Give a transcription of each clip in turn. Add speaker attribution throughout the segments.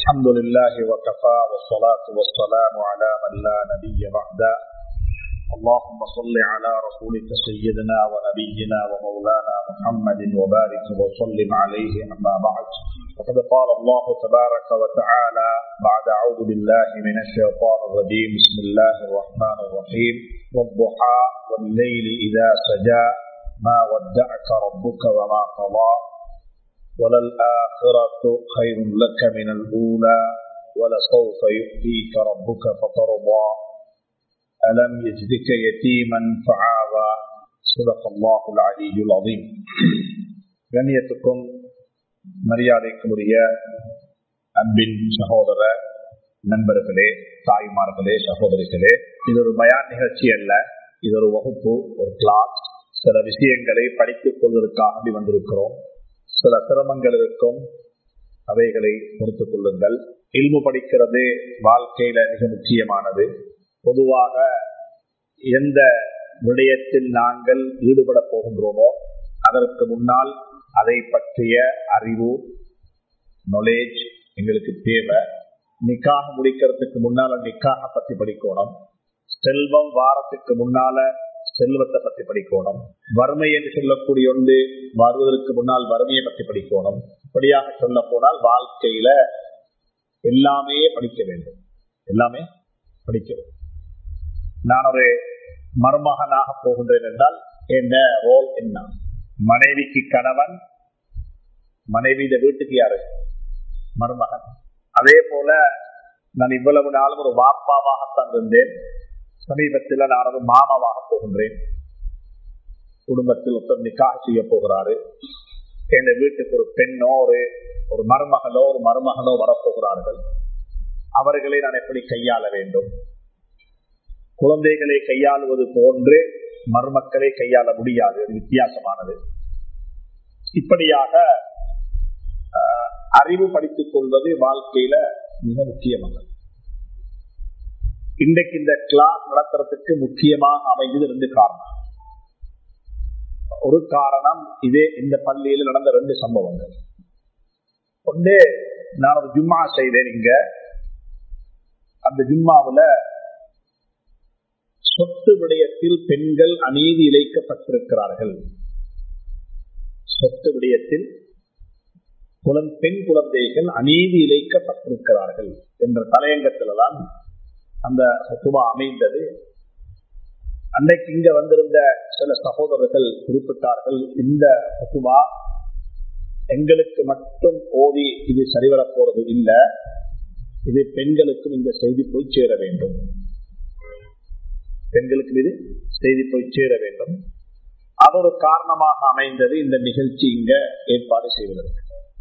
Speaker 1: الحمد لله وكفى والصلاة والسلام على من لا نبي بعده اللهم صل على رسولك سيدنا ونبينا ومولانا محمد وبارك وسلم عليه أما بعد وقد قال الله تبارك وتعالى بعد أعوذ بالله من الشيطان الرجيم بسم الله الرحمن الرحيم والضحى والليل إذا سجى ما ودعك ربك وما قضى وللآخرة خير لك من الأولى ولسوف يؤتيك ربك فترضى ألم يجدك يتيما فعاوى صدق الله العلي العظيم கண்ணியத்துக்கும் மரியாதைக்குரிய அன்பின் சகோதர நண்பர்களே தாய்மார்களே சகோதரிகளே இது ஒரு பயான் நிகழ்ச்சி அல்ல இது ஒரு வகுப்பு ஒரு கிளாஸ் சில விஷயங்களை படித்துக் கொள்வதற்காக வந்திருக்கிறோம் சில சிரமங்கள் இருக்கும் அவைகளை பொறுத்துக் கொள்ளுங்கள் இல்மு படிக்கிறது வாழ்க்கையில மிக முக்கியமானது பொதுவாக எந்த விடயத்தில் நாங்கள் ஈடுபட போகின்றோமோ அதற்கு முன்னால் அதை பற்றிய அறிவு நாலேஜ் எங்களுக்கு தேவை நிக்காக முடிக்கிறதுக்கு முன்னால நிக்காக பத்தி படிக்கணும் செல்வம் வாரத்துக்கு முன்னால செல்வத்தை பத்தி படிக்கணும் வறுமை என்று சொல்லக்கூடிய ஒன்று வருவதற்கு முன்னால் வறுமையை பற்றி படிக்கணும் இப்படியாக சொல்ல போனால் வாழ்க்கையில எல்லாமே படிக்க வேண்டும் எல்லாமே படிக்க வேண்டும் நான் ஒரு மருமகனாக போகின்றேன் என்றால் என்ன ரோல் என்ன மனைவிக்கு கணவன் மனைவி இந்த வீட்டுக்கு யாரு மருமகன் அதே போல நான் இவ்வளவு நாளும் ஒரு வாப்பாவாகத்தான் இருந்தேன் சமீபத்தில் நான் ஒரு மாமாவாக போகின்றேன் குடும்பத்தில் ஒருத்தர் நிக்காக செய்ய போகிறாரு என் வீட்டுக்கு ஒரு பெண்ணோ ஒரு ஒரு மருமகளோ ஒரு மருமகனோ வரப்போகிறார்கள் அவர்களை நான் எப்படி கையாள வேண்டும் குழந்தைகளை கையாளுவது போன்று மருமக்களை கையாள முடியாது வித்தியாசமானது இப்படியாக அறிவு படித்துக் கொள்வது வாழ்க்கையில மிக முக்கியமானது இன்றைக்கு இந்த கிளாஸ் நடத்துறதுக்கு முக்கியமாக அமைந்தது ரெண்டு காரணம் ஒரு காரணம் இதே இந்த பள்ளியில் நடந்த ரெண்டு சம்பவங்கள் ஒன்று நான் ஒரு ஜும்மா செய்தேன் இங்க அந்த ஜும்மாவுல சொத்து விடயத்தில் பெண்கள் அநீதி இழைக்கப்பட்டிருக்கிறார்கள் சொத்து விடயத்தில் குலம் பெண் குழந்தைகள் அநீதி இழைக்கப்பட்டிருக்கிறார்கள் என்ற தலையங்கத்தில்தான் அந்த சுத்துமா அமைந்தது அன்னைக்கு இங்க வந்திருந்த சில சகோதரர்கள் குறிப்பிட்டார்கள் இந்த சுத்துமா எங்களுக்கு மட்டும் ஓதி இது சரிவரப் போறது இல்லை இது பெண்களுக்கும் இந்த செய்தி போய் சேர வேண்டும் பெண்களுக்கு இது செய்தி போய் சேர வேண்டும் அது ஒரு காரணமாக அமைந்தது இந்த நிகழ்ச்சி இங்க ஏற்பாடு செய்வதற்கு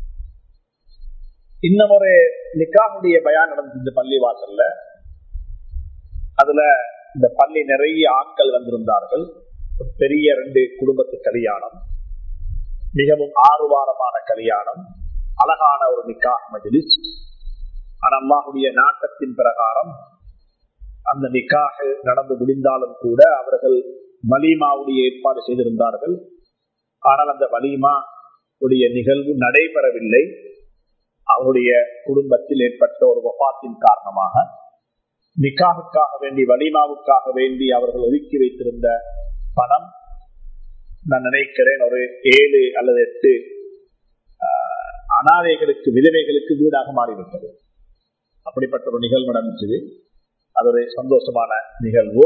Speaker 1: இன்னும் ஒரு நிக்காவுடைய பயான் நடந்தது இந்த பள்ளி வாசல்ல அதுல இந்த பள்ளி நிறைய ஆட்கள் வந்திருந்தார்கள் பெரிய ரெண்டு குடும்பத்து கல்யாணம் மிகவும் ஆறுவாரமான கல்யாணம் அழகான ஒரு நிக்கா மஜிலிஸ் ஆனா அம்மாவுடைய நாட்டத்தின் பிரகாரம் அந்த நிக்காக நடந்து முடிந்தாலும் கூட அவர்கள் வலிமாவுடைய ஏற்பாடு செய்திருந்தார்கள் ஆனால் அந்த வலிமா உடைய நிகழ்வு நடைபெறவில்லை அவருடைய குடும்பத்தில் ஏற்பட்ட ஒரு வபாத்தின் காரணமாக நிக்காவுக்காக வேண்டி வலிமாவுக்காக வேண்டி அவர்கள் ஒதுக்கி வைத்திருந்த பணம் நான் நினைக்கிறேன் ஒரு ஏழு அல்லது எட்டு அனாதைகளுக்கு விதவைகளுக்கு வீடாக மாறிவிட்டது அப்படிப்பட்ட ஒரு நிகழ்வு நடந்துச்சு அது ஒரு சந்தோஷமான நிகழ்வு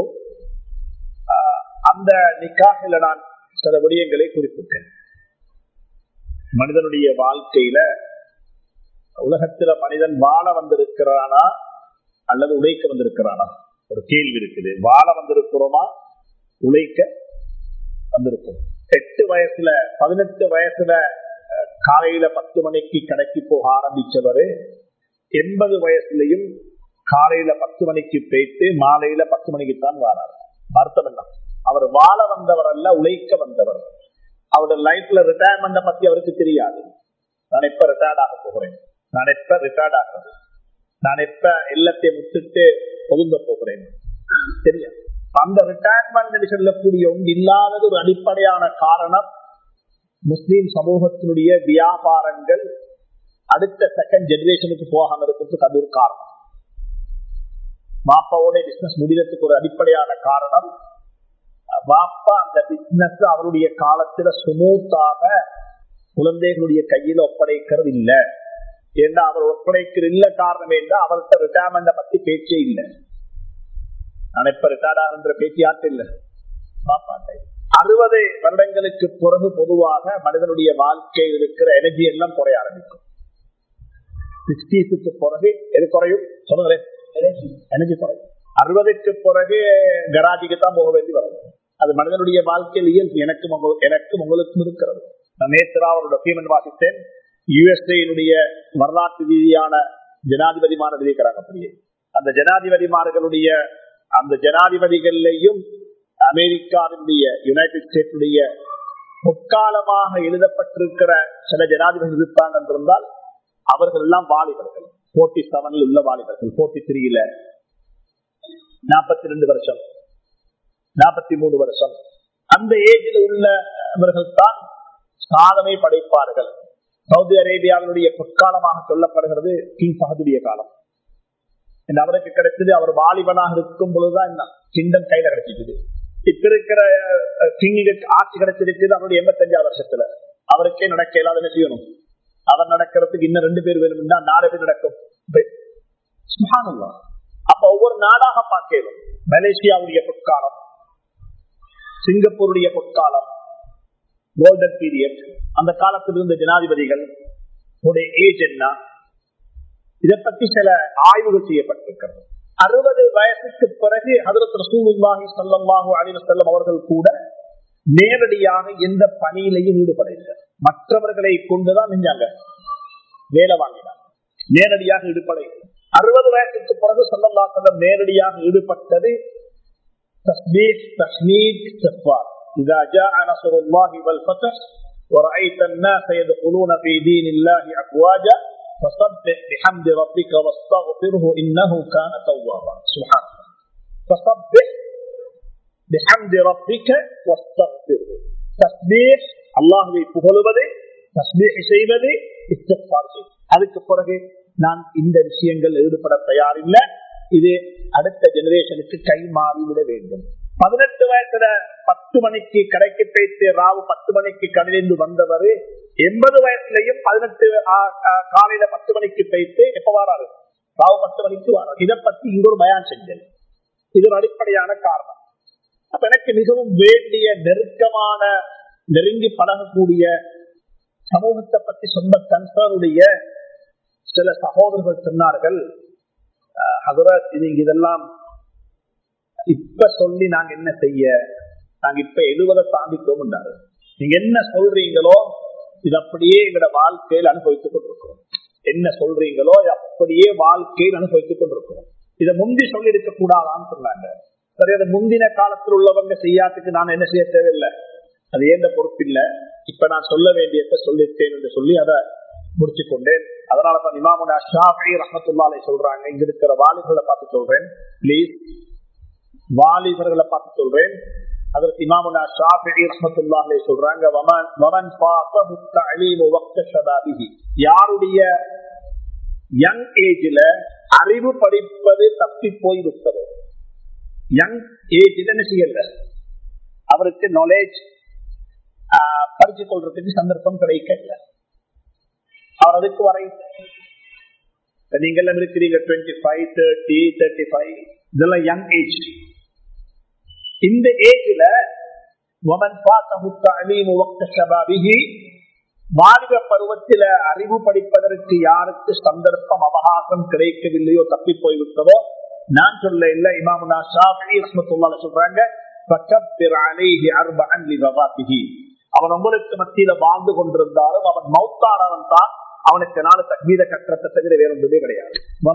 Speaker 1: அந்த நிக்காகில நான் சில விடயங்களை குறிப்பிட்டேன் மனிதனுடைய வாழ்க்கையில உலகத்துல மனிதன் வாழ வந்திருக்கிறானா அல்லது உழைக்க வந்திருக்கிறானா ஒரு கேள்வி இருக்குது வாழ வந்திருக்கிறோமா உழைக்க வந்திருக்கிறோம் எட்டு வயசுல பதினெட்டு வயசுல காலையில பத்து மணிக்கு கடைக்கு போக ஆரம்பிச்சவரு எண்பது வயசுலயும் காலையில பத்து மணிக்கு போயிட்டு மாலையில பத்து மணிக்கு தான் வாராரு அர்த்தம் என்ன அவர் வாழ வந்தவர் அல்ல உழைக்க வந்தவர் அவருடைய லைஃப்ல ரிட்டையர்மெண்ட பத்தி அவருக்கு தெரியாது நான் எப்ப ரிட்டையர்ட் ஆக போகிறேன் நான் எப்ப ரிட்டையர்ட் ஆகிறது நான் எப்ப எல்லாத்தையும் விட்டுட்டு பொதுந்த போகிறேன் தெரியாது அந்த ரிட்டையர்மெண்ட் சொல்லக்கூடிய ஒன்று இல்லாதது ஒரு அடிப்படையான காரணம் முஸ்லீம் சமூகத்தினுடைய வியாபாரங்கள் அடுத்த செகண்ட் ஜெனரேஷனுக்கு போகாம இருக்கிறதுக்கு அது ஒரு காரணம் மாப்பாவோட பிசினஸ் முடிகிறதுக்கு ஒரு அடிப்படையான காரணம் வாப்பா அந்த பிசினஸ் அவருடைய காலத்துல சுமூத்தாக குழந்தைகளுடைய கையில ஒப்படைக்கிறது இல்ல ஏன்னா அவர் ஒப்படைக்கிற இல்ல காரணம் என்றால் அவர்கிட்ட ரிட்டையர்மெண்ட பத்தி பேச்சே இல்லை நான் இப்ப ரிட்டையர்ட் ஆகின்ற பேச்சு யார்ட்டு இல்ல பாப்பாட்டை அறுபது வருடங்களுக்கு பிறகு பொதுவாக மனிதனுடைய வாழ்க்கையில் இருக்கிற எனர்ஜி எல்லாம் குறைய ஆரம்பிக்கும் சிக்ஸ்டீஸுக்கு பிறகு எது குறையும் சொல்லுங்களேன் எனர்ஜி குறையும் அறுபதுக்கு பிறகு கராஜிக்கு தான் போக வேண்டி வரும் அது மனிதனுடைய வாழ்க்கையில் இயல்பு எனக்கும் எனக்கும் உங்களுக்கும் இருக்கிறது நான் நேற்று அவரோட டாக்குமெண்ட் வாசித்தேன் யுஎஸ்ஏனுடைய வரலாற்று ரீதியான ஜனாதிபதிமான இருக்கிறாங்க அப்படியே அந்த ஜனாதிபதிமார்களுடைய அந்த ஜனாதிபதிகள்லையும் அமெரிக்காவினுடைய யுனைடெட் ஸ்டேட்ஸுடைய பொற்காலமாக எழுதப்பட்டிருக்கிற சில ஜனாதிபதி இருப்பாங்க என்றிருந்தால் அவர்கள் எல்லாம் வாலிபர்கள் போர்ட்டி செவனில் உள்ள வாலிபர்கள் போர்ட்டி த்ரீல நாற்பத்தி ரெண்டு வருஷம் நாற்பத்தி மூணு வருஷம் அந்த ஏஜில் உள்ளவர்கள் தான் சாதனை படைப்பார்கள் சவுதி அரேபியாவினுடைய பொற்காலமாக சொல்லப்படுகிறது கிங் பகதுடைய காலம் அவருக்கு கிடைச்சது அவர் வாலிபனாக இருக்கும் பொழுதுதான் கிண்டம் கையில கிடைச்சிருக்குது இப்ப இருக்கிற கிங்குக்கு ஆட்சி கிடைச்சிருக்குது அவருடைய எண்பத்தஞ்சாவது வருஷத்துல அவருக்கே நடக்க இல்லாத என்ன செய்யணும் அவர் நடக்கிறதுக்கு இன்னும் ரெண்டு பேர் வேணும்னா நாலு பேர் நடக்கும் அப்ப ஒவ்வொரு நாடாக பார்க்கணும் மலேசியாவுடைய பொற்காலம் சிங்கப்பூருடைய பொற்காலம் கோல்டன் பீரியட் அந்த காலத்தில் இருந்த ஜனாதிபதிகள் ஏஜ் என்ன இதை பற்றி சில ஆய்வுகள் செய்யப்பட்டிருக்கிறது அறுபது வயசுக்கு பிறகு ஹதரத் ரசூலுல்லாஹி சல்லாஹூ அலிவ செல்லம் அவர்கள் கூட நேரடியாக எந்த பணியிலையும் ஈடுபடவில்லை மற்றவர்களை கொண்டுதான் செஞ்சாங்க வேலை வாங்கினாங்க நேரடியாக ஈடுபட அறுபது வயசுக்கு பிறகு சல்லல்லா செல்லம் நேரடியாக ஈடுபட்டது தஸ்மீத் தஸ்மீத் செஃபார் إذا جاء نصر الله والفتح ورأيت الناس يدخلون في دين الله أفواجا فسبح بحمد ربك واستغفره إنه كان توابا سبحان الله فسبح بحمد ربك واستغفره تسبيح الله புகழுவது தஸ்பீஹ் செய்வது இஸ்திக்பார் செய்வது அதுக்கு பிறகு நான் இந்த விஷயங்கள் ஈடுபட தயாரில்லை இது அடுத்த ஜெனரேஷனுக்கு கை மாறிவிட வேண்டும் பதினெட்டு வயசுல பத்து மணிக்கு கடைக்கு போயிட்டு ராவு பத்து மணிக்கு கடையிலிருந்து வந்தவர் எண்பது வயசுலயும் பதினெட்டு காலையில பத்து மணிக்கு போயிட்டு எப்ப வராரு ராவு பத்து மணிக்கு வராரு இதை பத்தி இங்க ஒரு பயான் செஞ்சது இது ஒரு அடிப்படையான காரணம் அப்ப எனக்கு மிகவும் வேண்டிய நெருக்கமான நெருங்கி பழகக்கூடிய சமூகத்தை பத்தி சொந்த கன்சருடைய சில சகோதரர்கள் சொன்னார்கள் ஹதரத் நீங்க இதெல்லாம் இப்ப சொல்லி நாங்க என்ன செய்ய நாங்க இப்ப எழுவதை தாண்டிட்டோம் நீங்க என்ன சொல்றீங்களோ இது அப்படியே எங்களோட வாழ்க்கையில் அனுபவித்துக் கொண்டிருக்கிறோம் என்ன சொல்றீங்களோ அப்படியே வாழ்க்கையில் அனுபவித்துக் கொண்டிருக்கிறோம் இதை முந்தி சொல்லி இருக்க கூடாதான்னு சொன்னாங்க சரி அது முந்தின காலத்தில் உள்ளவங்க செய்யாதுக்கு நான் என்ன செய்ய தேவையில்லை அது ஏந்த பொறுப்பில்லை இப்ப நான் சொல்ல வேண்டியத சொல்லிட்டேன் என்று சொல்லி அதை முடிச்சு கொண்டேன் அதனாலதான் இமாமுனா ஷாஃபி ரஹமத்துல்லாலை சொல்றாங்க இங்க இருக்கிற வாலிபர்களை பார்த்து சொல்றேன் பிளீஸ் வாலிபர்களை பார்த்து சொல்றேன் அதற்கு இமாமுனா ஷாஃபி ரஹமத்துல்லாலை சொல்றாங்க வமன் வமன் பாசஹு தஅலீமு வக்த ஷபாபிஹி யாருடைய யங் ஏஜ்ல அறிவு படிப்பது தப்பி போய் விட்டதோ யங் ஏஜ்ல என்ன செய்யல அவருக்கு நாலேஜ் படிச்சு கொள்றதுக்கு சந்தர்ப்பம் கிடைக்கல அவர் அதுக்கு வரை நீங்க எல்லாம் இருக்கிறீங்க twenty five thirty thirty five இதெல்லாம் யங் ஏஜ் இந்த ஏஜ்ல வாலிப பருவத்தில அறிவு படிப்பதற்கு யாருக்கு சந்தர்ப்பம் அவகாசம் கிடைக்கவில்லையோ தப்பி போய்விட்டதோ நான் சொல்ல இல்ல இமாமுனா ஷாஃபி ரஹ்மத்துல்லாஹி சொல்றாங்க அவன் உங்களுக்கு மத்தியில வாழ்ந்து கொண்டிருந்தாலும் அவன் மௌத்தானவன் தான் அவனுக்கு நாலு தக்மீத கற்றத்தை தவிர வேற ஒன்றுமே கிடையாது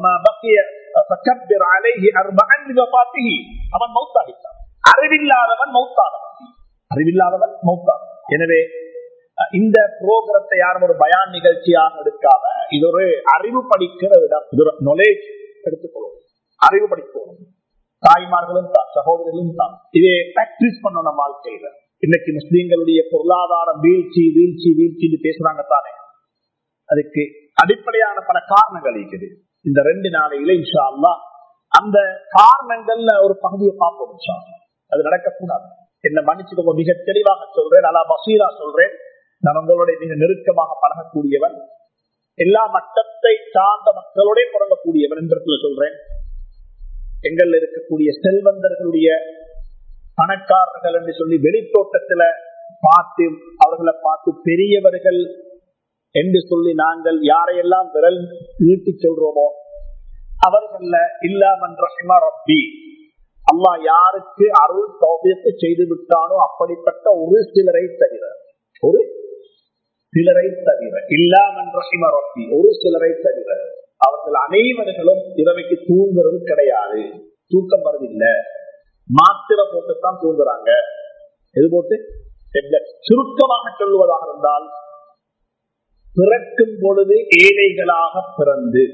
Speaker 1: அவன் மௌத்தாகித்தான் அறிவில்லாதவன் மௌத்தானவன் அறிவில்லாதவன் மௌத்தான் எனவே இந்த புரோகிரத்தை யாரும் ஒரு பயான் நிகழ்ச்சியாக எடுக்காம இது ஒரு அறிவு படிக்கிற இடம் இது ஒரு நாலேஜ் எடுத்துக்கொள்ளும் அறிவு படிக்கணும் தாய்மார்களும் தான் சகோதரர்களும் தான் இதை பிராக்டிஸ் பண்ணணும் வாழ்க்கையில இன்னைக்கு முஸ்லீம்களுடைய பொருளாதார வீழ்ச்சி வீழ்ச்சி வீழ்ச்சி பேசுறாங்க தானே அதுக்கு அடிப்படையான பல காரணங்கள் இருக்குது இந்த ரெண்டு நாளையில இன்ஷா அல்லா அந்த காரணங்கள்ல ஒரு பகுதியை பார்ப்போம் இன்ஷா அல்லாஹ். அது நடக்கக்கூடாது என்ன மன்னிச்சுக்கோங்க மிக தெளிவாக சொல்றேன் நல்லா பசீரா சொல்றேன் நான் உங்களோட மிக நெருக்கமாக பழகக்கூடியவன் எல்லா மட்டத்தை சார்ந்த மக்களோட தொடங்கக்கூடியவன் என்று சொல்றேன் எங்கள்ல இருக்கக்கூடிய செல்வந்தர்களுடைய பணக்காரர்கள் என்று சொல்லி வெளித்தோட்டத்துல பார்த்து அவர்களை பார்த்து பெரியவர்கள் என்று சொல்லி நாங்கள் யாரையெல்லாம் விரல் நீட்டி சொல்றோமோ அவர்கள இல்லாமன் ரஹிமா ரப்பி அல்லாஹ் யாருக்கு அருள் தௌபியத்தை செய்து விட்டானோ அப்படிப்பட்ட ஒரு சிலரை தவிர ஒரு சிலரை தவிர இல்லாமன் ரஹிமா ரப்பி ஒரு சிலரை தவிர அவர்கள் அனைவர்களும் இரவைக்கு தூங்குறது கிடையாது தூக்கம் வருதில்லை மாத்திரை போட்டுத்தான் தூங்குறாங்க எது போட்டு tablet. சுருக்கமாக சொல்லுவதாக இருந்தால் பிறக்கும் பொழுது ஏழைகளாக பிறந்து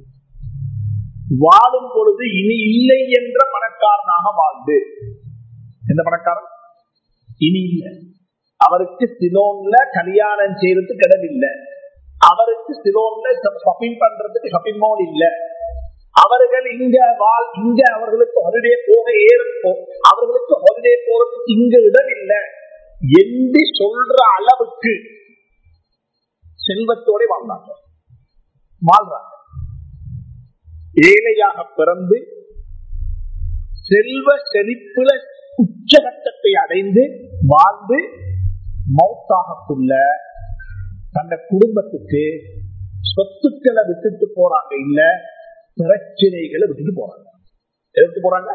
Speaker 1: வாழும் பொழுது இனி இல்லை என்ற பணக்காரனாக வாழ்ந்து எந்த பணக்காரன் இனி இல்லை அவருக்கு சிலோன்ல கல்யாணம் செய்யறது கிடவில்லை அவருக்கு சிலோன்ல ஷாப்பிங் பண்றதுக்கு ஷாப்பிங் மால் இல்ல அவர்கள் இங்க வாழ் இங்க அவர்களுக்கு ஹாலிடே போக ஏறப்போ அவர்களுக்கு ஹாலிடே போறதுக்கு இங்க இடம் இல்லை என்று சொல்ற அளவுக்கு செல்வத்தோட வாழ்ந்தாங்க வாழ்றாங்க ஏழையாக பிறந்து செல்வ செழிப்புல உச்சகட்டத்தை அடைந்து வாழ்ந்து மௌத்தாகக்குள்ள தந்த குடும்பத்துக்கு சொத்துக்களை விட்டுட்டு போறாங்க இல்ல பிரச்சனைகளை விட்டுட்டு போறாங்க எதுக்கு போறாங்க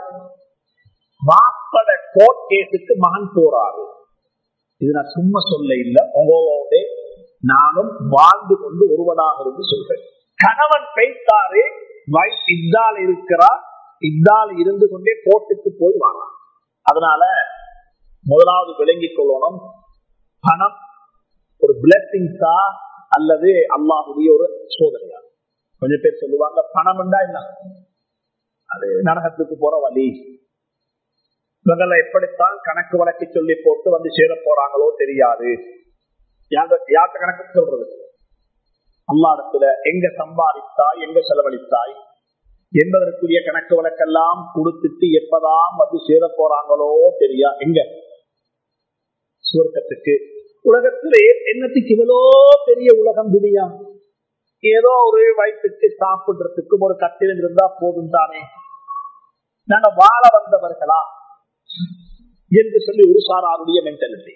Speaker 1: மாப்பட கோர்ட் கேஸுக்கு மகன் போறாரு இது நான் சும்மா சொல்ல இல்ல உங்களோட நானும் வாழ்ந்து கொண்டு ஒருவனாக இருந்து சொல்றேன் கணவன் பெய்தாரு வைஃப் இந்தால் இருக்கிறார் இந்தால் இருந்து கொண்டே கோர்ட்டுக்கு போய் வாங்கலாம் அதனால முதலாவது விளங்கிக் கொள்ளணும் பணம் ஒரு பிளஸிங்ஸா அல்லது அல்லாஹுடைய ஒரு சோதனையா கொஞ்சம் பேர் சொல்லுவாங்க பணம் என்ன அது நரகத்துக்கு போற வழி இவங்களை எப்படித்தான் கணக்கு வழக்கு சொல்லி போட்டு வந்து சேர போறாங்களோ தெரியாது யார்கிட்ட கணக்கு சொல்றது அல்லாடத்துல எங்க சம்பாதித்தாய் எங்க செலவழித்தாய் என்பதற்குரிய கணக்கு வழக்கெல்லாம் கொடுத்துட்டு எப்பதான் வந்து சேர போறாங்களோ தெரியா எங்க சுவர்க்கத்துக்கு உலகத்திலே என்னத்துக்கு இவ்வளோ பெரிய உலகம் துணியா ஏதோ ஒரு வயிற்றுக்கு சாப்பிடுறதுக்கும் ஒரு கட்டிடம் இருந்தா போதும் தானே நாங்க வாழ வந்தவர்களா என்று சொல்லி ஒரு சாராருடைய மென்டாலிட்டி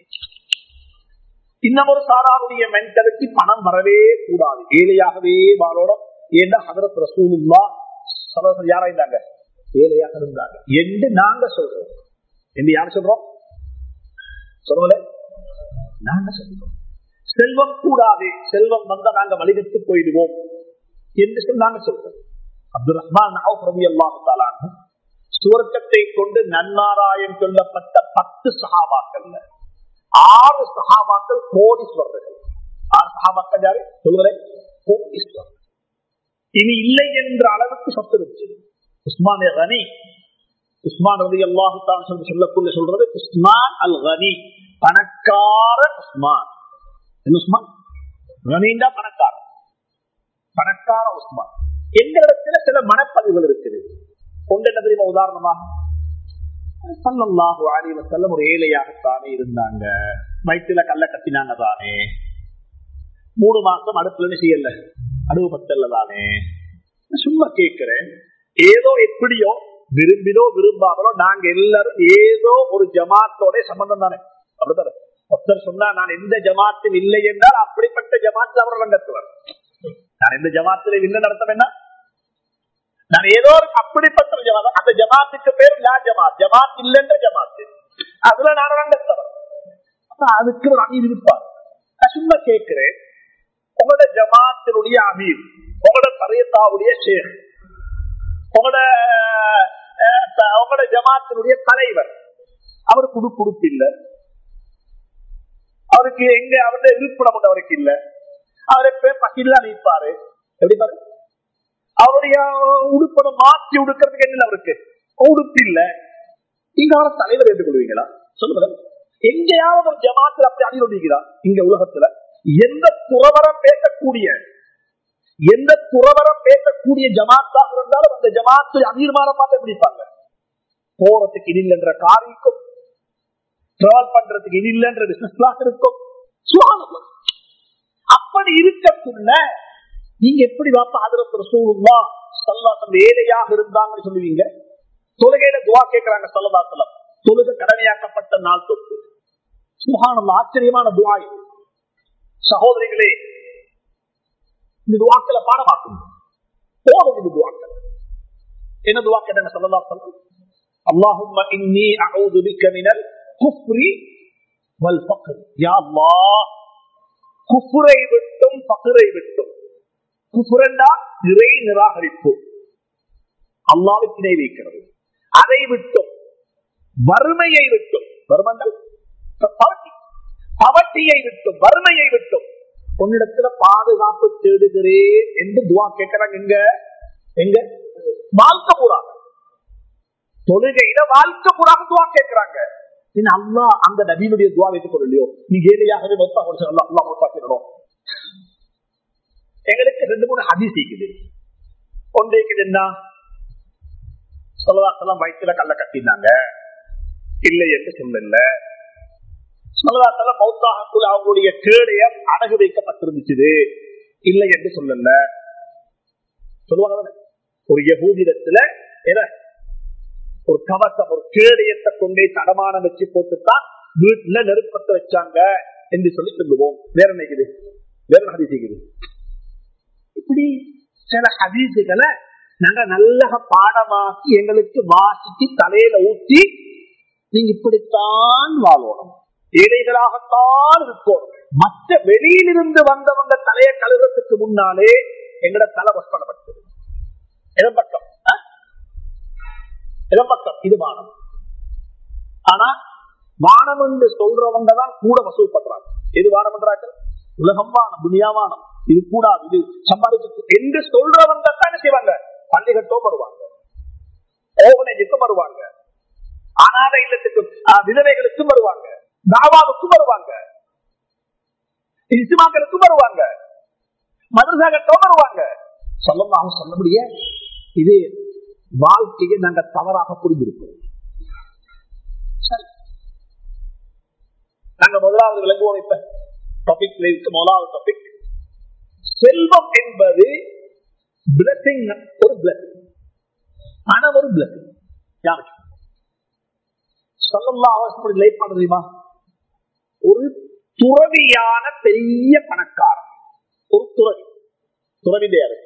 Speaker 1: இன்னும் ஒரு சாராருடைய மென்டாலிட்டி பணம் வரவே கூடாது ஏழையாகவே வாழணும் ஏன்னா ஹதரத் ரசூலுல்லா சலோசன் யாரா இருந்தாங்க ஏழையாக இருந்தாங்க என்று நாங்க சொல்றோம் என்று யார் சொல்றோம் சொல்லுங்களே நாங்க சொல்றோம் செல்வம் கூடாது செல்வம் வந்தா நாங்க வழிவிட்டு போயிடுவோம் என்று சொல்லி நாங்க சொல்றோம் அப்துல் ரஹ்மான் ரவி அல்லாஹு சுவர்க்கத்தை கொண்டு நன்மாராயம் சொல்லப்பட்ட பத்து சகாபாக்கள் ஆறு சகாபாக்கள் கோடீஸ்வரர்கள் ஆறு சகாபாக்கள் யாரு சொல்லுகிறேன் கோடீஸ்வரர் இனி இல்லை என்ற அளவுக்கு சொத்து இருந்துச்சு உஸ்மான் கனி உஸ்மான் ரவி அல்லாஹு சொல்லக்குள்ள சொல்றது உஸ்மான் அல் கனி பணக்கார உஸ்மான் என்ன உஸ்மான் கனீண்டா பணக்கார பணக்கார உஸ்மான் எங்களிடத்துல சில மனப்பதிவுகள் இருக்குது கொண்டு என்ன தெரியுமா உதாரணமாக சல்லல்லாஹு அலி வசல்லம் ஒரு ஏழையாகத்தானே இருந்தாங்க வயிற்றுல கல்ல கட்டினாங்க தானே மூணு மாசம் அடுப்புல செய்யல அடுவு பத்தல்ல தானே சும்மா கேட்கிறேன் ஏதோ எப்படியோ விரும்பினோ விரும்பாமலோ நாங்க எல்லாரும் ஏதோ ஒரு ஜமாத்தோட சம்பந்தம் தானே அப்படித்தானே ஒருத்தர் சொன்னா நான் எந்த ஜமாத்தில் இல்லை என்றால் அப்படிப்பட்ட ஜமாத்தில் அவர் நடத்துவார் நான் எந்த ஜமாத்தில் இல்லை நடத்த வேண்டாம் நான் ஏதோ ஒரு அப்படிப்பட்ட ஜமாத் அந்த ஜமாத்துக்கு பேர் லா ஜமாத் ஜமாத் இல்லைன்ற ஜமாத்து அதுல நான் நடத்துறேன் அதுக்கு ஒரு அமீர் இருப்பார் நான் சும்மா கேட்கிறேன் உங்களோட ஜமாத்தினுடைய அமீர் உங்களோட சரியத்தாவுடைய ஷேர் உங்களோட உங்களோட ஜமாத்தினுடைய தலைவர் அவர் குடு குடுப்பு இல்ல அவருக்கு எங்க அவருடைய இருப்பிடம் அவருக்கு இல்ல அவரை பேர் பக்கில நிற்பாரு எப்படி பாரு அவருடைய உடுப்பை மாற்றி உடுக்கிறதுக்கு என்ன அவருக்கு உடுப்பு இல்ல நீங்க அவரை தலைவர் ஏற்றுக்கொள்வீங்களா சொல்லுங்க எங்கேயாவது ஒரு ஜமாத்தில் அப்படி அணிவீங்களா இங்க உலகத்துல எந்த துறவரம் பேசக்கூடிய எந்த துறவரம் பேசக்கூடிய ஜமாத்தாக இருந்தாலும் அந்த ஜமாத்து அமீர்மான பார்த்து பிடிப்பாங்க போறதுக்கு இனில்லைன்ற கார் இருக்கும் டிராவல் பண்றதுக்கு இனில்லைன்ற பிசினஸ் கிளாஸ் இருக்கும் சுகாதாரம் அப்படி இருக்கக்குள்ள நீங்க எப்படி வாப்பா ஆதரவு ரசூலுல்லா சல்லாசம் ஏழையாக இருந்தாங்கன்னு சொல்லுவீங்க தொழுகையில துவா கேட்கிறாங்க சல்லதாசலம் தொழுகை கடமையாக்கப்பட்ட நாள் தொட்டு சுகானம் ஆச்சரியமான துவா இது சகோதரிகளே இந்த துவாக்களை பாடமாக்கும் போதும் இந்த துவாக்கள் என்ன துவா கேட்டாங்க சல்லதாசலம் اللهم إني أعوذ بك من الكفر والفقر يا الله குஃபுரை விட்டும் பகுரை விட்டும் குஃபுரண்டா இறை நிராகரிப்பு அல்லாவுக்கு இணை வைக்கிறது அதை விட்டும் வறுமையை விட்டும் வறுமண்டல் பவட்டியை விட்டும் வறுமையை விட்டும் உன்னிடத்துல பாதுகாப்பு தேடுகிறேன் என்று துவா கேட்கிறாங்க எங்க எங்க வாழ்க்கை பூராக தொழுகையில வாழ்க்கை பூராக துவா கேட்கிறாங்க அல்லா அந்த நபியினுடைய துவா வைத்துக் கொள்ளலையோ நீ ஏழையாகவே மொத்தா அல்லா மொத்தாக்கிடணும் எங்களுக்கு ரெண்டு மூணு ஹதீஸ் இருக்குது ஒன்று இருக்குது என்ன சொல்லதாசெல்லாம் வயிற்றுல கல்ல கட்டினாங்க இல்லை என்று சொல்லல சொல்லதாசெல்லாம் மௌத்தாகக்குள்ள அவங்களுடைய கேடயம் அடகு வைக்கப்பட்டிருந்துச்சு இல்லை என்று சொல்லல சொல்லுவாங்க ஒரு யகூதிடத்துல என்ன ஒரு கவசம் ஒரு கேடயத்தை கொண்டே தடமானம் வச்சு போட்டுத்தான் வீட்டுல நெருப்பத்தை வச்சாங்க என்று சொல்லி சொல்லுவோம் வேற நினைக்குது வேற ஹதீசிக்குது இப்படி சில ஹதீசுகளை நாங்க நல்ல பாடமாக்கி எங்களுக்கு வாசிச்சு தலையில ஊற்றி நீங்க இப்படித்தான் வாழணும் ஏழைகளாகத்தான் இருக்கணும் மற்ற வெளியிலிருந்து வந்தவங்க தலையை கழுவுறதுக்கு முன்னாலே எங்கட தலை வசப்படப்பட்டது எதன் பக்கம் எதன் பக்கம் இது வானம் ஆனா வானம் என்று சொல்றவங்க தான் கூட வசூல் பண்றாங்க எது வானம் பண்றாங்க உலகம் வானம் துணியாவானம் இது கூடாது இது சம்பாதிக்க என்று சொல்றவங்க தான் என்ன செய்வாங்க பள்ளிகட்டோ வருவாங்க ஓவனைக்கும் வருவாங்க அநாத இல்லத்துக்கு விதவைகளுக்கும் வருவாங்க தாவாவுக்கும் வருவாங்க இசுமாக்களுக்கும் வருவாங்க மதுரசாகட்டும் வருவாங்க சொல்லமாக சொல்ல முடிய இது வாழ்க்கையை நாங்க தவறாக புரிந்திருக்கிறோம் சரி நாங்க முதலாவது விளங்குவோம் இப்ப டாபிக் முதலாவது டாபிக் செல்வம் என்பது பிளஸிங் ஒரு பிளஸிங் பணம் ஒரு பிளஸிங் யாருக்கு சொல்லலாம் அவசரம் லைஃப் பண்ண தெரியுமா ஒரு துறவியான பெரிய பணக்காரன் ஒரு துறவி துறவி தேவை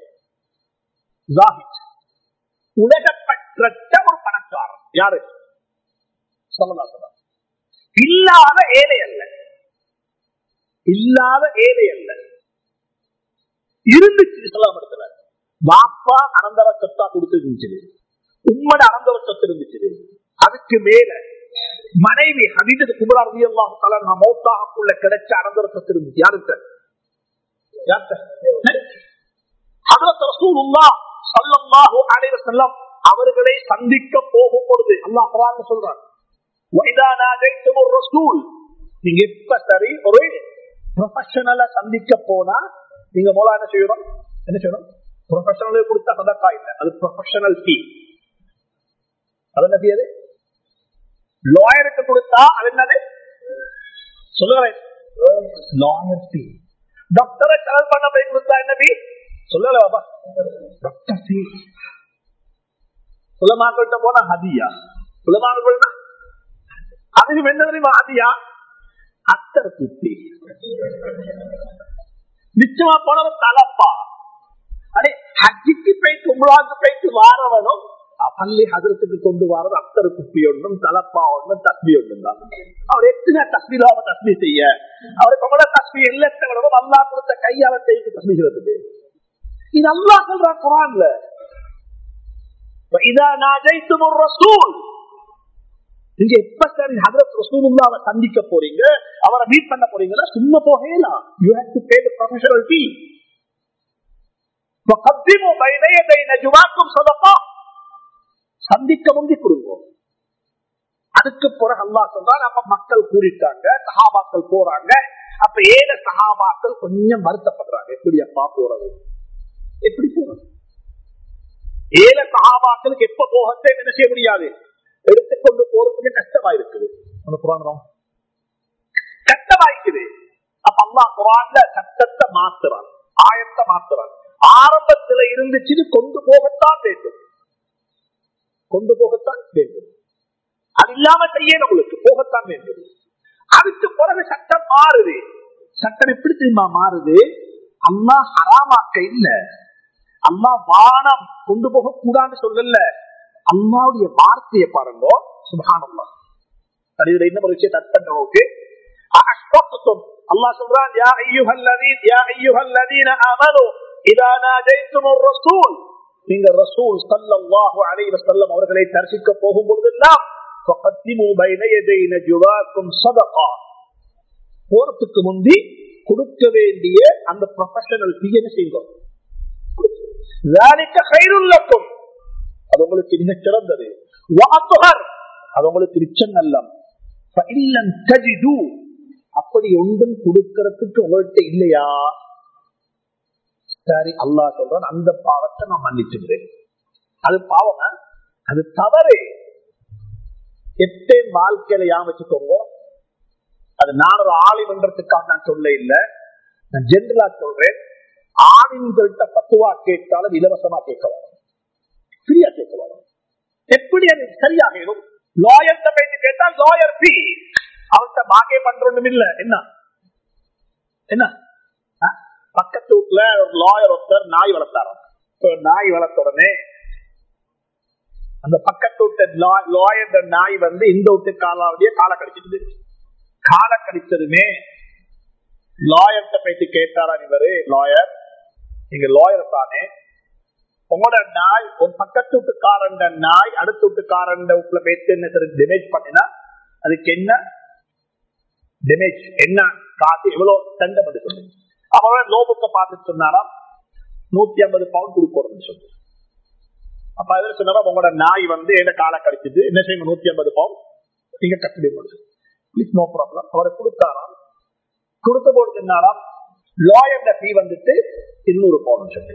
Speaker 1: உலகப்பற்ற ஒரு பணக்காரன் யாரு சொல்லலாம் சொல்ல இல்லாத ஏழை அல்ல இல்லாத ஏழை அல்ல இருந்துச்சு சொல்லாம இடத்துல பாப்பா அனந்தர சொத்தா கொடுத்துருந்துச்சு உம்மட அனந்தர சொத்து இருந்துச்சு அதுக்கு மேல மனைவி ஹதீஜத் குபரா ரலியல்லாஹு தஆலா மௌத்தாக்குள்ள கிடைச்ச அனந்தர சொத்து இருந்துச்சு யாருக்கு ஹஜரத் ரசூலுல்லாஹ் ஸல்லல்லாஹு அலைஹி வஸல்லம் அவர்களை சந்திக்க போகும் பொழுது அல்லாஹ் குர்ஆன்ல சொல்றார் வைதா நாதைத்துமுர் ரசூல் நீங்க எப்ப சரி ஒரு ப்ரொஃபஷனலா சந்திக்க போனா நீங்க மூலம் என்ன செய்யணும் என்ன செய்யணும் ப்ரொஃபஷனலே கொடுத்தா சதக்கா இல்லை அது ப்ரொஃபஷனல் ஃபீ அது என்ன fee அது லாயருக்கு கொடுத்தா அது என்னது சொல்லுங்களேன் லாயர் ஃபீ டாக்டரை கலர் பண்ண போய் கொடுத்தா என்ன fee சொல்லல பாபா டாக்டர் ஃபீ உலமாக்கிட்ட போனா ஹதியா உலமாக அதுக்கு என்ன தெரியுமா ஹதியா அத்தர் குத்தி நிச்சயமா போனவன் தலப்பா அடே ஹஜ்ஜிக்கு போயிட்டு உம்ராக்கு போயிட்டு வாரவனும் பள்ளி ஹதரத்துக்கு கொண்டு வரது அத்தர் குப்பி ஒன்றும் தலப்பா ஒன்றும் தஸ்மி ஒன்றும் தான் அவர் எத்தனை தஸ்மிலாம தஸ்மி செய்ய அவருக்கு உங்களோட தஸ்மி எல்லாத்தவங்களும் அல்லா கொடுத்த கையால செய்து தஸ்மி செய்யறதுக்கு இது அல்லா சொல்ற குரான்ல இதா நாஜைத்தும் ஒரு ரசூல் நீங்க எப்ப சரி ஹதரத் ரசூலுல்லாவை சந்திக்க போறீங்க அவரை மீட் பண்ண போறீங்கன்னா சும்மா போகலாம் you have to pay the professional fee وقدموا بين يدي نجواكم صدقه சந்திக்க முந்தி கொடுங்க அதுக்கு பிறகு அல்லா சொல்றாங்க அப்ப மக்கள் கூடிட்டாங்க சஹாபாக்கள் போறாங்க அப்ப ஏழை சஹாபாக்கள் கொஞ்சம் வருத்தப்படுறாங்க எப்படி அப்பா போறது ஏழ சகாபாக்களுக்கு எப்ப போகத்தை என்ன செய்ய முடியாது எடுத்துக்கொண்டு போறதுக்கு கஷ்டமா இருக்குது அந்த புராணம் கஷ்டமா இருக்குது அப்ப அல்லா குரான்ல சட்டத்தை மாத்துறான் ஆயத்தை மாத்துறான் ஆரம்பத்துல இருந்துச்சு கொண்டு போகத்தான் வேண்டும் கொண்டு போகத்தான் வேண்டும் அது இல்லாம செய்யணும் உங்களுக்கு போகத்தான் வேண்டும் அதுக்கு பிறகு சட்டம் மாறுது சட்டம் எப்படி தெரியுமா மாறுது அம்மா ஹராமாக்க இல்ல அம்மா வானம் கொண்டு போக கூடாதுன்னு சொல்லல அம்மாவுடைய வார்த்தையை பாருங்க சுபானம்மா அதுல என்ன ஒரு விஷயம் தட் பண்றவங்க அல்லாஹ் சொல்றான் யா ஐயுஹல்லதீன் யா ஐயுஹல்லதீன ஆமனு இதா நாஜைத்துமுர் ரசூல் நீங்க ரசூல் ஸல்லல்லாஹு அலைஹி வஸல்லம் அவர்களை தரிசிக்க போகும் பொழுதெல்லாம் فقدموا بين يدي نجواكم صدقه போறதுக்கு முந்தி கொடுக்க வேண்டிய அந்த ப்ரொஃபஷனல் ஃபீ என்ன செய்வோம் கைருள்ளக்கும் அது உங்களுக்கு மிக சிறந்தது வாத்துகர் அது உங்களுக்கு நிச்சம் நல்லம் அப்படி ஒன்றும் கொடுக்கறதுக்கு உங்கள்கிட்ட இல்லையா சரி அல்லா சொல்றான் அந்த பாவத்தை நான் மன்னிச்சுக்கிறேன் அது பாவமா அது தவறு எத்தே வாழ்க்கையில யா வச்சுக்கோங்க அது நான் ஒரு ஆளிமன்றத்துக்காக நான் சொல்ல இல்லை நான் ஜென்ரலா சொல்றேன் ஆளுங்கள்கிட்ட பத்துவா கேட்டாலும் இலவசமா கேட்க வரும் ஃப்ரீயா கேட்க வரும் எப்படி அது சரியாகிடும் லாயர்கிட்ட பேசி கேட்டால் லாயர் ஃபீ அவர்கிட்ட பாகே பண்றோம் இல்ல என்ன என்ன பக்கத்து வீட்டுல ஒரு லாயர் ஒருத்தர் நாய் வளர்த்தாராம் நாய் வளர்த்த உடனே அந்த பக்கத்து வீட்டு லாயர் நாய் வந்து இந்த வீட்டு காலாவதிய காலை கடிச்சிட்டு காலை கடிச்சதுமே லாயர்கிட்ட போயிட்டு கேட்டாரா இவரு லாயர் நீங்க லாயர் தானே உங்களோட நாய் ஒரு பக்கத்து வீட்டுக்காரண்ட நாய் அடுத்த வீட்டுக்காரண்ட வீட்டுல போயிட்டு என்ன டேமேஜ் பண்ணினா அதுக்கு என்ன டேமேஜ் என்ன காசு எவ்வளவு தண்டை பண்ணி சொல்லு அவரோட லோபுக்க பார்த்து சொன்னாராம் நூத்தி ஐம்பது பவுண்ட் கொடுக்கணும்னு சொல்லி அப்ப அதில் சொன்னாரா உங்களோட நாய் வந்து என்ன காலை கடிச்சது என்ன செய்யணும் நூத்தி ஐம்பது பவுண்ட் நீங்க கஸ்டடி பண்ணுது ப்ளீஸ் நோ ப்ராப்ளம் அவரை கொடுத்தாராம் கொடுத்த போது சொன்னாராம் லாயர் ஃபீ வந்துட்டு இருநூறு பவுண்ட் சொல்லி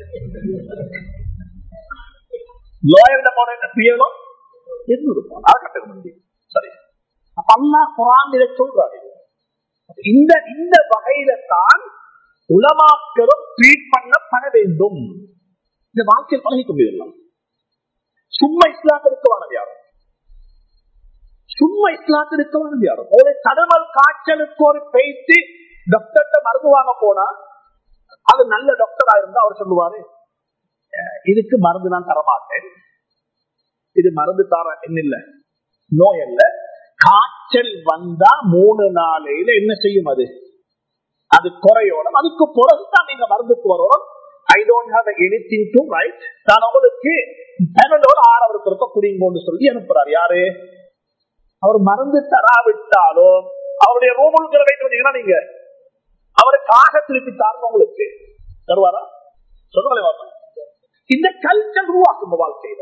Speaker 1: லாயர் போன ஃபீ எவ்வளோ இருநூறு பவுண்ட் அதை கட்ட முடியும் சரி அப்ப அல்லா குரான் இதை சொல்றாரு இந்த இந்த வகையில தான் உலமாக்களும் ட்ரீட் பண்ணப்பட வேண்டும் இந்த வாழ்க்கையில் பழகிக்க முடியலாம் சும்மா இஸ்லாத்திற்கு வானது யாரும் சும்மா இஸ்லாத்திற்கு வானது யாரும் ஒரு கடமல் காய்ச்சலுக்கு ஒரு பேசி டாக்டர்கிட்ட மருந்து வாங்க போனா அது நல்ல டாக்டரா இருந்தா அவர் சொல்லுவாரு இதுக்கு மருந்து நான் தரமாட்டேன் இது மருந்து தர என்ன இல்ல நோய் அல்ல காய்ச்சல் வந்தா மூணு நாளையில என்ன செய்யும் அது அது குறையோடும் அதுக்கு பிறகுதான் நீங்க மருந்துக்கு வரணும் I don't have anything to write நான் உங்களுக்கு பேனலோட ஆறவருக்கு இருக்க குடிங்கன்னு சொல்லி அனுப்புறாரு யாரு அவர் மருந்து தராவிட்டாலும் அவருடைய ரூமுக்கு வைத்து வந்தீங்கன்னா நீங்க அவரு காக திருப்பி தாருங்க உங்களுக்கு தருவாரா சொல்லுங்களேன் இந்த கல்ச்சர் உருவாக்கும் வாழ்க்கையில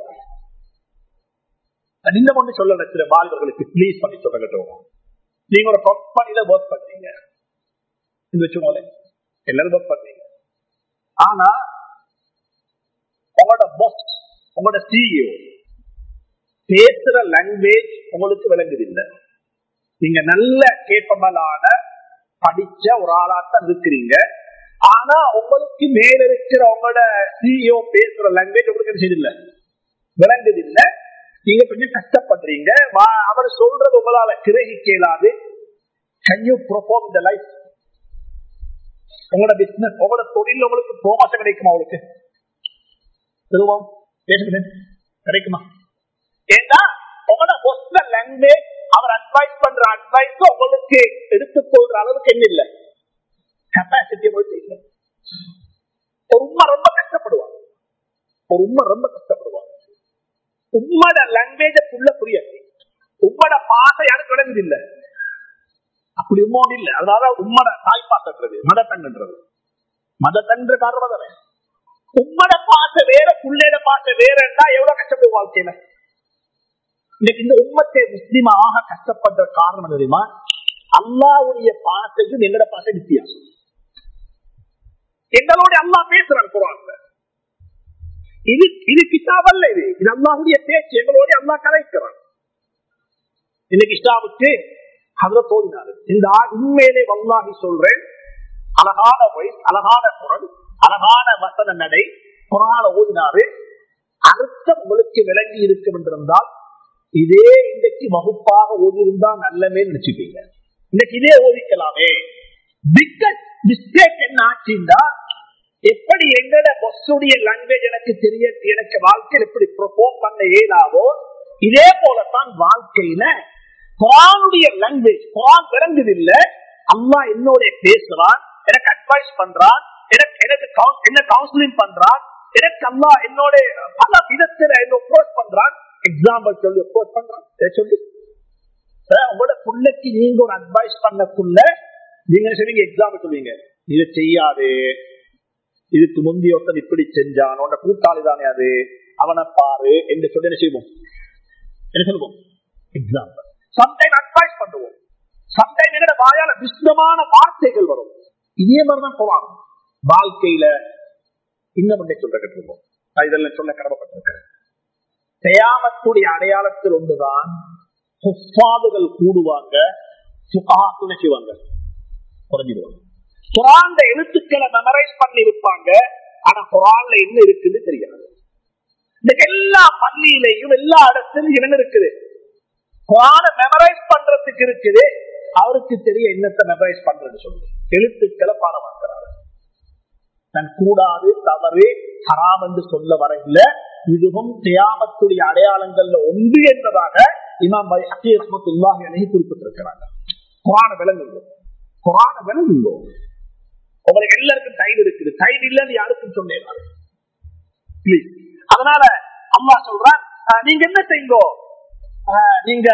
Speaker 1: இந்த ஒண்ணு சொல்ல நினைக்கிற வாலிபர்களுக்கு பிளீஸ் பண்ணி சொல்லுங்க நீங்க ஒரு கம்பெனில ஒர்க் பண்றீங்க வச்சுக்கோங்களேன் எல்லாரும் ஒர்க் பண்றீங்க ஆனா உங்களோட பாஸ் உங்களோட சிஇஓ பேசுற லாங்குவேஜ் உங்களுக்கு விளங்குது இல்லை நீங்க நல்ல கேப்பபலான படிச்ச ஒரு ஆளாத்தான் இருக்கிறீங்க ஆனா உங்களுக்கு மேல இருக்கிற உங்களோட சிஇஓ பேசுற லாங்குவேஜ் உங்களுக்கு என்ன செய்யல விளங்குது இல்ல நீங்க கொஞ்சம் கஷ்டப்படுறீங்க அவர் சொல்றது உங்களால கிரகிக்க இயலாது கேன் யூ ப்ரொஃபார்ம் இந்த லைஃப் உங்களோட பிசினஸ் உங்களோட தொழில் உங்களுக்கு ப்ரோமாசம் கிடைக்குமா உங்களுக்கு திருவோம் பேசுங்க கிடைக்குமா ஏன்னா உங்களோட மொத்த லாங்குவேஜ் அவர் அட்வைஸ் பண்ற அட்வைஸ் உங்களுக்கு எடுத்துக்கொள்ற அளவுக்கு என்ன இல்லை கெப்பாசிட்டி இல்லை ஒரு உண்மை ரொம்ப கஷ்டப்படுவாங்க ஒரு உண்மை ரொம்ப கஷ்டப்படுவாங்க உம்மோட லாங்குவேஜ புள்ள புரியாது உம்மோட பாசை யாருக்கு விளங்குது இல்ல அப்படி உம்மோடு இல்ல அதனால உம்மோட தாய் பாசன்றது மதத்தன்றது மதத்தன்ற காரணம் தானே உம்மோட பாச வேற புள்ளையோட பாச வேறண்டா எவ்வளவு கஷ்டப்படும் வாழ்க்கையில இந்த உம்மத்தை முஸ்லீமாக கஷ்டப்படுற காரணம் தெரியுமா அல்லாவுடைய பாசைக்கும் எங்களோட பாசை வித்தியாசம் எங்களோட அல்லா பேசுறான் குரான்ல இது இது கிதாப் அல்ல இது இது அல்லாஹுடைய பேச்சு எங்களோட அல்லாஹ் கலைக்கிறான் இன்னைக்கு இஸ்லாமுக்கு அதுல தோன்றினாரு இந்த ஆ- உண்மையிலே வல்லாஹி சொல்றேன் அழகான வயசு அழகான குரல் அழகான வசன நடை குரான ஓதினாரு அர்த்தம் உங்களுக்கு விளங்கி இருக்கும் என்றிருந்தால் இதே இன்றைக்கு வகுப்பாக ஓதியிருந்தா நல்லமே நினைச்சுப்பீங்க இன்னைக்கு இதே ஓதிக்கலாமே பிக்கஸ்ட் மிஸ்டேக் என்ன ஆச்சுண்டா எப்படி எங்கட பொஸ்ஸுடைய லாங்குவேஜ் எனக்கு தெரிய எனக்கு வாழ்க்கையில் எப்படி ப்ரொபோம் பண்ண இயலாதோ இதே போலத்தான் வாழ்க்கையில குரானுடைய லாங்குவேஜ் குரான் விளங்குது இல்ல அம்மா என்னோட பேசுறான் எனக்கு அட்வைஸ் பண்றான் எனக்கு எனக்கு கவுன்- என்ன கவுன்சிலிங் பண்றான் எனக்கு அம்மா என்னோட பல விதத்துல என்ன அப்ரோச் பண்றான் எக்ஸாம்பிள் சொல்லி அப்ரோச் பண்றான் இதை சொல்லி சார், உங்களோட புள்ளைக்கு நீங்க ஒரு அட்வைஸ் பண்ணக்குள்ள நீங்க சொல்லுங்க எக்ஸாம்பிள் சொல்லுவீங்க இதை செய்யாது இதுக்கு முந்தைய ஒருத்தன் இப்படி செஞ்சான் உன்ன கூட்டாளி தானே அது அவனை பாரு என்று சொல்லி என்ன செய்வோம் என்ன சொல்லுவோம் எக்ஸாம்பிள் சம்டைம் அட்வைஸ் பண்ணுவோம் சம்டைம் என்னோட வாயால விஷ்ணமான வார்த்தைகள் வரும் இதே மாதிரிதான் போவாங்க வாழ்க்கையில இன்னும் ஒன்றை சொல்ல கற்றுப்போம் நான் இதெல்லாம் சொல்ல கடமைப்பட்டிருக்கிறேன் தயாமத்துடைய அடையாளத்தில் ஒன்றுதான் குஃபாதுகள் கூடுவாங்க சுகா துணை செய்வாங்க குறைஞ்சிடுவாங்க குரான் எழுத்துக்களை மெமரைஸ் பண்ணி இருப்பாங்க ஆனா குரான்ல என்ன இருக்குன்னு தெரியாது இன்னைக்கு எல்லா பள்ளியிலையும் எல்லா இடத்திலும் என்ன இருக்குது குரான மெமரைஸ் பண்றதுக்கு இருக்குது அவருக்கு தெரிய என்னத்தை மெமரைஸ் பண்றது சொல்லு எழுத்துக்களை பாடமாக்குறாரு தன் கூடாது தவறு ஹராம் என்று சொல்ல வரையில இதுவும் தியாமத்துடைய அடையாளங்கள்ல ஒன்று என்பதாக இமாம் பை அக்கீரமத்துல்லாஹி அணைகி குறிப்பிட்டிருக்கிறாங்க குரான விளங்குங்க குரான விளங்குங்க உங்களுக்கு எல்லாருக்கும் டைம் இருக்குது டைம் இல்லைன்னு யாருக்கும் சொன்னேன் Please. அதனால அம்மா சொல்றான் அஹ், நீங்க என்ன செய்யுங்கோ அஹ், நீங்க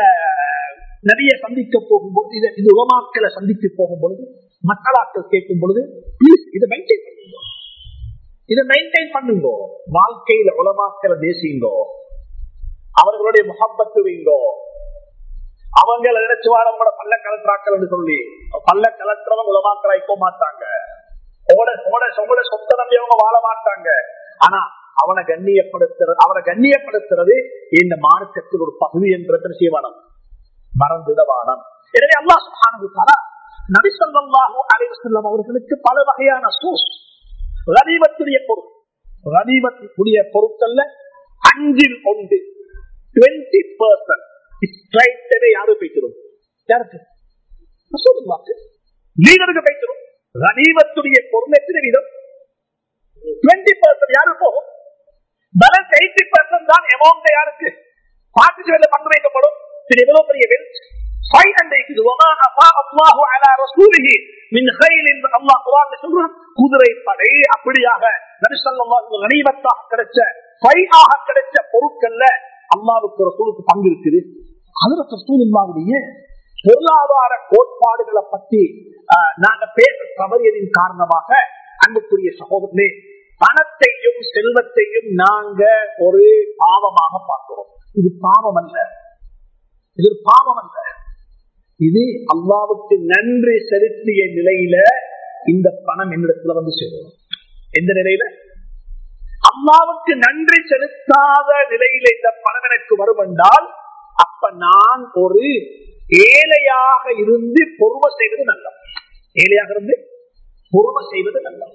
Speaker 1: நிறைய சந்திக்க போகும்போது இதை இது உமாக்களை சந்திக்க போகும் பொழுது மக்களாக்கள் கேட்கும் பொழுது ப்ளீஸ் இதை மெயின்டைன் பண்ணுங்க இதை மெயின்டைன் பண்ணுங்க வாழ்க்கையில உலமாக்களை தேசிங்கோ அவர்களுடைய முகப்பத்து வைங்கோ அவங்கள நினைச்சு வாழவங்களோட பல்ல கலத்துறாக்கள் சொல்லி பல்ல கலத்துறவங்க உலமாக்களை போக மாட்டாங்க உங்களோட உங்களோட உங்களோட சொத்த நம்பி அவங்க வாழ மாட்டாங்க ஆனா அவனை கண்ணியப்படுத்துறது அவனை கண்ணியப்படுத்துறது இந்த மார்க்கத்தில் ஒரு பகுதி என்ற செய்வானம் மறந்துடவானம் எனவே அல்லாஹ் சுப்ஹானஹு வ தஆலா நபி ஸல்லல்லாஹு அலைஹி வஸல்லம் அவர்களுக்கு பல வகையான சூஸ் கனிமத்துடைய பொருள் கனிமத்துடைய பொருட்கள்ல அஞ்சில் ஒன்று டுவெண்ட்டி பர்சன்ட் ஸ்ட்ரைட்டவே யாரு பேசுறோம் யாருக்கு ரசூலுல்லாஹ்க்கு லீடருக்கு பேசுறோம் கனிமத்துடைய பொருள் எத்தனை வீதம் டுவெண்ட்டி பர்சன்ட் யாரு போகும் பேலன்ஸ் எயிட்டி பர்சன்ட் தான் அமௌண்ட் யாருக்கு பார்ட்டிசிபேட் பண்ண வைக்கப்படும் இது எவ்வளவு பெரிய வெல்த் ஃபைவ் ஹண்ட்ரட் وما أفاء الله على رسوله من خيل الله குர்ஆன்ல சொல்றான் குதிரை படை அப்படியாக நபி ஸல்லல்லாஹு அலைஹி கனிமத்தாக கிடைச்ச ஃபைஆக கிடைச்ச பொருட்கள்ல அல்லாஹ்வுக்கு ரசூலுக்கு பங்கு இருக்குது ஹஜ்ரத் ரசூலுல்லாஹ்வுடைய பொருளாதார கோட்பாடுகளை பத்தி ஆஹ், நாங்க பேச தவறியதின் காரணமாக அன்புக்குரிய சகோதரனே பணத்தையும் செல்வத்தையும் நாங்க ஒரு பாவமாக பார்க்கிறோம் இது பாவம் அல்ல இது ஒரு பாவம் அல்ல இது அல்லாவுக்கு நன்றி செலுத்திய நிலையில இந்த பணம் என்னிடத்துல வந்து சேரும் எந்த நிலையில அல்லாவுக்கு நன்றி செலுத்தாத நிலையில இந்த பணம் எனக்கு வரும் என்றால் அப்ப நான் ஒரு ஏழையாக இருந்து பொறுமை செய்வது நல்லது ஏழையாக இருந்து பொறுமை செய்வது நல்லது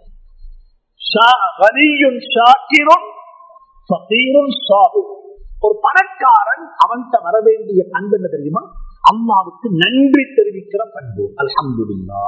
Speaker 1: ஷா- கனியுன் ஷாக்கிரும் ஃபகீரும் சாபிரும். ஒரு பணக்காரன் அவன்கிட்ட வர வேண்டிய பண்பு என்ன தெரியுமா அல்லாவுக்கு நன்றி தெரிவிக்கிற பண்பு அல்ஹம்துலில்லா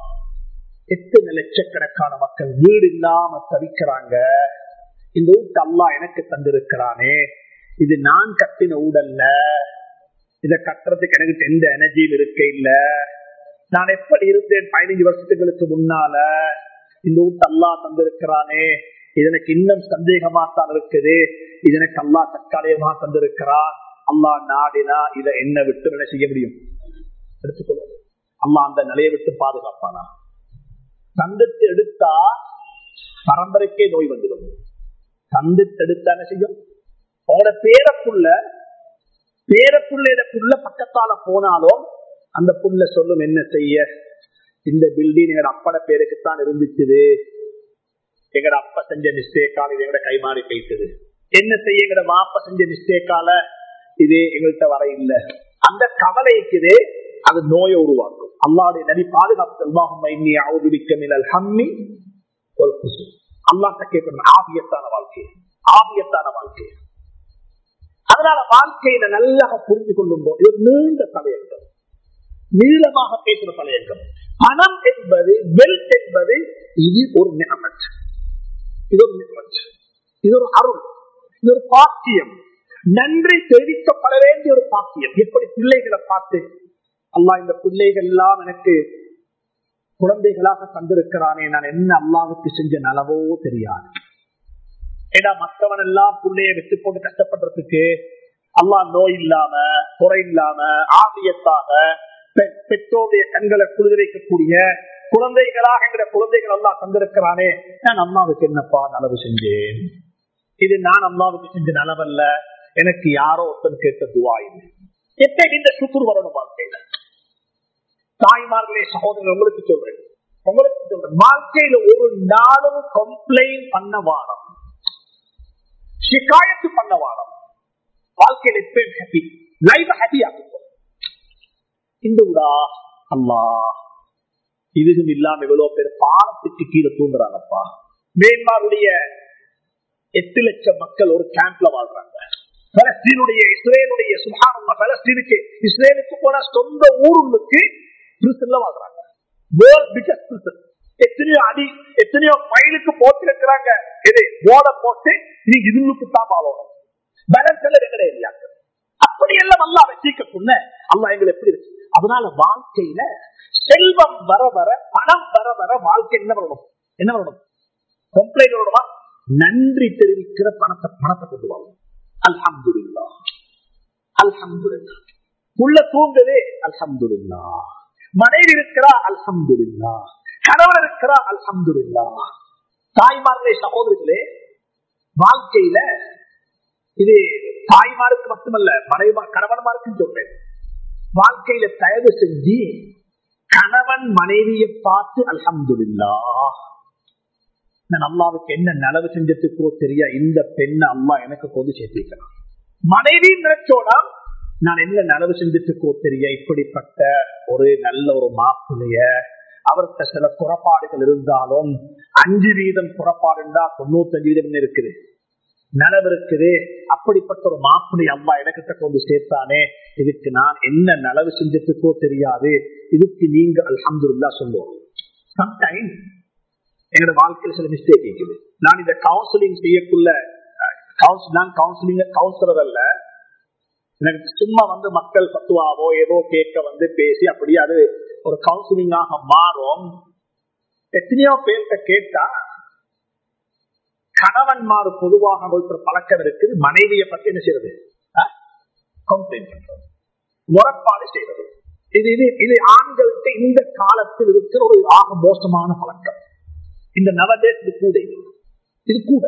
Speaker 1: எத்தனை லட்சக்கணக்கான மக்கள் வீடு இல்லாம தவிக்கிறாங்க இந்த வீட்டு அல்லா எனக்கு தந்திருக்கிறானே இது நான் கட்டின ஊடல்ல இதை கட்டுறதுக்கு எனக்கு எந்த எனர்ஜியும் இருக்க இல்ல நான் எப்படி இருந்தேன் பதினஞ்சு வருஷத்துக்கு முன்னால இந்த வீட்டு அல்லா தந்திருக்கிறானே இது எனக்கு இன்னும் சந்தேகமா தான் இருக்குது இது எனக்கு அல்லா தற்காலிகமா தந்திருக்கிறான் அல்லா நாடினா இதை என்ன விட்டு என்ன செய்ய முடியும் எடுத்துக்கொள்ள அம்மா அந்த நிலையை விட்டு பாதுகாப்பானா தந்தத்து எடுத்தா பரம்பரைக்கே நோய் வந்துடும் தந்தத்து எடுத்தா என்ன செய்யும் அவனோட பேரப்புள்ள பேரப்புள்ளையிடக்குள்ள பக்கத்தால போனாலும் அந்த புள்ள சொல்லும் என்ன செய்ய இந்த பில்டிங் எங்க அப்பட பேருக்குத்தான் இருந்துச்சு எங்கட அப்பா செஞ்ச மிஸ்டேக்கால இது எங்கட கை மாறி பேசுது என்ன செய்ய எங்கட மாப்பா செஞ்ச மிஸ்டேக்கால இது எங்கள்கிட்ட வர இல்ல அந்த கவலைக்குதே அது நோயை உருவாக்கும் அல்லாவுடைய நபி பாதுகாப்பு ஹம்மி அல்லாட்ட கேட்கணும் ஆபியத்தான வாழ்க்கை ஆபியத்தான வாழ்க்கை அதனால வாழ்க்கையில நல்லா புரிந்து கொள்ளும் போது இது நீண்ட தலையங்கம் நீளமாக பேசுற தலையங்கம் பணம் என்பது வெல்த் என்பது இது ஒரு நியமத் இது ஒரு நியமத் இது ஒரு அருள் இது ஒரு பாக்கியம் நன்றி தெரிவிக்கப்பட வேண்டிய ஒரு பாக்கியம் எப்படி பிள்ளைகளை பார்த்து அல்லா இந்த பிள்ளைகள் எல்லாம் எனக்கு குழந்தைகளாக தந்திருக்கிறானே நான் என்ன அல்லாவுக்கு செஞ்ச நலவோ தெரியாது ஏன்னா மற்றவன் எல்லாம் பிள்ளைய விட்டு போட்டு கஷ்டப்படுறதுக்கு அல்லா நோய் இல்லாம குறை இல்லாம ஆபியத்தாக பெற்றோருடைய கண்களை குளிர் வைக்கக்கூடிய குழந்தைகளாக என்கிற குழந்தைகள் எல்லாம் தந்திருக்கிறானே நான் அம்மாவுக்கு என்னப்பா நலவு செஞ்சேன் இது நான் அம்மாவுக்கு செஞ்ச நலவல்ல எனக்கு யாரோ ஒருத்தன் கேட்ட துவா இல்லை எப்படி இந்த சுக்குர் வரணும் வாழ்க்கையில தாய்மார்களே சகோதரர் உங்களுக்கு சொல்றேன் உங்களுக்கு சொல்றேன் வாழ்க்கையில ஒரு நாளும் கம்ப்ளைண்ட் பண்ண வாரம் ஷிகாயத்து பண்ண வாரம் வாழ்க்கையில எப்பயும் ஹாப்பி லைஃப் ஹாப்பியா இந்த விடா அல்லா இதுவும் இல்லாம எவ்வளவு பேர் பாலத்துக்கு கீழே தூங்குறாங்கப்பா மேன்மாருடைய எட்டு லட்சம் மக்கள் ஒரு கேம்ப்ல வாழ்றாங்க பலஸ்தீனுடைய இஸ்ரேலுடைய சுகானம் பலஸ்தீனுக்கு இஸ்ரேலுக்கு போன சொந்த ஊருக்கு பிரிசன்ல வாழ்றாங்க வேர்ல்ட் பிகஸ்ட் பிரிசன் எத்தனையோ அடி எத்தனையோ மைலுக்கு போட்டிருக்கிறாங்க இது போட போட்டு நீ இதுக்கு தான் வாழணும் பேலன்ஸ் எல்லாம் எங்கட ஏரியாக்கு அப்படி எல்லாம் அல்லா வச்சிக்க சொன்ன அல்லா எங்களை எப்படி இருக்கு அதனால வாழ்க்கையில செல்வம் வர வர பணம் வர வர வாழ்க்கை என்ன வரணும் என்ன வரணும் கம்ப்ளைண்ட் வரணுமா நன்றி தெரிவிக்கிற பணத்தை பணத்தை கொண்டு வரணும் அல்ஹம்துல்லா அல்ஹம்துல்லா உள்ள தூங்குதே அல்ஹம்துல்லா மனைவி இருக்கிறா அல்ஹம்துல்லா கணவன் இருக்கிறா அல்ஹம்துல்லா தாய்மார்களே சகோதரிகளே வாழ்க்கையில இது தாய்மாருக்கு மட்டுமல்ல மனைவா கணவன்மாருக்கும் சொல்றேன் வாழ்க்கையில தயவு செஞ்சு கணவன் மனைவியை பார்த்து அல்ஹம்துல்லா நான் அல்லாவுக்கு என்ன நலவு செஞ்சதுக்கோ தெரியா இந்த பெண்ணை அம்மா எனக்கு கொண்டு சேர்த்திருக்கிறான் மனைவி நினைச்சோனா நான் என்ன நலவு செஞ்சதுக்கோ தெரிய இப்படிப்பட்ட ஒரு நல்ல ஒரு மாப்பிள்ளைய அவர்கிட்ட சில குறப்பாடுகள் இருந்தாலும் அஞ்சு வீதம் குறப்பாடுண்டா தொண்ணூத்தஞ்சு வீதம் இருக்குது நலவு இருக்குது அப்படிப்பட்ட ஒரு மாப்பிள்ளை அம்மா எனக்கிட்ட கொண்டு சேர்த்தானே இதுக்கு நான் என்ன நலவு செஞ்சதுக்கோ தெரியாது இதுக்கு நீங்க அல்ஹம்துல்லா சொல்லுவோம் சம்டைம் எங்களோட வாழ்க்கையில் சில மிஸ்டேக் இருக்குது நான் இந்த கவுன்சிலிங் செய்யக்குள்ள நான் கவுன்சிலிங் கவுன்சிலர் அல்ல எனக்கு சும்மா வந்து மக்கள் பத்துவாவோ ஏதோ கேட்க வந்து பேசி அப்படியே அது ஒரு கவுன்சிலிங்காக மாறும் எத்தனையோ பேர்கிட்ட கேட்டா கணவன்மார் பொதுவாக ஒரு பழக்கம் இருக்குது மனைவியை பத்தி என்ன செய்யறது கம்ப்ளைண்ட் பண்றது முறப்பாடு செய்யறது இது இது இது ஆண்கள்கிட்ட இந்த காலத்தில் இருக்கிற ஒரு ஆக மோசமான பழக்கம் இந்த நவதேஸ் இது கூட இது கூட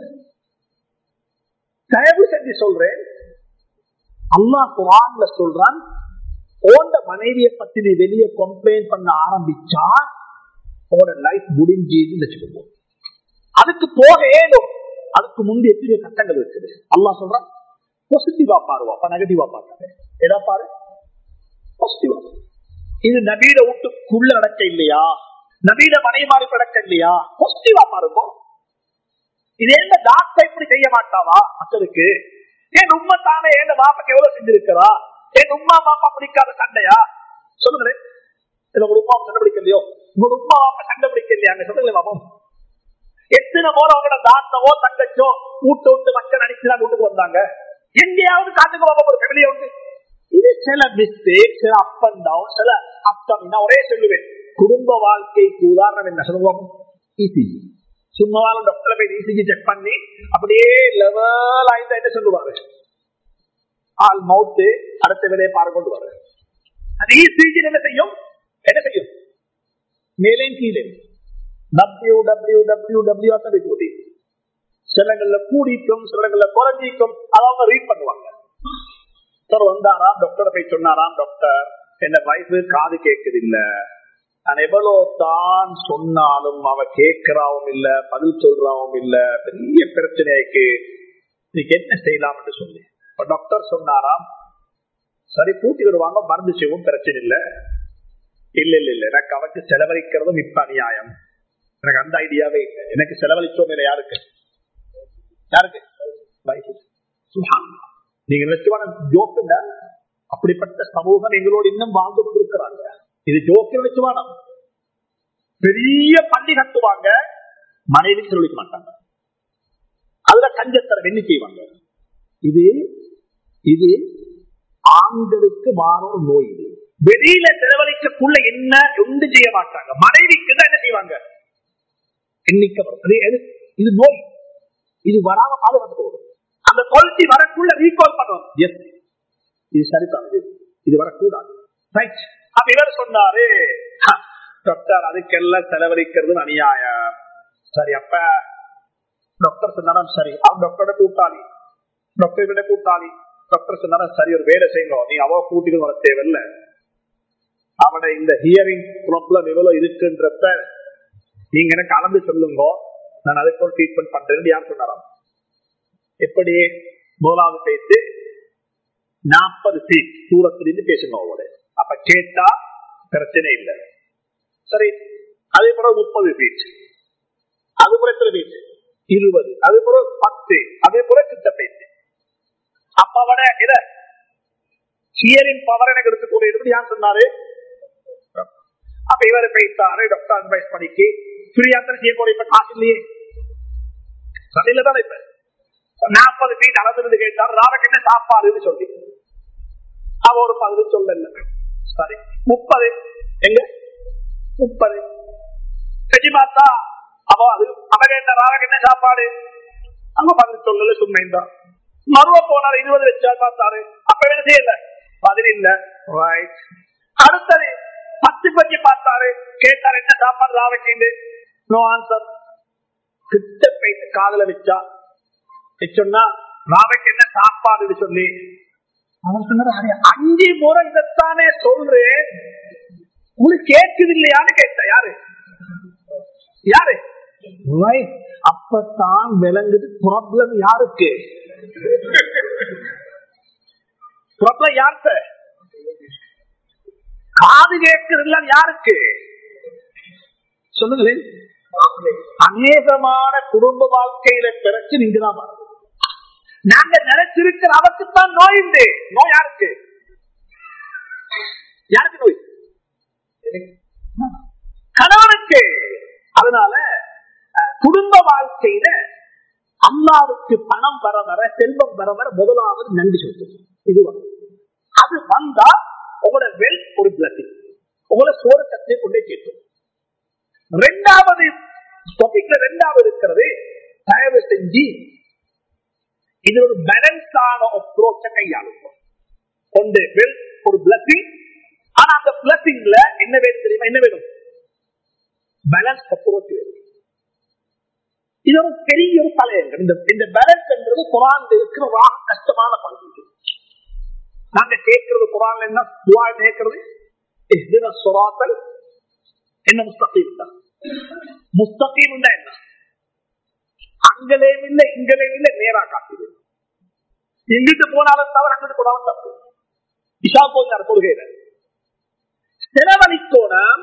Speaker 1: தயவு செஞ்சு சொல்றேன் அல்லா குரான்ல சொல்றான் ஓண்ட மனைவியை பத்தி நீ வெளியே கம்ப்ளைண்ட் பண்ண ஆரம்பிச்சா உங்களோட லைஃப் முடிஞ்சுன்னு வச்சுக்கோங்க அதுக்கு போக ஏனும் அதுக்கு முந்தைய எத்தனையோ கட்டங்கள் இருக்குது அல்லா சொல்றான் பாசிட்டிவா பாருவாப்பா நெகட்டிவா பார்க்காத எதா பாரு பாசிட்டிவா இது நபீட வீட்டுக்குள்ள நடக்க இல்லையா நபீட மனைமாறி நடக்க இல்லையா பாசிட்டிவா பாருங்க இது என்ன டாக்டர் இப்படி செய்ய மாட்டாவா மக்களுக்கு என் உண்மை தானே என் மாப்பாக்கு எவ்வளவு செஞ்சிருக்கிறா என் உமா மாப்பா பிடிக்காத சண்டையா சொல்லுங்களேன் உங்க உமா சண்டை பிடிக்கலையோ உங்க உமா மாப்பா சண்டை பிடிக்கலையா சொல்லுங்களேன் பாப்போம் எத்தனை போல அவங்களோட தாத்தவோ தங்கச்சோ வீட்டு விட்டு மக்கள் அடிச்சுதான் வீட்டுக்கு வந்தாங்க எங்கேயாவது காட்டுக்கு வாங்க ஒரு ஃபேமிலியா உண்டு இது சில மிஸ்டேக் சில அப் அண்ட் டவுன் சில அப்டம் நான் ஒரே சொல்லுவேன் குடும்ப வாழ்க்கைக்கு உதாரணம் என்ன சொல்லுவோம் இசிஜி சும்மாவான டாக்டர் போய் இசிஜி செக் பண்ணி அப்படியே லெவல் ஆயிருந்தா என்ன சொல்லுவாரு ஆள் மவுத்து அடுத்த வேலையை பாரு கொண்டு வர அது இசிஜி என்ன செய்யும் என்ன செய்யும் மேலே கீழே டபிள்யூ டபிள்யூ டபிள்யூ டபிள்யூ கூடி சிலங்கள்ல கூடிக்கும் சிலங்கள்ல குறைஞ்சிக்கும் அதை அவங்க ரீட் பண்ணுவாங்க டாக்டர் வந்தாராம் டாக்டர் போய் சொன்னாராம் டாக்டர் என்ன வைஃப் காது கேட்குது இல்ல நான் எவ்வளவு தான் சொன்னாலும் அவ கேட்கிறாவும் இல்ல பதில் சொல்றாவும் இல்ல பெரிய பிரச்சனைக்கு இதுக்கு என்ன செய்யலாம் என்று சொல்லி இப்ப டாக்டர் சொன்னாராம் சரி பூட்டி விடுவாங்க மருந்து செய்வோம் பிரச்சனை இல்ல இல்ல இல்ல இல்ல எனக்கு அவருக்கு செலவழிக்கிறதும் இப்ப அநியாயம் எனக்கு அந்த ஐடியாவே இல்லை எனக்கு செலவழிச்சோம் இல்ல யாருக்கு யாருக்கு சுப்ஹானல்லாஹ். நீங்க நினைச்சுவான ஜோக்குங்க அப்படிப்பட்ட சமூகம் எங்களோடு இன்னும் வாழ்ந்து கொண்டிருக்கிறாங்க இது ஜோக்கு நினைச்சுவானம் பெரிய பள்ளி கட்டுவாங்க மனைவி செலவழிக்க மாட்டாங்க அதுல கஞ்சத்தரம் என்ன செய்வாங்க இது இது ஆண்களுக்கு மாறும் நோய் இது வெளியில செலவழிக்கக்குள்ள என்ன ஒன்று செய்ய மாட்டாங்க மனைவிக்கு தான் என்ன செய்வாங்க எண்ணிக்கை வரும். அது எது- இது நோய் இது வராம பாதுகாத்துக்கணும் அந்த குவாலிட்டி வரக்குள்ள ரீகால் பண்ணுவோம் எஸ் இது சரிதான் இது இது வரக்கூடாது ரைட் அப்ப இவர் சொன்னாரு "ஹ, டாக்டர் அதுக்கெல்லாம் செலவழிக்கிறது அநியாயம் சரி அப்ப டாக்டர் சொன்னாலும் சரி அவன் டாக்டரோட கூட்டாளி டாக்டர் கூட்டாளி டாக்டர் சொன்னாலும் சரி ஒரு வேலை செய்யணும் நீ அவ கூட்டிட்டு வர தேவையில்ல அவன இந்த ஹியரிங் ப்ராப்ளம் எவ்வளவு இருக்குன்றத நீங்க எனக்கு கலந்து சொல்லுங்க நான் அதுக்கு ஒரு ட்ரீட்மெண்ட் பண்றேன்னு யார் சொன்னாராம் எப்படி முதலாவது பேச்சு நாற்பது ஃபீட் தூரத்திலிருந்து பேசணும் அவங்களோட அப்ப கேட்டா பிரச்சனை இல்லை சரி அதே போல முப்பது ஃபீட் அது போல எத்தனை ஃபீட் இருபது அதே போல பத்து அதே போல கிட்ட பேச்சு அப்ப அவட இத ஹியரிங் பவர் எனக்கு எடுத்துக்கூடிய எப்படி யார் சொன்னாரு அப்ப இவர் பேசாரு டாக்டர் அட்வைஸ் பண்ணிக்கு ஃப்ரீயாத்திரம் செய்யக்கூடிய இப்ப காசு இல்லையே சரியில்ல தானே இப்ப நாற்பது ஃபீட் அளந்து கேட்டார் ராவக்கு என்ன சாப்பாடுன்னு சொல்லி அவ ஒரு பதில் சொல்லல சரி முப்பது எங்க முப்பது செஞ்சு பார்த்தா அவ அது அவ கேட்ட ராவக்கு என்ன சாப்பாடு அங்க பதில் சொல்லல சும்மைந்தான் மறுவ போனார் இருபது வச்சா பார்த்தாரு அப்ப என்ன செய்யல பதில் இல்ல ரைட் அடுத்தது பத்து பஞ்சு பார்த்தாரு கேட்டார் என்ன சாப்பாடு ராவக்கு நோ ஆன்சர் கிட்ட போயிட்டு காதல வச்சா சொன்னா ராவைக்கு என்ன சாப்பாடுன்னு சொல்லி அவர் சொன்னாரு "அடே, அஞ்சு முறை இதைத்தானே சொல்றேன் உங்களுக்கு கேட்குது இல்லையான்னு கேட்ட யாரு யாரு Right. அப்பதான் விளங்குது ப்ராப்ளம் யாருக்கு ப்ராப்ளம் யார்கிட்ட காது கேட்கிறது யாருக்கு சொல்லுங்களேன் அநேகமான குடும்ப வாழ்க்கையில பிரச்சனை இங்குதான் வருது நாங்க நினைச்சிருக்கிற அவருக்குத்தான் நோய் உண்டு நோய் யாருக்கு யாருக்கு நோய் கணவனுக்கு அதனால அஹ், குடும்ப வாழ்க்கையில அல்லாவுக்கு பணம் வர வர செல்வம் வர வர முதலாவது நன்றி செலுத்தும் இது வரும். அது வந்தா உங்களோட வெல்த் ஒரு பிளஸிங் உங்களோட சோரக்கத்தை கொண்டே கேட்கும் ரெண்டாவது டாபிக்ல ரெண்டாவது இருக்கிறது தயவு செஞ்சு இது ஒரு பேலன்ஸான அப்ரோச்ச கையாளுங்க ஒன்று வெல் ஒரு பிளஸிங் ஆனா அந்த பிளஸிங்ல என்ன வேணும் தெரியுமா என்ன வேணும் பேலன்ஸ் அப்ரோச் வேணும் இது ஒரு பெரிய ஒரு தலையங்கம் இந்த இந்த பேலன்ஸ் என்றது குரான் இருக்கிற ஒரு ஆக கஷ்டமான பகுதி இது. நாங்க கேட்கிறது குரான் என்ன துவா கேட்கிறது இஹ்தின ஸிராத்தல் என்ன முஸ்தகீம் தான் முஸ்தகீம் என்ன அங்கலேயும் இல்லை இங்கலேயும் இல்லை நேரா காட்டுது இங்கிட்டு போனாலும் தவிர அங்கிட்டு போனாலும் தப்பு இஷா போஞ்சார் கொள்கையில செலவழித்தோனம்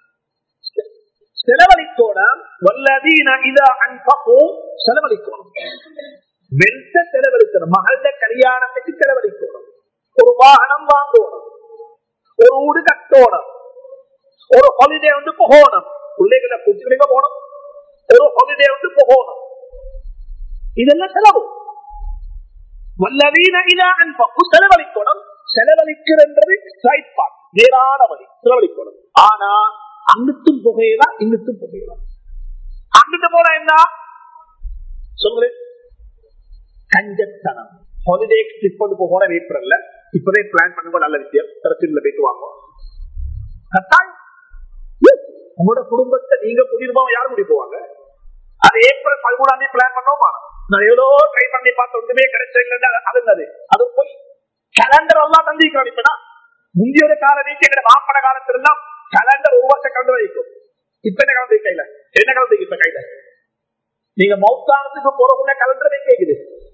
Speaker 1: செலவழித்தோனம் வல்லதீன இத அன்போ செலவழிக்கணும் வெல்த்த செலவழிக்கணும் மகள கல்யாணத்துக்கு செலவழிக்கணும் ஒரு வாகனம் வாங்கணும் ஒரு வீடு கட்டணும் ஒரு ஹாலிடே வந்து போகணும் பிள்ளைகளை குட்டிகளுக்கு போகணும் ஒரு ஹாலிடே வந்து போகணும் இதெல்லாம் செலவு வல்லவீன இலா அன்பு செலவழிக்கணும் செலவழிக்கிறது சைட் பார்ட் நேரான வழி செலவழிக்கணும் ஆனா அங்கிட்டும் புகையலாம் இங்கிட்டும் புகையலாம் அங்கிட்டு போனா என்ன சொல்லுங்க கஞ்சத்தனம் ஹாலிடே ட்ரிப் வந்து போகிற ஏப்ரல்ல இப்பவே பிளான் பண்ணுங்க நல்ல விஷயம் பிரச்சனை போயிட்டு வாங்க கட்டாயம் உங்களோட குடும்பத்தை நீங்க குடியிருப்போம் யாரும் குடி போவாங்க அது ஏப்ரல் பதிமூணாம் தேதி பிளான் பண்ணோமா நான் எவ்வளோ ட்ரை பண்ணி பார்த்து ஒன்றுமே கிடைச்சது அது என்னது அது போய் கேலண்டர் எல்லாம் தந்திருக்கிறோம் இப்பதான் முந்தைய கால நீங்க எங்க மாப்பட காலத்துல எல்லாம் கலண்டர் ஒரு வருஷம் கலண்டர் வைக்கும் இப்ப என்ன கலந்து கையில என்ன கலந்து இப்ப கையில நீங்க மௌத்தானத்துக்கு போறக்குள்ள கலண்டர் கேக்குது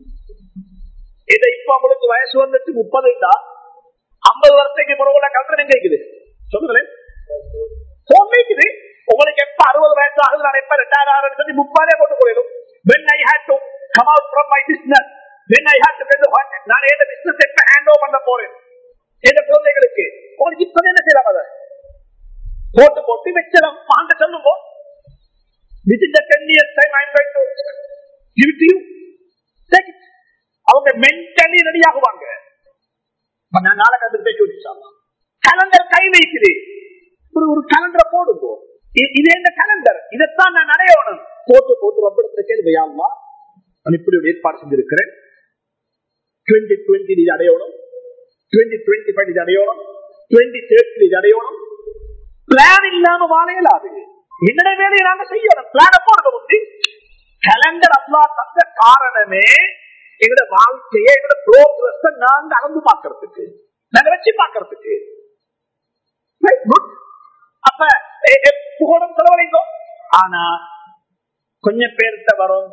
Speaker 1: இதை இப்ப உங்களுக்கு வயசு வந்துட்டு முப்பது ஐம்பது வருஷத்துக்கு பிறகுள்ள கலண்டர் கேக்குது சொல்லுங்களேன் போன் கேக்குது உங்களுக்கு எப்ப அறுபது வயசு ஆகுது நான் எப்ப ரெண்டாயிரம் ஆறு சொல்லி முப்பதே போட்டு போயிடும் when I had to come out from my business when I had to get the நான் எந்த business எப்ப ஹேண்ட் ஓவர் பண்ண போறேன் எந்த குழந்தைகளுக்கு உங்களுக்கு இப்ப என்ன செய்யலாம் அதை போட்டு போட்டு வச்சிடம் வாங்க சொல்லுங்க within the 10 years time I am going to give it to you take it அவங்க மென்டலி ரெடி ஆகுவாங்க அப்ப நான் நாளை கண்டு பேசி கலண்டர் கையில் இருக்குது ஒரு ஒரு கலண்டரை போடுங்க இ- இது என்ன கலண்டர் இதைத்தான் நான் அடையணும் போட்டு போட்டு ரொம்ப கேள்வியாமா நான் இப்படி ஒரு ஏற்பாடு செஞ்சிருக்கிறேன் டுவெண்ட்டி டுவெண்ட்டி இது அடையணும் டுவெண்ட்டி டுவெண்ட்டி ஃபைவ் இது அடையணும் டுவெண்ட்டி தேர்ட்டி இது அடையணும் பிளான் இல்லாம வாழையலாது என்னோட வேலையை நாங்க செய்யணும் பிளான போடுறது வந்து கலண்டர் அல்லா தந்த காரணமே எங்களோட வாழ்க்கையை எங்களோட ப்ரோக்ரஸ் நாங்க அளந்து பார்க்கறதுக்கு நாங்க வச்சு பார்க்கறதுக்கு Right, good. அப்ப எ- எ- புகழும் செலவழிக்கும் ஆனா கொஞ்சம் பேர்கிட்ட வரும்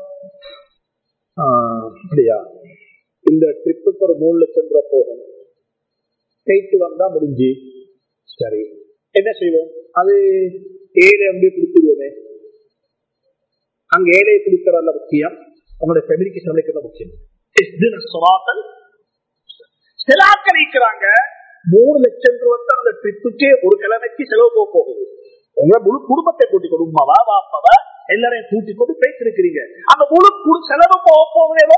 Speaker 1: ஆ, அப்படியா இந்த ட்ரிப்புக்கு ஒரு மூணு லட்சம் ரூபாய் போகும் போயிட்டு வந்தா முடிஞ்சு சரி என்ன செய்வோம் அது ஏழை வந்து கொடுத்துருவோமே அங்க ஏழை கொடுக்கறதுல முக்கியம் உங்களுடைய ஃபெமிலிக்கு சமைக்கிறது முக்கியம் இஸ்தின சுராத்தல் சில ஆட்கள் இருக்கிறாங்க மூணு லட்சம் ரூபாய் அந்த ட்ரிப்புக்கே ஒரு கிழமைக்கு செலவு போக போகுது உங்க முழு குடும்பத்தை கூட்டிக் கொண்டு உமாவா பாப்பாவா எல்லாரையும் கூட்டிக் கொண்டு பேசிருக்கிறீங்க அந்த முழு குடு- செலவு போக போகுதேவோ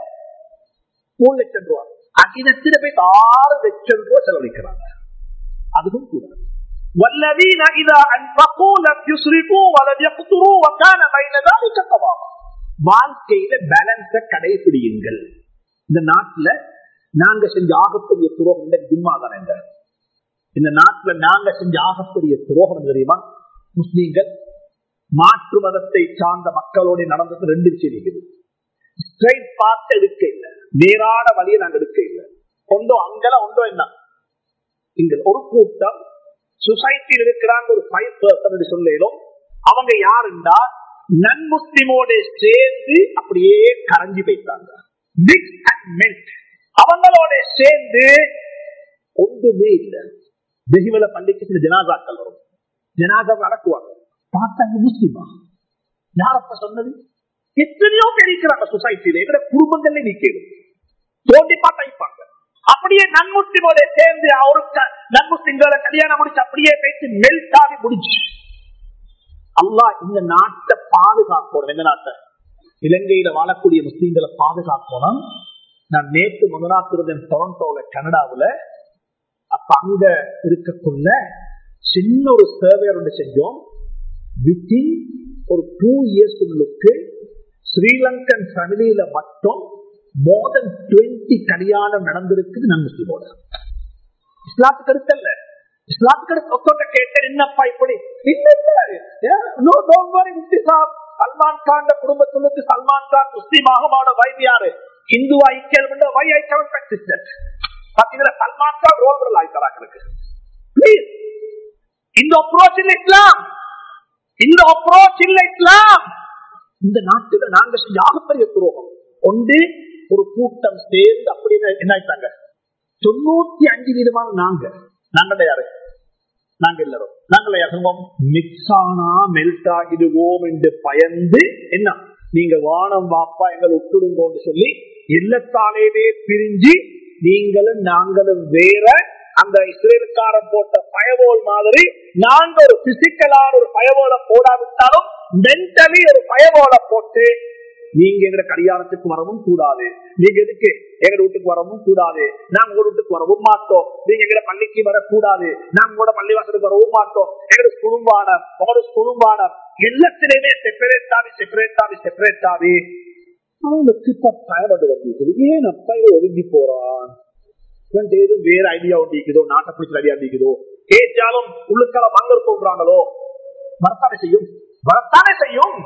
Speaker 1: மூணு லட்சம் ரூபாய் அகிதத்தில போய் ஆறு லட்சம் ரூபாய் செலவழிக்கிறாங்க அதுவும் கூட والذين إذا أنفقوا لم يسرفوا ولم يقتروا وكان بين ذلك قواما வாழ்க்கையில பேலன்ஸ கடைபிடியுங்கள் இந்த நாட்டுல நாங்க செஞ்ச ஆகப்பெரிய துரோகம் இந்த ஜும்மா தானே இந்த. இந்த நாட்டுல நாங்க செஞ்ச ஆகப்பெரிய துரோகம் என்ன தெரியுமா முஸ்லீம்கள் மாற்று மதத்தை சார்ந்த மக்களோட நடந்தது ரெண்டு விஷயம் இருக்குது ஸ்ட்ரைட் பார்த்து எடுக்க இல்லை நேரான வழியை நாங்க எடுக்க இல்லை ஒன்றோ அங்கல ஒன்றோ என்ன இங்க ஒரு கூட்டம் சொசைட்டியில் இருக்கிறாங்க ஒரு ஃபைவ் பர்சன்ட் சொல்லும் அவங்க யாருண்டா நன் முஸ்லிமோட சேர்ந்து அப்படியே கரைஞ்சி போயிட்டாங்க மிக்ஸ் அண்ட் மெல்ட் அவங்களோட சேர்ந்து ஒன்றுமே இல்லை தெஹிவல பள்ளிக்கு சில ஜனாதாக்கள் வரும் ஜனாதா நடக்குவாங்க பார்த்தாங்க முஸ்லிமா யாரப்ப சொன்னது எத்தனையோ பேர் இருக்கிறாங்க சொசைட்டியில எங்கட குடும்பங்கள்ல நிக்கணும் தோண்டி பார்த்தா இருப்பாங்க அப்படியே நன்முஸ்லிமோட சேர்ந்து அவருக்கு நன்முஸ்லிம்களை கல்யாணம் முடிச்சு அப்படியே பேசி மெல்ட் ஆகி முடிச்சு அல்லாஹ் இந்த நாட்டை பாதுகாக்கணும் இந்த நாட்டை இலங்கையில வாழக்கூடிய முஸ்லீம்களை பாதுகாக்கணும் நான் நேற்று முதலாத்திருந்தேன் டொரண்டோல கனடாவுல அப்ப அங்க இருக்கக்குள்ள சின்ன ஒரு சர்வே ஒன்று செஞ்சோம் வித்தின் ஒரு டூ இயர்ஸ் உள்ளுக்கு ஸ்ரீலங்கன் ஃபேமிலியில மட்டும் மோர் தென் டுவெண்ட்டி கல்யாணம் நடந்திருக்குது நன் முஸ்லிமோட இஸ்லாத்துக்கு அடுத்தல்ல இஸ்லாத்துக்கு அடுத்து ஒருத்தவங்க கேட்டேன் என்னப்பா இப்படி இல்ல இல்ல நோ டோன்ட் வரி முஃப்தி சாப் சல்மான் கான் குடும்பத்துக்கு சல்மான் கான் முஸ்லீம் ஆகமான வைத்தியாரு யாரு இந்துவா இக்கல் வை ஐ கவன் பிராக்டிஸ் பாத்தீங்கன்னா சல்மான் கான் ரோல் மாடல் ஆயிட்டாராங்களுக்கு ப்ளீஸ் இந்த அப்ரோச் இல்ல இஸ்லாம் இந்த அப்ரோச் இல்ல இஸ்லாம் இந்த நாட்டுல நாங்க செஞ்ச ஆகப்பெரிய துரோகம் ஒன்று ஒரு கூட்டம் சேர்ந்து அப்படின்னு என்ன ஆயிட்டாங்க தொண்ணூத்தி அஞ்சு வீதமான நாங்க நாங்கள யாரு நாங்க எல்லாரும் நாங்கள யாரும் மிக்ஸ் ஆனா மெல்ட் ஆகிடுவோம் என்று பயந்து என்ன நீங்க வானம் வாப்பா எங்களை விட்டுடுங்கன்னு சொல்லி இல்லத்தாலேயே பிரிஞ்சு நீங்களும் நாங்களும் வேற அந்த இஸ்ரேலுக்காரன் போட்ட பயவோல் மாதிரி நாங்க ஒரு பிசிக்கலான ஒரு பயவோல போடாவிட்டாலும் மென்டலி ஒரு பயவோல போட்டு நீங்க எங்க கல்யாணத்துக்கு வரவும் கூடாது நீங்க எதுக்கு எங்க வீட்டுக்கு வரவும் கூடாது நாங்க உங்க வீட்டுக்கு வரவும் மாட்டோம் நீங்க எங்க பள்ளிக்கு வரக்கூடாது நாங்க உங்களோட பள்ளிவாசலுக்கு வரவும் மாட்டோம் எங்க குடும்பானம் உங்களோட குடும்பானம் எல்லாத்திலையுமே செப்பரேட் ஆகி செப்பரேட் ஆகி செப்பரேட் ஆகி அவங்களுக்கு இப்ப பயப்பட்டு வந்திருக்குது ஏன் அப்பா இவன் ஒதுங்கி போறான் இவன் ஏதும் வேற ஐடியா ஒட்டிக்குதோ நாட்டை பிடிச்ச ஐடியா ஒட்டிக்குதோ கேட்டாலும் உள்ளுக்கால வாங்க தோன்றாங்களோ வரத்தானே செய்யும் வரத்தானே செய்யும்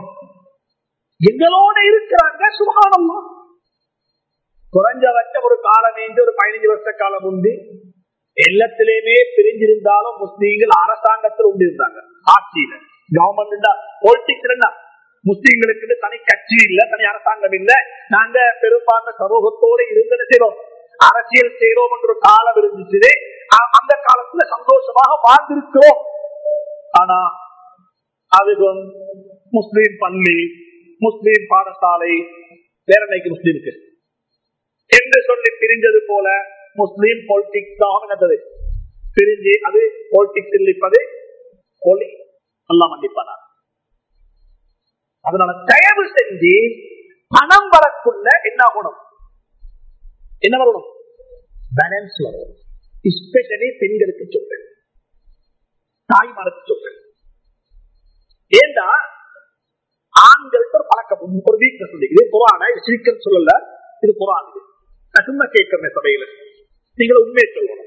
Speaker 1: எங்களோட இருக்கிறாங்க சுகானம்மா குறைஞ்சபட்சம் ஒரு காலம் என்று ஒரு பதினஞ்சு வருஷ காலம் உண்டு எல்லாத்திலேயுமே பிரிஞ்சிருந்தாலும் முஸ்லீம்கள் அரசாங்கத்தில் உண்டு இருந்தாங்க ஆட்சியில கவர்மெண்ட் பொலிட்டிக்ஸ் முஸ்லீம்களுக்கு தனி கட்சி இல்ல தனி அரசாங்கம் இல்ல நாங்க பெரும்பான்மை சமூகத்தோட இருந்து செய்யறோம் அரசியல் செய்யறோம் என்ற ஒரு காலம் இருந்துச்சு அ- அந்த காலத்துல சந்தோஷமாக வாழ்ந்திருக்கிறோம் ஆனா அதுவும் முஸ்லீம் பள்ளி முஸ்லீம் பாடசாலை வேற என்னைக்கு முஸ்லீமுக்கு என்று சொல்லி பிரிஞ்சது போல முஸ்லீம் பொலிட்டிக்ஸ் தான் என்னது பிரிஞ்சு அது பொலிட்டிக்ஸ் இருப்பது பொலி எல்லாம் மன்னிப்பானா அதனால தயவு செஞ்சு பணம் வரக்குள்ள என்ன ஆகணும் என்ன வரணும் பேலன்ஸ் வரணும் எஸ்பெஷலி பெண்களுக்கு சொல்றேன் தாய்மாருக்கு சொல்றேன் ஏண்டா ஆண்கள்ட்ட ஒரு பழக்கம் ஒரு வீக்னஸ் சொல்லி இது குரான இது சிரிக்கல் சொல்லல இது குரான் இது நான் சும்மா கேட்கிறேன் சபையில நீங்கள் உண்மையை சொல்லணும்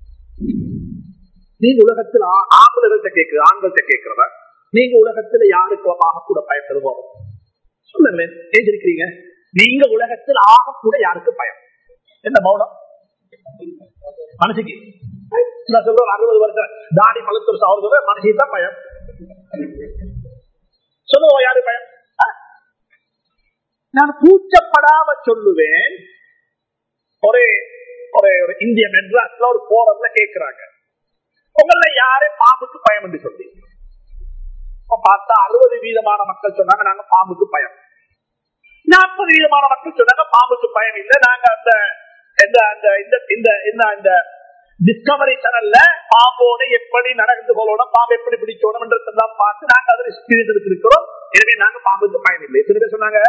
Speaker 1: நீங்க உலகத்தில் ஆ- ஆம்பளைகள்ட்ட கேட்கிற ஆண்கள்ட்ட கேட்கிறத நீங்க உலகத்துல யாருக்கு ஆகக்கூட பயப்படுவோம் சொல்லுங்களேன் ஏன் இருக்கிறீங்க நீங்க உலகத்தில் ஆகக்கூட யாருக்கு பயம் என்ன மௌனம் மனசுக்கு நான் சொல்றேன் அறுபது வருஷம் தாடி பழுத்து அவர்கள் மனசுக்கு தான் பயம் சொல்லுவோம் யாரு பயம் ஆ? நான் கூச்சப்படாம சொல்லுவேன் ஒரு ஒரு ஒரு இந்திய மெட்ராஸ்ல ஒரு போரம்ல கேட்கிறாங்க உங்கள யாரு பாம்புக்கு பயம் என்று சொல்லி அப்ப பார்த்தா அறுபது வீதமான மக்கள் சொன்னாங்க நாங்க பாம்புக்கு பயம் நாற்பது வீதமான மக்கள் சொன்னாங்க பாம்புக்கு பயம் இல்லை நாங்க அந்த இந்த அந்த இந்த இந்த இந்த இந்த டிஸ்கவரி சேனல்ல பாம்போட எப்படி நடந்து கொள்ளணும் பாம்பு எப்படி பிடிக்கணும் என்றதெல்லாம் பார்த்து நாங்க அதில் எக்ஸ்பீரியன்ஸ் எடுத்திருக்கிறோம் எனவே நாங்க பாம்புக்கு பயம் இல்லை எத்தனை பேர் சொன்னாங்க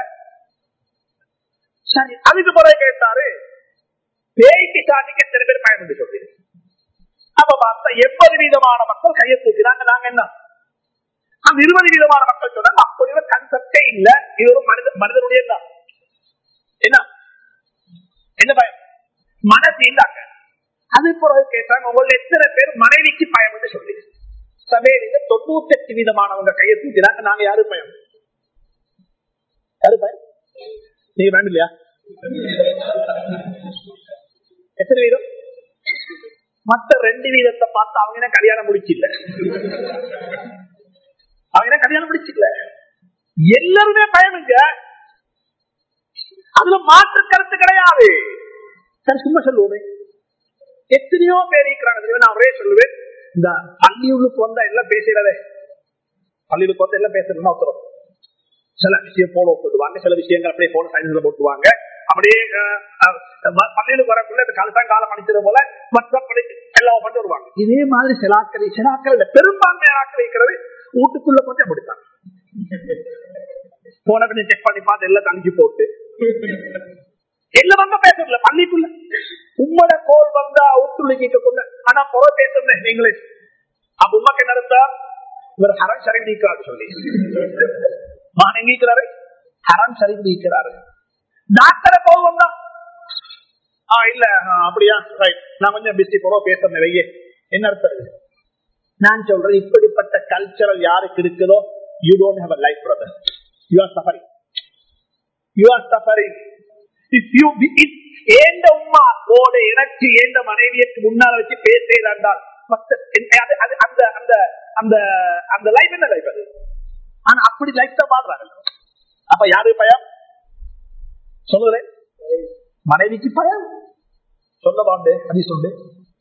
Speaker 1: சரி அதுக்கு பிறகு கேட்டாரு பேய்க்கு சாதிக்கு எத்தனை பேர் பயம் என்று சொல்லி அப்ப பார்த்தா எண்பது வீதமான மக்கள் கையை தூக்கிறாங்க நாங்க என்ன அந்த இருபது வீதமான மக்கள் சொன்னாங்க அப்படி ஒரு கன்செப்டே இல்ல இது ஒரு மனித மனிதனுடைய என்ன என்ன என்ன பயம் மனசு இல்லாங்க அது பிறகு கேட்டாங்க உங்களை எத்தனை பேர் மனைவிக்கு பயம் என்று சொல்லி சபையில தொண்ணூத்தி எட்டு வீதமானவங்க கையை தூக்கிறாங்க நாங்க யாரு பயம் யாரு பயம் நீங்க வேணும் இல்லையா எத்தனை வீதம் மத்த ரெண்டு வீதத்தை பார்த்து அவங்க என்ன கல்யாணம் முடிச்சில்ல அவங்க என்ன கல்யாணம் முடிச்சில்ல எல்லாருமே பயனுங்க அதுல மாற்று கருத்து கிடையாது சரி சும்மா சொல்லுவோமே எத்தனையோ பேர் இருக்கிறாங்க தெரியுமா? நான் ஒரே சொல்லுவேன் இந்த பள்ளியுள்ளுக்கு வந்தா எல்லாம் பேசுறதே பள்ளியுளுக்கு வந்தா எல்லாம் பேசுறதுன்னா ஒருத்தரும் சில விஷயம் போல போட்டுவாங்க சில விஷயங்கள் அப்படியே போன சைன்ஸ்ல போட்டுவாங்க அப்படியே அஹ், அஹ், பள்ளியிலுக்கு வரக்குள்ள இந்த கலத்தான் காலம் படிச்சது போல மற்றபடி எல்லாம் பண்ணி வருவாங்க இதே மாதிரி சிலாக்கள் சிலாக்கள் இல்ல பெரும்பான்மையான ஆக்கள் இருக்கிறது வீட்டுக்குள்ள போட்டு அப்படித்தான் போன கொஞ்சம் செக் பண்ணி பார்த்து எல்லாம் தனிச்சு போட்டு எல்லாம் வந்தா பேசல பள்ளிக்குள்ள உம்மோட கோல் வந்தா ஊட்டுள்ள கேட்கக்குள்ள ஆனா புற பேசுறேன் நீங்களே அப்ப உமாக்கு என்ன இருந்தா இவர் ஹரம் சரி நீக்கிறாரு சொல்லி மான் எங்க இருக்கிறாரு ஹரம் சரி நீக்கிறாரு டாக்டரை கோல் வந்தா ஆ இல்ல ஆ, அப்படியா ரைட் நான் கொஞ்சம் பிஸி போறோ பேசுறேன் நிறைய என்ன அர்த்தம் இது? நான் சொல்றேன் இப்படிப்பட்ட கல்ச்சரல் யாருக்கு இருக்குதோ you don't have a life brother you are suffering you are suffering if you ஏந்த உமா ஓட எனக்கு ஏந்த மனைவியக்கு முன்னால வச்சு பேசுறாண்டால் அந்த அந்த அந்த அந்த லைஃப் என்ன லைஃப் அது ஆனா அப்படி லைஃப் தான் வாழ்றாங்க அப்ப யாரு பயம் சொல்லுறேன் மனைவிக்கு பயம் சொல்ல வாண்டு அது சொல்லு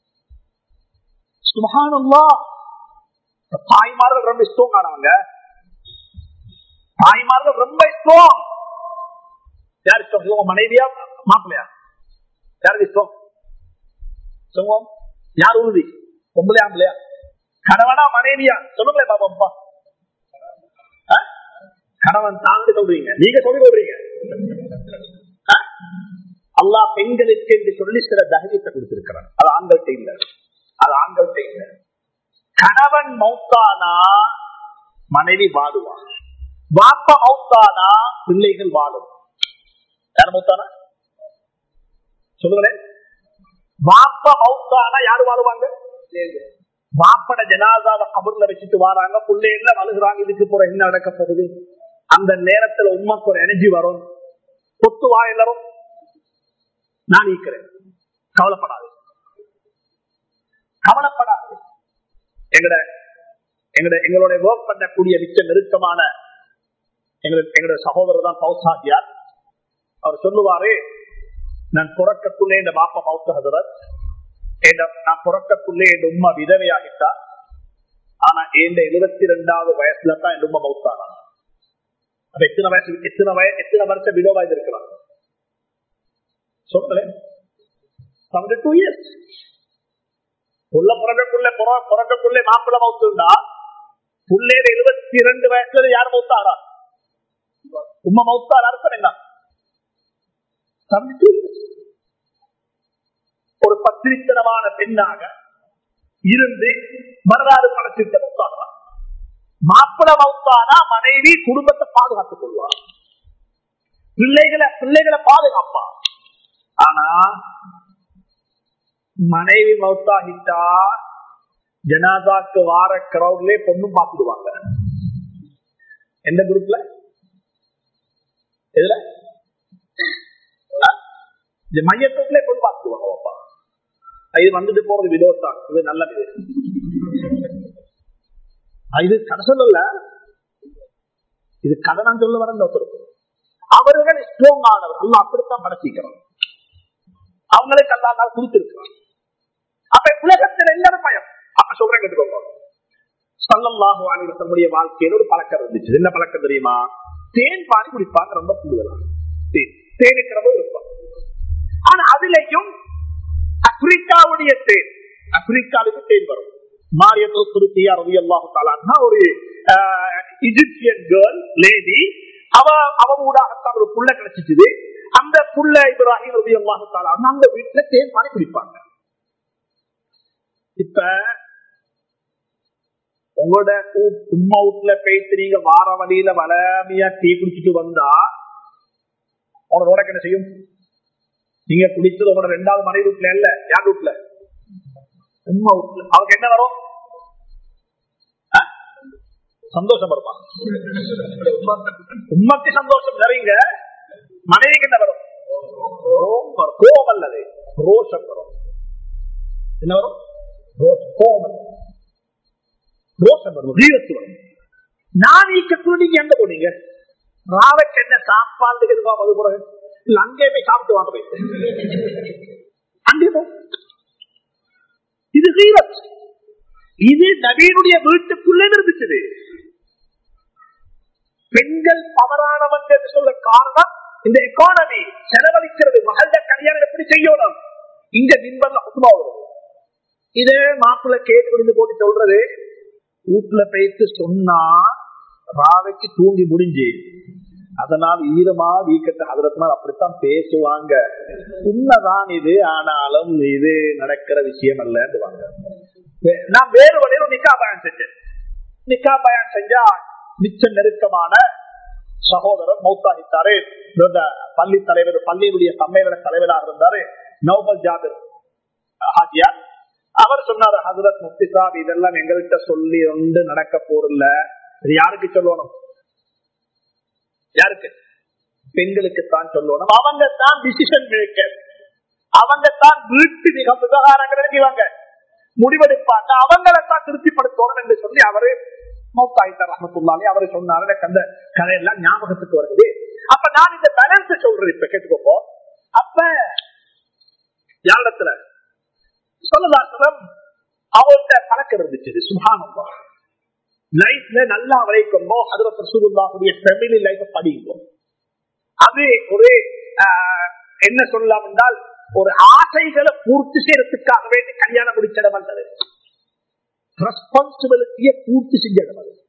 Speaker 1: சுபஹானல்லா தாய்மார்கள் ரொம்ப இஷ்டம் காணவங்க தாய்மார்கள் ரொம்ப இஷ்டம் யார் இஷ்டம் இவங்க மனைவியா மாப்பிள்ளையா யாருக்கு இஷ்டம் சொல்லுவோம் யார் உறுதி பொம்பளையா ஆம்பளையா கணவனா மனைவியா சொல்லுங்களேன் பாப்பா அப்பா ஆ? கணவன் தாங்க சொல்றீங்க நீங்க சொல்லி சொல்றீங்க ஆ? அல்லாஹ் பெண்களுக்கு என்று சொல்லி சில தைரியத்தை கொடுத்திருக்கிறான் அது ஆண்கள்ட்ட இல்ல அது ஆண்கள்ட்ட இல்ல கணவன் மௌத்தானா மனைவி வாடுவான் வாப்ப மௌத்தானா பிள்ளைகள் வாழும் யார் மௌத்தானா சொல்லுங்களேன் வாப்ப மௌத்தானா யாரு வாழுவாங்க வாப்பட ஜனாதாவை கபர்ல வச்சுட்டு வராங்க பிள்ளைகள வழுகுறாங்க இதுக்கு போற என்ன நடக்க போகுது அந்த நேரத்துல உண்மைக்கு ஒரு எனர்ஜி வரும் கொத்து வா எல்லாரும் நான் இருக்கிறேன் கவலைப்படாது கவலைப்படாது எங்கட எங்கட எங்களுடைய ஒர்க் பண்ணக்கூடிய மிச்ச நெருக்கமான எங்களுடைய எங்களுடைய சகோதரர் தான் பௌசாத்தியார் அவர் சொல்லுவாரு நான் புறக்கக்குள்ளே இந்த பாப்பா மௌத்தகதர் நான் புறக்கக்குள்ளே என் உண்மை விதவையாகிட்டா ஆனா எந்த எழுபத்தி ரெண்டாவது வயசுல தான் என் உண்மை மௌத்தானா அப்ப எத்தனை வயசு எத்தனை வய எத்தனை வருஷம் விடோவா இருக்கலாம் சொல்றேன் செவன்டி டூ இயர்ஸ் புள்ள பிறக்கக்குள்ளே பிறக்கக்குள்ளே மாப்பிள்ள மௌத்துண்டா புள்ளேட எழுபத்தி ரெண்டு வயசுல யார் மௌத்தாரா உண்மை மௌத்தார் அர்த்தம் என்ன ஒரு பத்திரித்தனமான பெண்ணாக இருந்து வரலாறு படத்திட்ட மௌத்தானா மாப்பிள மௌத்தானா மனைவி குடும்பத்தை பாதுகாத்துக் கொள்வார் பிள்ளைகளை பிள்ளைகளை பாதுகாப்பா ஆனா மனைவி மௌத்தாகிட்டா ஜனாதாக்கு வார கிரௌட்ல பொண்ணும் பார்த்துடுவாங்க எந்த குரூப்ல எதுல மையத்திலே கொண்டு பார்த்துடுவாங்க பாப்பா இது வந்துட்டு போறது விதோத்தான் இது நல்ல இது இது கதை சொல்லல இது கதை நான் சொல்ல வரேன் ஒருத்தருக்கு அவர்கள் ஸ்ட்ராங் ஆனவர் அல்ல அப்படித்தான் படைச்சிக்கிறோம் அவங்களுக்கு அல்லா நாள் கொடுத்திருக்கிறான் அப்ப உலகத்தில் எல்லாரும் பயம் அப்ப சொல்றேன் கேட்டுக்கோங்க சல்லல்லாஹு அலைஹி தம்முடைய வாழ்க்கையில ஒரு பழக்கம் இருந்துச்சு என்ன பழக்கம் தெரியுமா தேன் பானி குடிப்பாங்க ரொம்ப கூடுதலா தேன் தேனுக்கு ரொம்ப விருப்பம் ஆனா அதுலயும் ஆப்பிரிக்காவுடைய தேன் ஆப்பிரிக்காவுக்கு தேன் வரும் மாரியத்தோ துருத்தியா ரவி அல்லாஹு தாலான்னா ஒரு இஜிப்சியன் கேர்ள் லேடி அவ அவ ஊடாகத்தான் ஒரு புள்ள கிடைச்சிச்சு அந்த புள்ள இப்ராஹிம் ரவி அல்லாஹு தாலா அந்த வீட்டுல தேன் பானி குடிப்பாங்க இப்ப உங்களோட உம்மா வீட்டுல போயிட்டு நீங்க வார வழியில வளமையா டீ குடிச்சிட்டு வந்தா உங்களோட என்ன செய்யும் நீங்க குடிச்சது உங்களோட ரெண்டாவது மனைவி வீட்டுல இல்ல யார் வீட்டுல உம்மா வீட்டுல அவருக்கு என்ன வரும் சந்தோஷம் வருமா உண்மைக்கு சந்தோஷம் நிறைங்க மனைவிக்கு என்ன வரும் கோபம் அல்லது ரோஷம் வரும் என்ன வரும் கோபம் ரோஷம் வரும் வீரத்து வரும் நான் ஈக்கத்துல நீங்க எங்க போனீங்க ராவைக்கு என்ன சாப்பாடு எதுவா மது போறது இல்ல அங்கே போய் சாப்பிட்டு வாங்க போய் அங்கே போ இது வீரத் இது நவீனுடைய வீட்டுக்குள்ளே இருந்துச்சு பெண்கள் தவறானவங்க என்று சொல்ற காரணம் இந்த எக்கானமி செலவழிக்கிறது மகள கல்யாணம் எப்படி செய்யணும் இங்க மின்பர்ல ஒத்துமா வருது இதே மாப்பிள்ள கேட்டு விழுந்து போட்டு சொல்றது வீட்டுல போயிட்டு சொன்னா ராவைக்கு தூங்கி முடிஞ்சு அதனால் ஈரமா வீக்கத்தை அதரத்தினால் அப்படித்தான் பேசுவாங்க உண்மைதான் இது ஆனாலும் இது நடக்கிற விஷயம் அல்லன்னுவாங்க நான் வேறு வழியில் நிக்கா பயன் செஞ்சேன் நிக்கா பயன் செஞ்சா மிச்ச நெருக்கமான சகோதரர் மௌத்தாகித்தாரு பள்ளி தலைவர் பள்ளியினுடைய சம்மேளன தலைவராக இருந்தாரு நௌபல் ஜாபர் ஹாஜியா அவர் சொன்னாரு ஹசரத் முஃப்தி சாப் இதெல்லாம் எங்கள்கிட்ட சொல்லி ஒன்று நடக்க போறல இது யாருக்கு சொல்லணும் யாருக்கு பெண்களுக்கு தான் சொல்லணும் அவங்க தான் டிசிஷன் மேக்கர் அவங்க தான் வீட்டு மிக விவகாரங்கள் எழுதிவாங்க முடிவெடுப்பாங்க அவங்களை தான் திருப்திப்படுத்தணும் என்று சொல்லி அவரு மௌத்தாயிட்டார் ரஹமத்துல்லாலே அவரு சொன்னாரு எனக்கு அந்த கதையெல்லாம் ஞாபகத்துக்கு வருது அப்ப நான் இந்த பேலன்ஸ் சொல்றேன் இப்ப கேட்டுக்கோப்போ அப்ப யாரிடத்துல சொல்லதாசனம் அவர்கிட்ட பழக்கம் இருந்துச்சு சுகானந்தா லைஃப்ல நல்லா வரைக்கும் அதுல பிரசுல்லாவுடைய ஃபேமிலி லைஃப் படிக்கும் அது ஒரு என்ன சொல்லலாம் என்றால் ஒரு ஆசைகளை பூர்த்தி செய்யறதுக்காக வேண்டி கல்யாணம் முடிச்சிடம் வந்தது ரெஸ்பான்சிபிலிட்டியை பூர்த்தி செஞ்சிடம் அது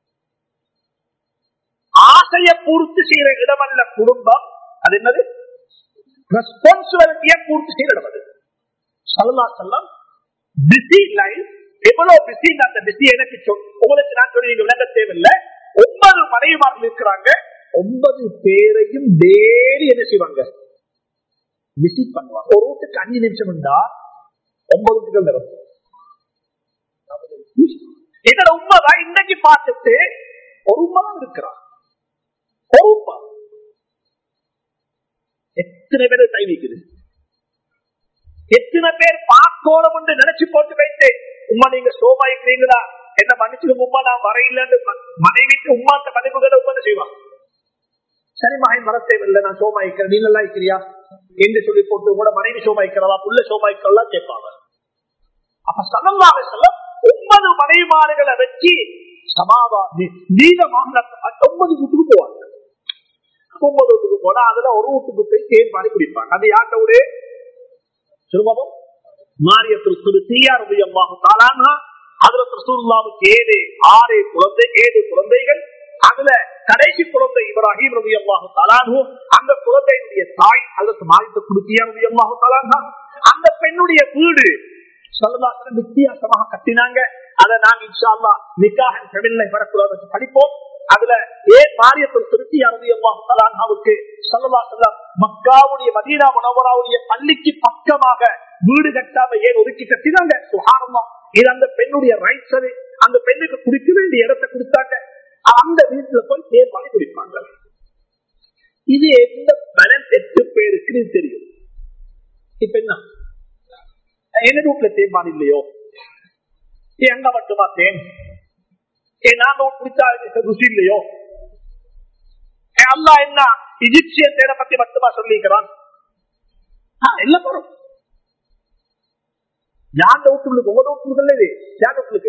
Speaker 1: ஆசையை பூர்த்தி செய்யற இடம் அல்ல குடும்பம் அது என்னது ரெஸ்பான்சிபிலிட்டியை பூர்த்தி செய்யற இடம் அது சொல்லலாம் சொல்லலாம் பிஸி லைஃப் எவ்வளவு பிஸி அந்த பிஸி எனக்கு உங்களுக்கு நான் சொல்லி நீங்க விளங்க தேவையில்லை ஒன்பது மனைவிமார்கள் இருக்கிறாங்க ஒன்பது பேரையும் டெய்லி என்ன செய்வாங்க விசிட் பண்ணுவாங்க ஒரு வீட்டுக்கு அஞ்சு நிமிஷம் இருந்தா ஒன்பது வீட்டுகள் நடக்கும் இதோட உண்மைதான் இன்னைக்கு பார்த்துட்டு ஒரு உண்மைதான் இருக்கிறான் ஒரு உண்மை எத்தனை பேர் கை வைக்குது
Speaker 2: எத்தனை பேர் பார்க்கணும் என்று நினைச்சு போட்டு வைத்தேன் உமா நீங்க சோமா இருக்கிறீங்களா என்ன மன்னிச்சு உமா நான் வர இல்லைன்னு மனைவிக்கு உமாத்த மதிப்புகளை உமா செய்வான் சரி மகன் வர தேவையில்லை நான் சோமா இருக்கிறேன் நீ நல்லா இருக்கிறியா என்று சொல்லி போட்டு உங்களோட மனைவி சோமா இருக்கிறதா புள்ள சோமா இருக்கிறதா கேட்பாங்க அப்ப சமமாக சொல்ல ஒன்பது மனைவிமார்களை வச்சு சமாதா நீதமாக ஒன்பது வீட்டுக்கு போவாங்க ஒன்பது வீட்டுக்கு போனா அதுல ஒரு வீட்டுக்கு போய் தேன் பாடி குடிப்பாங்க அது யார்கிட்ட ஒரு திரும்பவும் மாரியத்தில் திரு தீயாரதி அம்மாவும் தாளானா அதுல ரசூல்லாவுக்கு ஏழு ஆறு குழந்தை ஏழு குழந்தைகள் அதுல கடைசி குழந்தை இப்ராஹிம் ரவி அல்லாஹு தலானு அந்த குழந்தையுடைய தாய் அதற்கு மாறித்த குடுத்தியா ரவி அல்லாஹு தலானா அந்த பெண்ணுடைய வீடு சொல்லலாசனம் வித்தியாசமாக கட்டினாங்க அதை நாங்க இன்ஷா அல்லா நிக்காக தமிழ்ல வரக்கூடாது படிப்போம் அதுல ஏன் மாரியத்தில் திருத்தி அறுதி அல்லாஹு தலானாவுக்கு சொல்லலா செல்லம் மக்காவுடைய மதீனா உணவராவுடைய பள்ளிக்கு பக்கமாக வீடு கட்டாம ஏன் ஒதுக்கி கட்டினாங்க சுகாரமா இது அந்த பெண்ணுடைய ரைட்ஸ் அது அந்த பெண்ணுக்கு குடிக்க வேண்டிய இடத்தை கொடுத்தாங்க அந்த வீட்டுல போய் தேர்வாணி குடிப்பாங்க இது எந்த பேலன்ஸ் எட்டு பேருக்கு தெரியும் இப்ப என்ன எங்க வீட்டுல தேர்வாணி இல்லையோ எங்க மட்டுமா தேன் நான் குடிச்சா ருசி இல்லையோ அல்லா என்ன இஜிப்சியன் தேட பத்தி மட்டுமா சொல்லிக்கிறான் எல்லாம் வரும் யார் வீட்டுக்கு உங்க வீட்டுக்கு இது யார் வீட்டுக்கு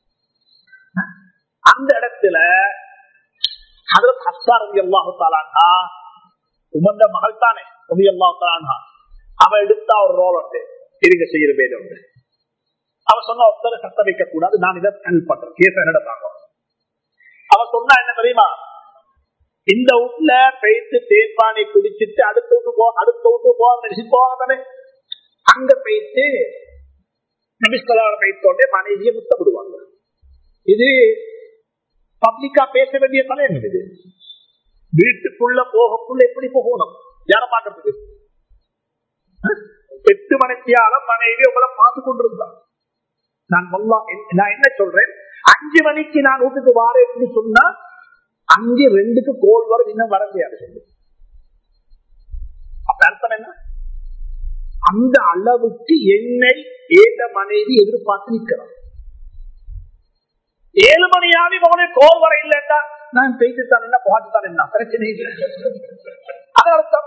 Speaker 2: அந்த இடத்துல ஹதரத் ஹஸ்ஸா ரவி அல்லாஹு தாலான்ஹா உமந்த மகள் தானே ரவி அல்லாஹு தாலான்ஹா அவ எடுத்தா ஒரு ரோல் உண்டு இருங்க செய்யற வேலை உண்டு அவ சொன்ன ஒருத்தரை கத்த வைக்க கூடாது நான் இதை ஹேண்டில் பண்றேன் கேஸ் என்னடா அவ சொன்னா என்ன தெரியுமா இந்த வீட்டுல பெய்த்து தேர்ப்பானை குடிச்சிட்டு அடுத்த வீட்டு போ அடுத்த வீட்டு போக நினைச்சு போவாங்க தானே அங்க பெய்த்து நபிஸ்கலாவை பெய்த்தோடனே மனைவியை முத்தப்படுவாங்க இது பப்ளிக்கா பேச வேண்டிய தலையம் இது வீட்டுக்குள்ள போகக்குள்ள எப்படி போகணும் யார பாக்குறதுக்கு எட்டு மணித்தியாலம் மனைவி உங்களை பார்த்து கொண்டிருந்தான் நான் நான் என்ன சொல்றேன் அஞ்சு மணிக்கு நான் வீட்டுக்கு வாரேன்னு சொன்னா அஞ்சு ரெண்டுக்கு கோல் வரும் இன்னும் வர முடியாது சொல்லு அப்ப அர்த்தம் என்ன அந்த அளவுக்கு என்னை ஏத மனைவி எதிர்பார்த்து நிற்கிறான் ஏழு மணியாவி மகனே கோல் வர இல்லைன்னா நான் பேசித்தான் என்ன பார்த்துத்தான் என்ன பிரச்சனை இல்லை அதன் அர்த்தம்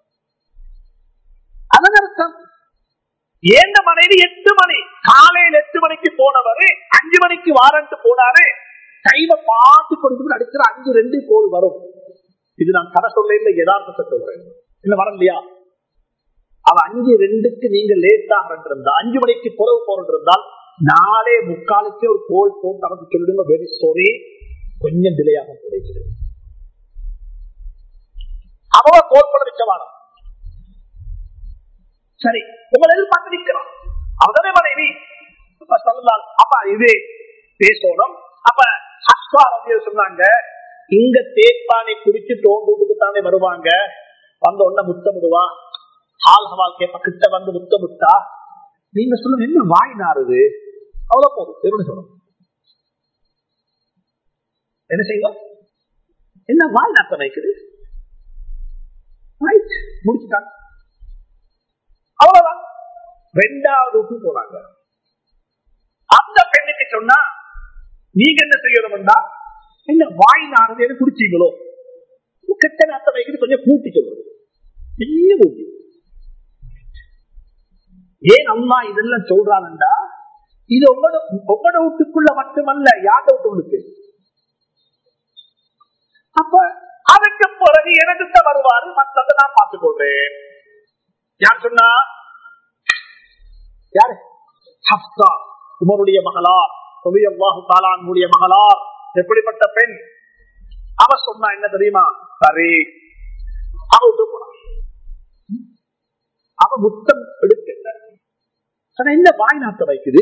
Speaker 2: அதன் அர்த்தம் ஏந்த மனைவி எட்டு மணி காலையில் எட்டு மணிக்கு போனவரு அஞ்சு மணிக்கு வாரன்ட்டு போனாரு கையில பார்த்து கொடுத்து அடிக்கிற அஞ்சு ரெண்டு கோல் வரும் இது நான் கதை சொல்ல இல்லை யதார்த்தத்தை சொல்றேன் இல்ல வர இல்லையா அவ அஞ்சு ரெண்டுக்கு நீங்க லேட்டாக இருந்தா அஞ்சு மணிக்கு புறவு போறது இருந்தால் நாளே முக்காலுக்கு ஒரு கோல் போட்டு நடந்து சொல்லிடுங்க வெரி சாரி கொஞ்சம் டிலேயாக கிடைக்குது அவ கோல் பண்ண வச்சவாரம் சரி உங்களை எதிர்பார்த்து நிற்கிறான் அவதானே மனைவி சொல்லலாம் அப்ப இது பேசணும் அப்ப ஹஸ்வா வந்து சொன்னாங்க இங்க தேப்பானை குடிச்சு தோண்டுக்கு தானே வருவாங்க வந்த உடனே முத்தமிடுவா ஹால் ஹவால் கேப்ப கிட்ட வந்து முத்தமிட்டா நீங்க சொல்லுங்க என்ன வாய் நாருது அவ்வளவு போதும் வெறும் சொல்லணும் என்ன செய்யுங்க என்ன வாய் நாட்டம் வைக்குது முடிச்சுட்டாங்க அவ்வளவுதான் ரெண்டாவது போறாங்க அந்த பெண்ணுக்கு சொன்னா நீங்க என்ன செய்யணும்டா என்ன வாய் நாடுன்னு குடிச்சீங்களோ கெட்ட நாட்டம் வைக்கிறது கொஞ்சம் கூட்டி சொல்றது பெரிய கூட்டி ஏன் அம்மா இதெல்லாம் சொல்றாங்கண்டா இது உங்களோட உங்களோட வீட்டுக்குள்ள மட்டுமல்ல யார்ட வீட்டுக்கு அப்ப அதுக்கு பிறகு எனக்கு வருவாரு மற்றதை நான் பார்த்துக் கொள்றேன் யார் சொன்னா யாரு ஹப்சா உமருடைய மகளார் தொழியல்லாஹு தாலானுடைய மகளார் எப்படிப்பட்ட பெண் அவ சொன்னா என்ன தெரியுமா சரி அவ விட்டு போனான் அவ முத்தம் எடுக்கல என்ன வாய் நாட்ட வைக்குது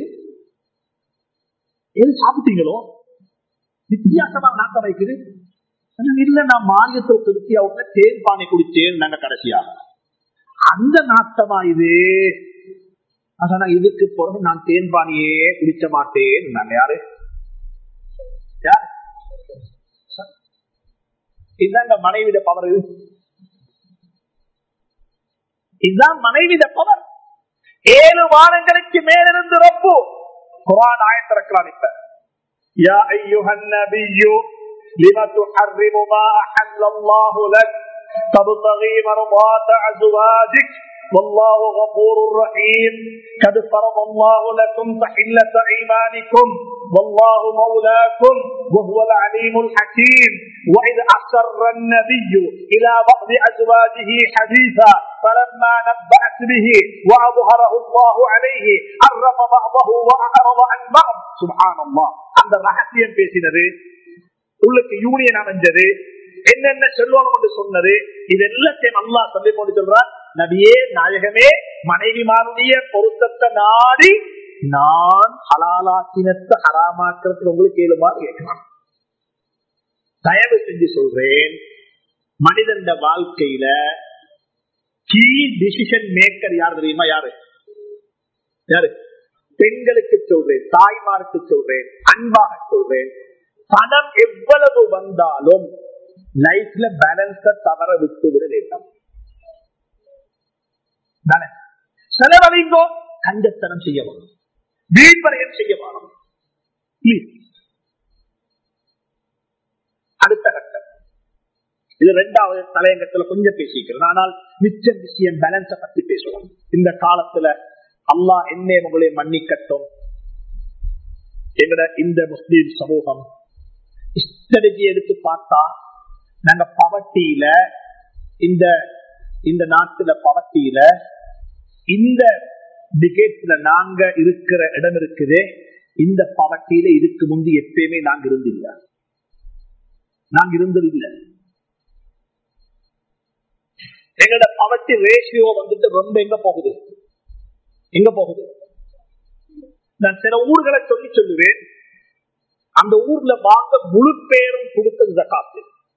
Speaker 2: எது சாப்பிட்டீங்களோ வித்தியாசமா நாட்ட வைக்குது இல்ல நான் மானியத்தை திருத்தி அவங்க தேன் பானை குடிச்சேன் நாங்க கடைசியா அந்த நாட்டமா இது ஆனா இதுக்கு பிறகு நான் தேன்பானியே குடிச்ச மாட்டேன் நாங்க யாரு யாரு இதுதாங்க மனைவிட பவர் இது இதுதான் மனைவிட பவர் ஏழு வானங்களுக்கு மேலிருந்து ரப்பு குரான் ஆயத்திறக்கிறான் இப்ப யா ஐயுஹன் நபியு لم تحرم ما أحل الله لك تبتغي مرضات أزواجك والله غفور رحيم قد فرض الله لكم تحلة أيمانكم والله مولاكم وهو العليم الحكيم وإذ أسر النبي إلى بعض أزواجه حديثا فلما نبأت به وأظهره الله عليه عرف بعضه وأعرض عن بعض سبحان الله அந்த ரகசியம் பேசினது உள்ளுக்கு யூனியன் அமைஞ்சது என்னென்ன செல்வம் என்று சொன்னது இது எல்லாத்தையும் அல்லா சொல்லி கொண்டு சொல்றார் நபியே நாயகமே மனைவிமாருடைய பொருத்தத்தை நாடி நான் ஹலாலாக்கினத்தை ஹராமாக்கிறதுக்கு உங்களுக்கு ஏழுமாறு கேட்கலாம் தயவு செஞ்சு சொல்றேன் மனிதன் வாழ்க்கையில கீ டிசிஷன் மேக்கர் யார் தெரியுமா யாரு யாரு பெண்களுக்கு சொல்றேன் தாய்மாருக்கு சொல்றேன் அன்பாக சொல்றேன் பணம் எவ்வளவு வந்தாலும் லைஃப்ல பேலன்ஸ தவற விட்டு விட வேண்டாம் செலவழிங்கோ கஞ்சத்தனம் செய்ய வேணும் வீண்வரையம் செய்ய வேணும் அடுத்த கட்டம் இது ரெண்டாவது தலையங்கத்துல கொஞ்சம் பேசிக்கிறேன் ஆனால் மிச்ச விஷயம் பேலன்ஸ பத்தி பேசுவோம் இந்த காலத்துல அல்லா என்னே உங்களை மன்னிக்கட்டும் எங்கட இந்த முஸ்லீம் சமூகம் ஸ்ட்ராட்டஜி எடுத்து பார்த்தா நாங்க பவட்டியில இந்த இந்த நாட்டுல பவட்டியில இந்த டிகேட்ஸ்ல நாங்க இருக்கிற இடம் இருக்குது இந்த பவட்டியில இதுக்கு முந்தி எப்பயுமே நாங்க இருந்தில்ல நாங்க இருந்ததில்லை எங்களோட பவர்ட்டி ரேஷியோ வந்துட்டு ரொம்ப எங்க போகுது எங்க போகுது நான் சில ஊர்களை சொல்லி சொல்லுவேன் அந்த ஊர்ல வாங்க முழு பேரும் கொடுத்தது ஜக்காத்து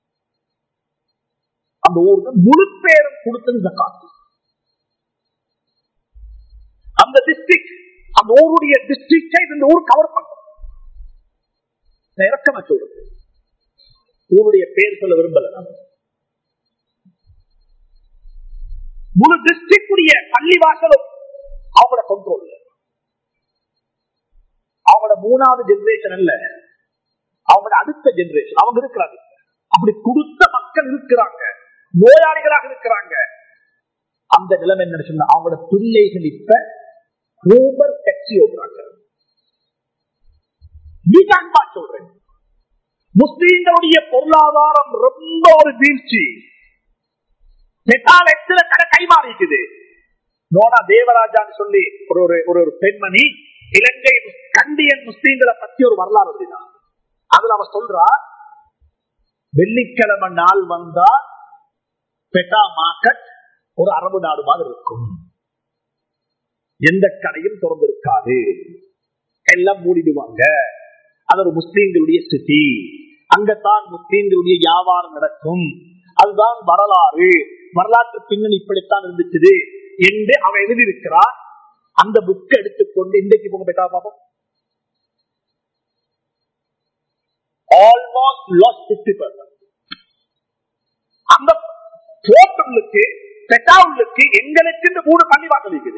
Speaker 2: அந்த ஊர்ல முழு பேரும் கொடுத்தது ஜக்காத்து அந்த டிஸ்ட்ரிக்ட் அந்த ஊருடைய டிஸ்ட்ரிக்டை இந்த ஊர் கவர் பண்ணும் இறக்கமா சொல்றது ஊருடைய பேர் சொல்ல விரும்பல நான் முழு டிஸ்ட்ரிக்ட் பள்ளி வாசலும் அவங்களோட கண்ட்ரோல் அவங்களோட மூணாவது ஜெனரேஷன் அல்ல அவங்களோட அடுத்த ஜெனரேஷன் அவங்க இருக்கிறாங்க அப்படி கொடுத்த மக்கள் இருக்கிறாங்க நோயாளிகளாக இருக்கிறாங்க அந்த நிலைமை என்ன சொன்னா அவங்களோட பிள்ளைகள் இப்ப ஊபர் டாக்ஸி ஓடுறாங்க நீதான்பா சொல்றேன் முஸ்லீம்களுடைய பொருளாதாரம் ரொம்ப ஒரு வீழ்ச்சி மெட்டால் எத்தனை கடை கைமாறிக்குது நோனா தேவராஜான்னு சொல்லி ஒரு ஒரு ஒரு ஒரு பெண்மணி இலங்கை கண்டியன் முஸ்லீம்களை பத்தி ஒரு வரலாறு எழுதினார் அதுல அவ சொல்றா வெள்ளிக்கிழமை நாள் வந்தா பெட்டா மார்க்கெட் ஒரு அரபு நாடு மாதிரி இருக்கும் எந்த கடையும் திறந்து இருக்காது எல்லாம் மூடிடுவாங்க அது ஒரு முஸ்லீம்களுடைய சிட்டி அங்கத்தான் முஸ்லீம்களுடைய வியாபாரம் நடக்கும் அதுதான் வரலாறு வரலாற்று பின்னணி இப்படித்தான் இருந்துச்சு என்று அவன் எழுதியிருக்கிறார் அந்த புக்கை எடுத்துக்கொண்டு இன்றைக்கு போக பெட்டா பார்ப்போம் ஆல்மோஸ்ட் லாஸ் பிப்டி பர்சன்ட் அந்த போட்டலுக்கு பெட்டாவுக்கு எங்களுக்கு இந்த மூணு பள்ளி வாசல் இருக்குது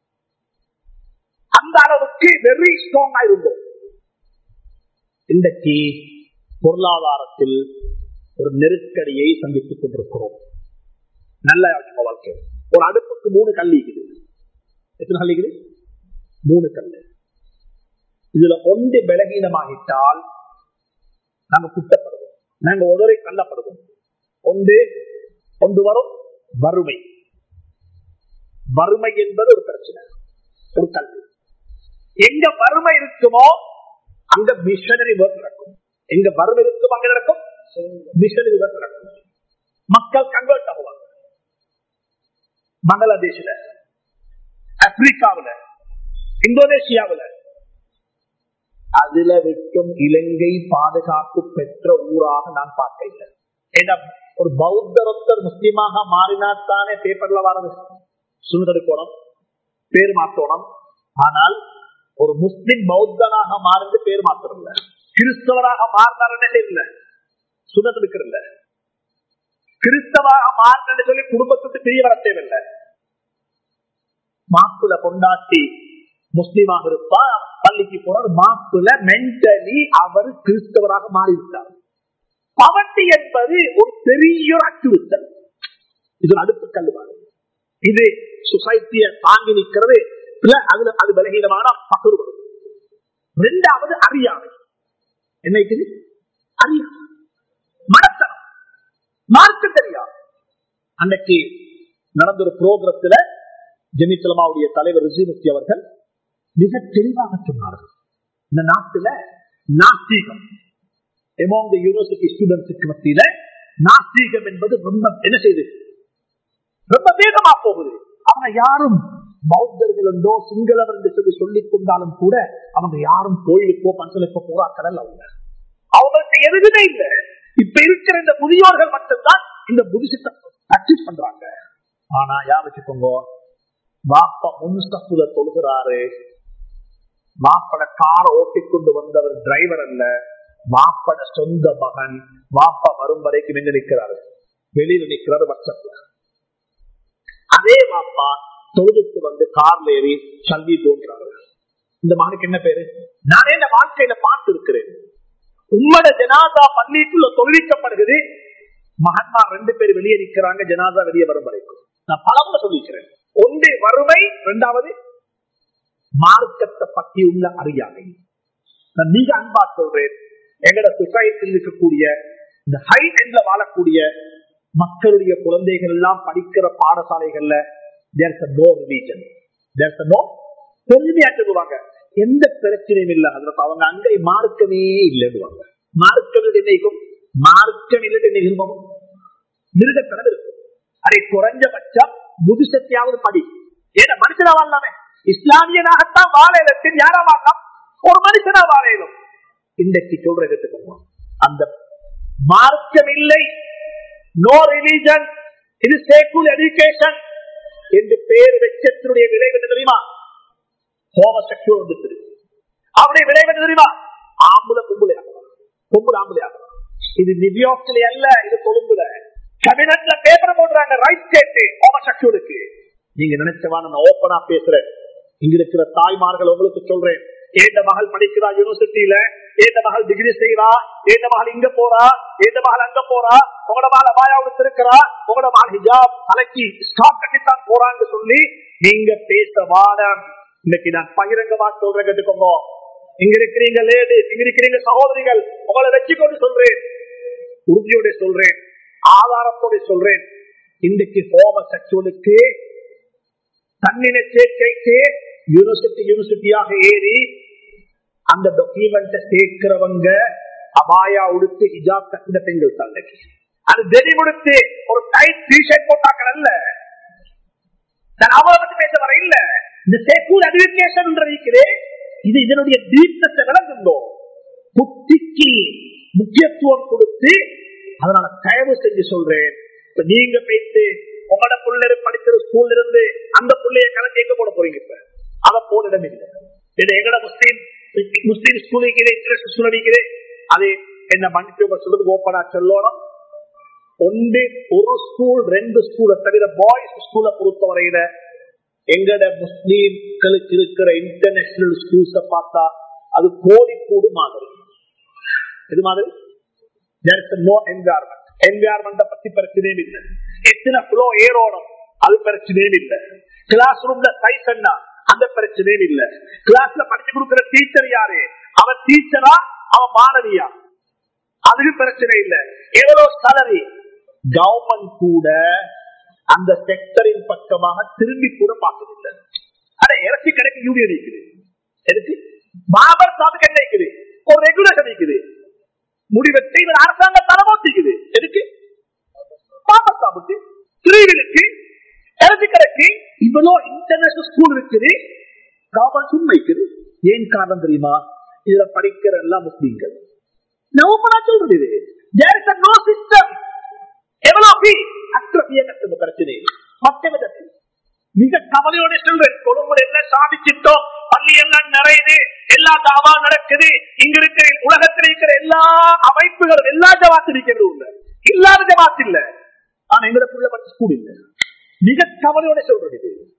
Speaker 2: அந்த அளவுக்கு வெரி ஸ்ட்ராங்கா இருந்தோம் இன்றைக்கு பொருளாதாரத்தில் ஒரு நெருக்கடியை சந்தித்துக் கொண்டிருக்கிறோம் நல்ல வாழ்க்கை ஒரு அடுப்புக்கு மூணு கல் இருக்குது எத்தனை கல் இருக்குது மூணு கல் இதுல ஒன்று பலகீனமாகிட்டால் நாங்க குட்டப்படுவோம் நாங்க உதவி கல்லப்படுவோம் ஒன்று ஒன்று வரும் வறுமை வறுமை என்பது ஒரு பிரச்சனை ஒரு கல்வி எங்க வறுமை இருக்குமோ அங்க மிஷனரி ஒர்க் நடக்கும் எங்க வறுமை இருக்கும் அங்க நடக்கும் மிஷனரி ஒர்க் நடக்கும் மக்கள் கன்வெர்ட் ஆகுவாங்க பங்களாதேஷ்ல ஆப்பிரிக்காவில இந்தோனேஷியாவில அதுல விட்டும் இலங்கை பாதுகாப்பு பெற்ற ஊராக நான் பார்க்க இல்லை ஏன்னா ஒரு பௌத்தரொத்தர் முஸ்லீமாக மாறினாத்தானே பேப்பர்ல வரது சுழுதெடுக்கணும் பேர் மாற்றணும் ஆனால் ஒரு முஸ்லிம் பௌத்தனாக மாறிந்து பேர் மாத்திரம் இல்ல கிறிஸ்தவராக மாறினாருன்னு தெரியல சுதந்திருக்கிறல்ல கிறிஸ்தவாக மாறினு சொல்லி குடும்பத்துக்கு தெரிய வர தேவையில்லை மாப்பிள்ள கொண்டாட்டி முஸ்லீமாக இருப்பா பள்ளிக்கு போறார் மாப்பிள்ள மென்டலி அவர் கிறிஸ்தவராக மாறிவிட்டார் பவர்ட்டி என்பது ஒரு பெரிய ஒரு அச்சுறுத்தல் இது ஒரு அடுப்பு கல்லுவாரு இது சொசைட்டிய தாங்கி நிற்கிறது இல்ல அதுல அது பலகீனமான பகுர் வரும் ரெண்டாவது அறியாமை என்ன இருக்குது அறியாமை மனத்தனம் மார்க்க தெரியாது அன்னைக்கு நடந்த ஒரு புரோகிரத்துல ஜெமிசலமாவுடைய தலைவர் ரிசிமுக்தி அவர்கள் மிக தெளிவாக சொன்னார்கள் இந்த நாட்டுல நாஸ்தீகம் எமோங் த யூனிவர்சிட்டி ஸ்டூடெண்ட்ஸுக்கு மத்தியில நாஸ்தீகம் என்பது ரொம்ப என்ன செய்யுது ரொம்ப வேகமா போகுது அவங்க யாரும் பௌத்தர்கள் என்றோ சிங்களவர் என்று சொல்லி சொல்லிக் கொண்டாலும் கூட அவங்க யாரும் கோயிலுக்கோ பஞ்சலுக்கோ போராக்கள் அவங்க அவங்களுக்கு எதுவுமே இல்லை இப்ப இருக்கிற இந்த முதியோர்கள் மட்டும்தான் இந்த புதிசத்தை பிராக்டிஸ் பண்றாங்க ஆனா யா வச்சுக்கோங்க வாப்பா முன்ஸ்டப்புல தொழுகிறாரு வாப்பட காரை ஓட்டிக்கொண்டு வந்தவர் டிரைவர் அல்ல வாப்பட சொந்த மகன் வாப்பா வரும் வரைக்கும் எங்க நிற்கிறாரு வெளியில நிற்கிறாரு வாட்ஸ்அப்ல அதே வாப்பா தொழுதுக்கு வந்து கார்ல ஏறி சல்வி தோன்றாரு இந்த மகனுக்கு என்ன பேரு நானே இந்த வாழ்க்கையில பார்த்து இருக்கிறேன் உம்மட ஜனாதா பள்ளிக்குள்ள தொழிலிக்கப்படுகிறது மகன்மா ரெண்டு பேர் வெளியே நிற்கிறாங்க ஜனாதா வெளியே வரும் வரைக்கும் நான் பலமுறை சொல்லிக்கிறேன் ஒன்று வறுமை இரண்டாவது மார்க்கத்தை பற்றி உள்ள அறியாமை நான் மிக அன்பா சொல்றேன் எங்கட சொசைட்டியில் இருக்கக்கூடிய இந்த ஹை எண்ட்ல வாழக்கூடிய மக்களுடைய குழந்தைகள் எல்லாம் படிக்கிற பாடசாலைகள்ல there's a no religion there's a no பெருமையா சொல்லுவாங்க எந்த பிரச்சனையும் இல்ல அதுல அவங்க அங்கே மார்க்கமே இல்லைன்னுவாங்க மார்க்கம் என்னைக்கும் மார்க்கம் இல்லை நிகழ்வும் மிருகத்தனம் இருக்கும் அதை குறைஞ்சபட்சம் புதுசத்தையாவது படி ஏன்னா மனுஷனா வாழலாமே இஸ்லாமியனாகத்தான் வாழ இடத்தில் யாரா வாழலாம் ஒரு மனுஷனா வாழ இயலும் இன்றைக்கு சொல்ற எடுத்துக்கோங்க அந்த மார்க்கம் இல்லை நோ ரிலீஜன் இது சேக்குல் எஜுகேஷன் என்று பேர் வெச்சத்தினுடைய விளைவு என்ன தெரியுமா ஹோமசெக்சுவல் வந்துட்டு அவருடைய விளைவு என்ன தெரியுமா ஆம்புல கும்புல கும்புல ஆம்புல இது நியூயார்க்ல அல்ல இது கொழும்புல கேபினட்ல பேப்பர் போடுறாங்க ரைட் கேட்டு ஹோமசெக்சுவலுக்கு நீங்க நினைச்சவா நான் ஓப்பனா பேசுறேன் இங்க இருக்கிற தாய்மார்கள் உங்களுக்கு சொல்றேன் ஏந்த மகள் படிக்கிறா யூனிவர்சிட்டியில ஏந்த மகள் டிகிரி செய்யறா ஏந்த மகள் இங்க போறா ஏந்த மகள் அங்க போறா உங்களோட மகள் அபாயா இருக்கிறா உங்களோட மகள் ஹிஜாப் தலைக்கு ஸ்டாப் கட்டித்தான் போறான்னு சொல்லி நீங்க பேச வாடம் இன்னைக்கு நான் பகிரங்கமா சொல்றேன் கேட்டுக்கோங்க இங்க இருக்கிறீங்க லேடு இங்க இருக்கிறீங்க சகோதரிகள் உங்களை வச்சுக்கொண்டு சொல்றேன் உறுதியோட சொல்றேன் ஆதாரத்தோட சொல்றேன் இன்றைக்கு ஹோம செக்சுவலுக்கு தன்னின சேர்க்கைக்கு யூனிவர்சிட்டி யூனிவர்சிட்டியாக ஏறி அந்த டாக்குமெண்ட் சேர்க்கிறவங்க அபாயா உடுத்து ஹிஜாப் கட்டின பெண்கள் தந்தைக்கு அது தெரி கொடுத்து ஒரு டைட் டிஷர்ட் போட்டாக்கள் அல்ல நான் அவரை பத்தி பேச வர இல்ல இந்த சேக்கூல் எஜுகேஷன் இருக்கிறே இது இதனுடைய டீப்னஸை விளங்குந்தோ புத்திக்கு முக்கியத்துவம் கொடுத்து அதனால தயவு செஞ்சு சொல்றேன் இப்ப நீங்க பேசி உங்களோட பிள்ளை படிக்கிற ஸ்கூல்ல இருந்து அந்த பிள்ளைய கலந்து எங்க போட போறீங்க இப்ப அத போன இடம் இல்லை இது எங்கட முஸ்லீம் முஸ்லீம் ஸ்கூல் இன்டர்நேஷனல் ஸ்கூல் அடிக்கிறேன் அது என்ன மன்னிச்சு சொல்றது ஓப்பனா சொல்லணும் ஒன்று ஒரு ஸ்கூல் ரெண்டு ஸ்கூலை தவிர பாய்ஸ் ஸ்கூலை பொறுத்தவரையில எங்கட முஸ்லீம்களுக்கு இருக்கிற இன்டர்நேஷனல் ஸ்கூல்ஸ பார்த்தா அது கோழிக்கூடு மாதிரி இது மாதிரி நோ என்வாரன்மெண்ட் என்வாரன்மெண்ட் பத்தி பிரச்சனையும் இல்லை எத்தனை ஃப்ளோ ஏறோணும் அது பிரச்சனையும் இல்லை கிளாஸ் ரூம்ல சைஸ் என்ன அந்த பிரச்சனையும் இல்ல கிளாஸ்ல படிச்சு கொடுக்கிற டீச்சர் யாரு அவன் டீச்சரா அவன் மாணவியா அதுக்கு பிரச்சனை இல்ல எவ்வளவு salary கவர்மெண்ட் கூட அந்த செக்டரின் பக்கமாக திரும்பி கூட பார்க்கவில்லை ஆனா இறச்சி கடைக்கு யூனியன் இருக்குது எதுக்கு மாபர் சாப்புக்கு என்ன இருக்குது ஒரு ரெகுலேஷன் இருக்குது முடிவெட்டு இவர் அரசாங்க தலைமோத்திக்குது எதுக்கு மாபர் சாப்புக்கு திருவிழுக்கு இறச்சி கடைக்கு இவ்வளவு இன்டர்நேஷனல் ஸ்கூல் இருக்குது கவர்மெண்ட் சும்மா இருக்குது ஏன் காரணம் தெரியுமா இதுல படிக்கிற எல்லாம் முஸ்லீம்கள் நவம்பரா சொல்றது இது there is a no system எவ்வளவு fee அற்ற கட்டண பிரச்சனை மற்ற விதத்தில் மிக கவலையோட சொல்றேன் கொழும்புல என்ன சாதிச்சிட்டோம் பள்ளி எல்லாம் நிறையுது எல்லா தாவா நடக்குது இங்க இருக்கிற உலகத்தில் இருக்கிற எல்லா அமைப்புகளும் எல்லா ஜவாத்து இருக்கிறது உள்ள இல்லாத ஜவாத்து இல்ல ஆனா எங்களை புள்ள படிச்ச ஸ்கூல் இல்ல மிக கவலையோட சொல்றது இது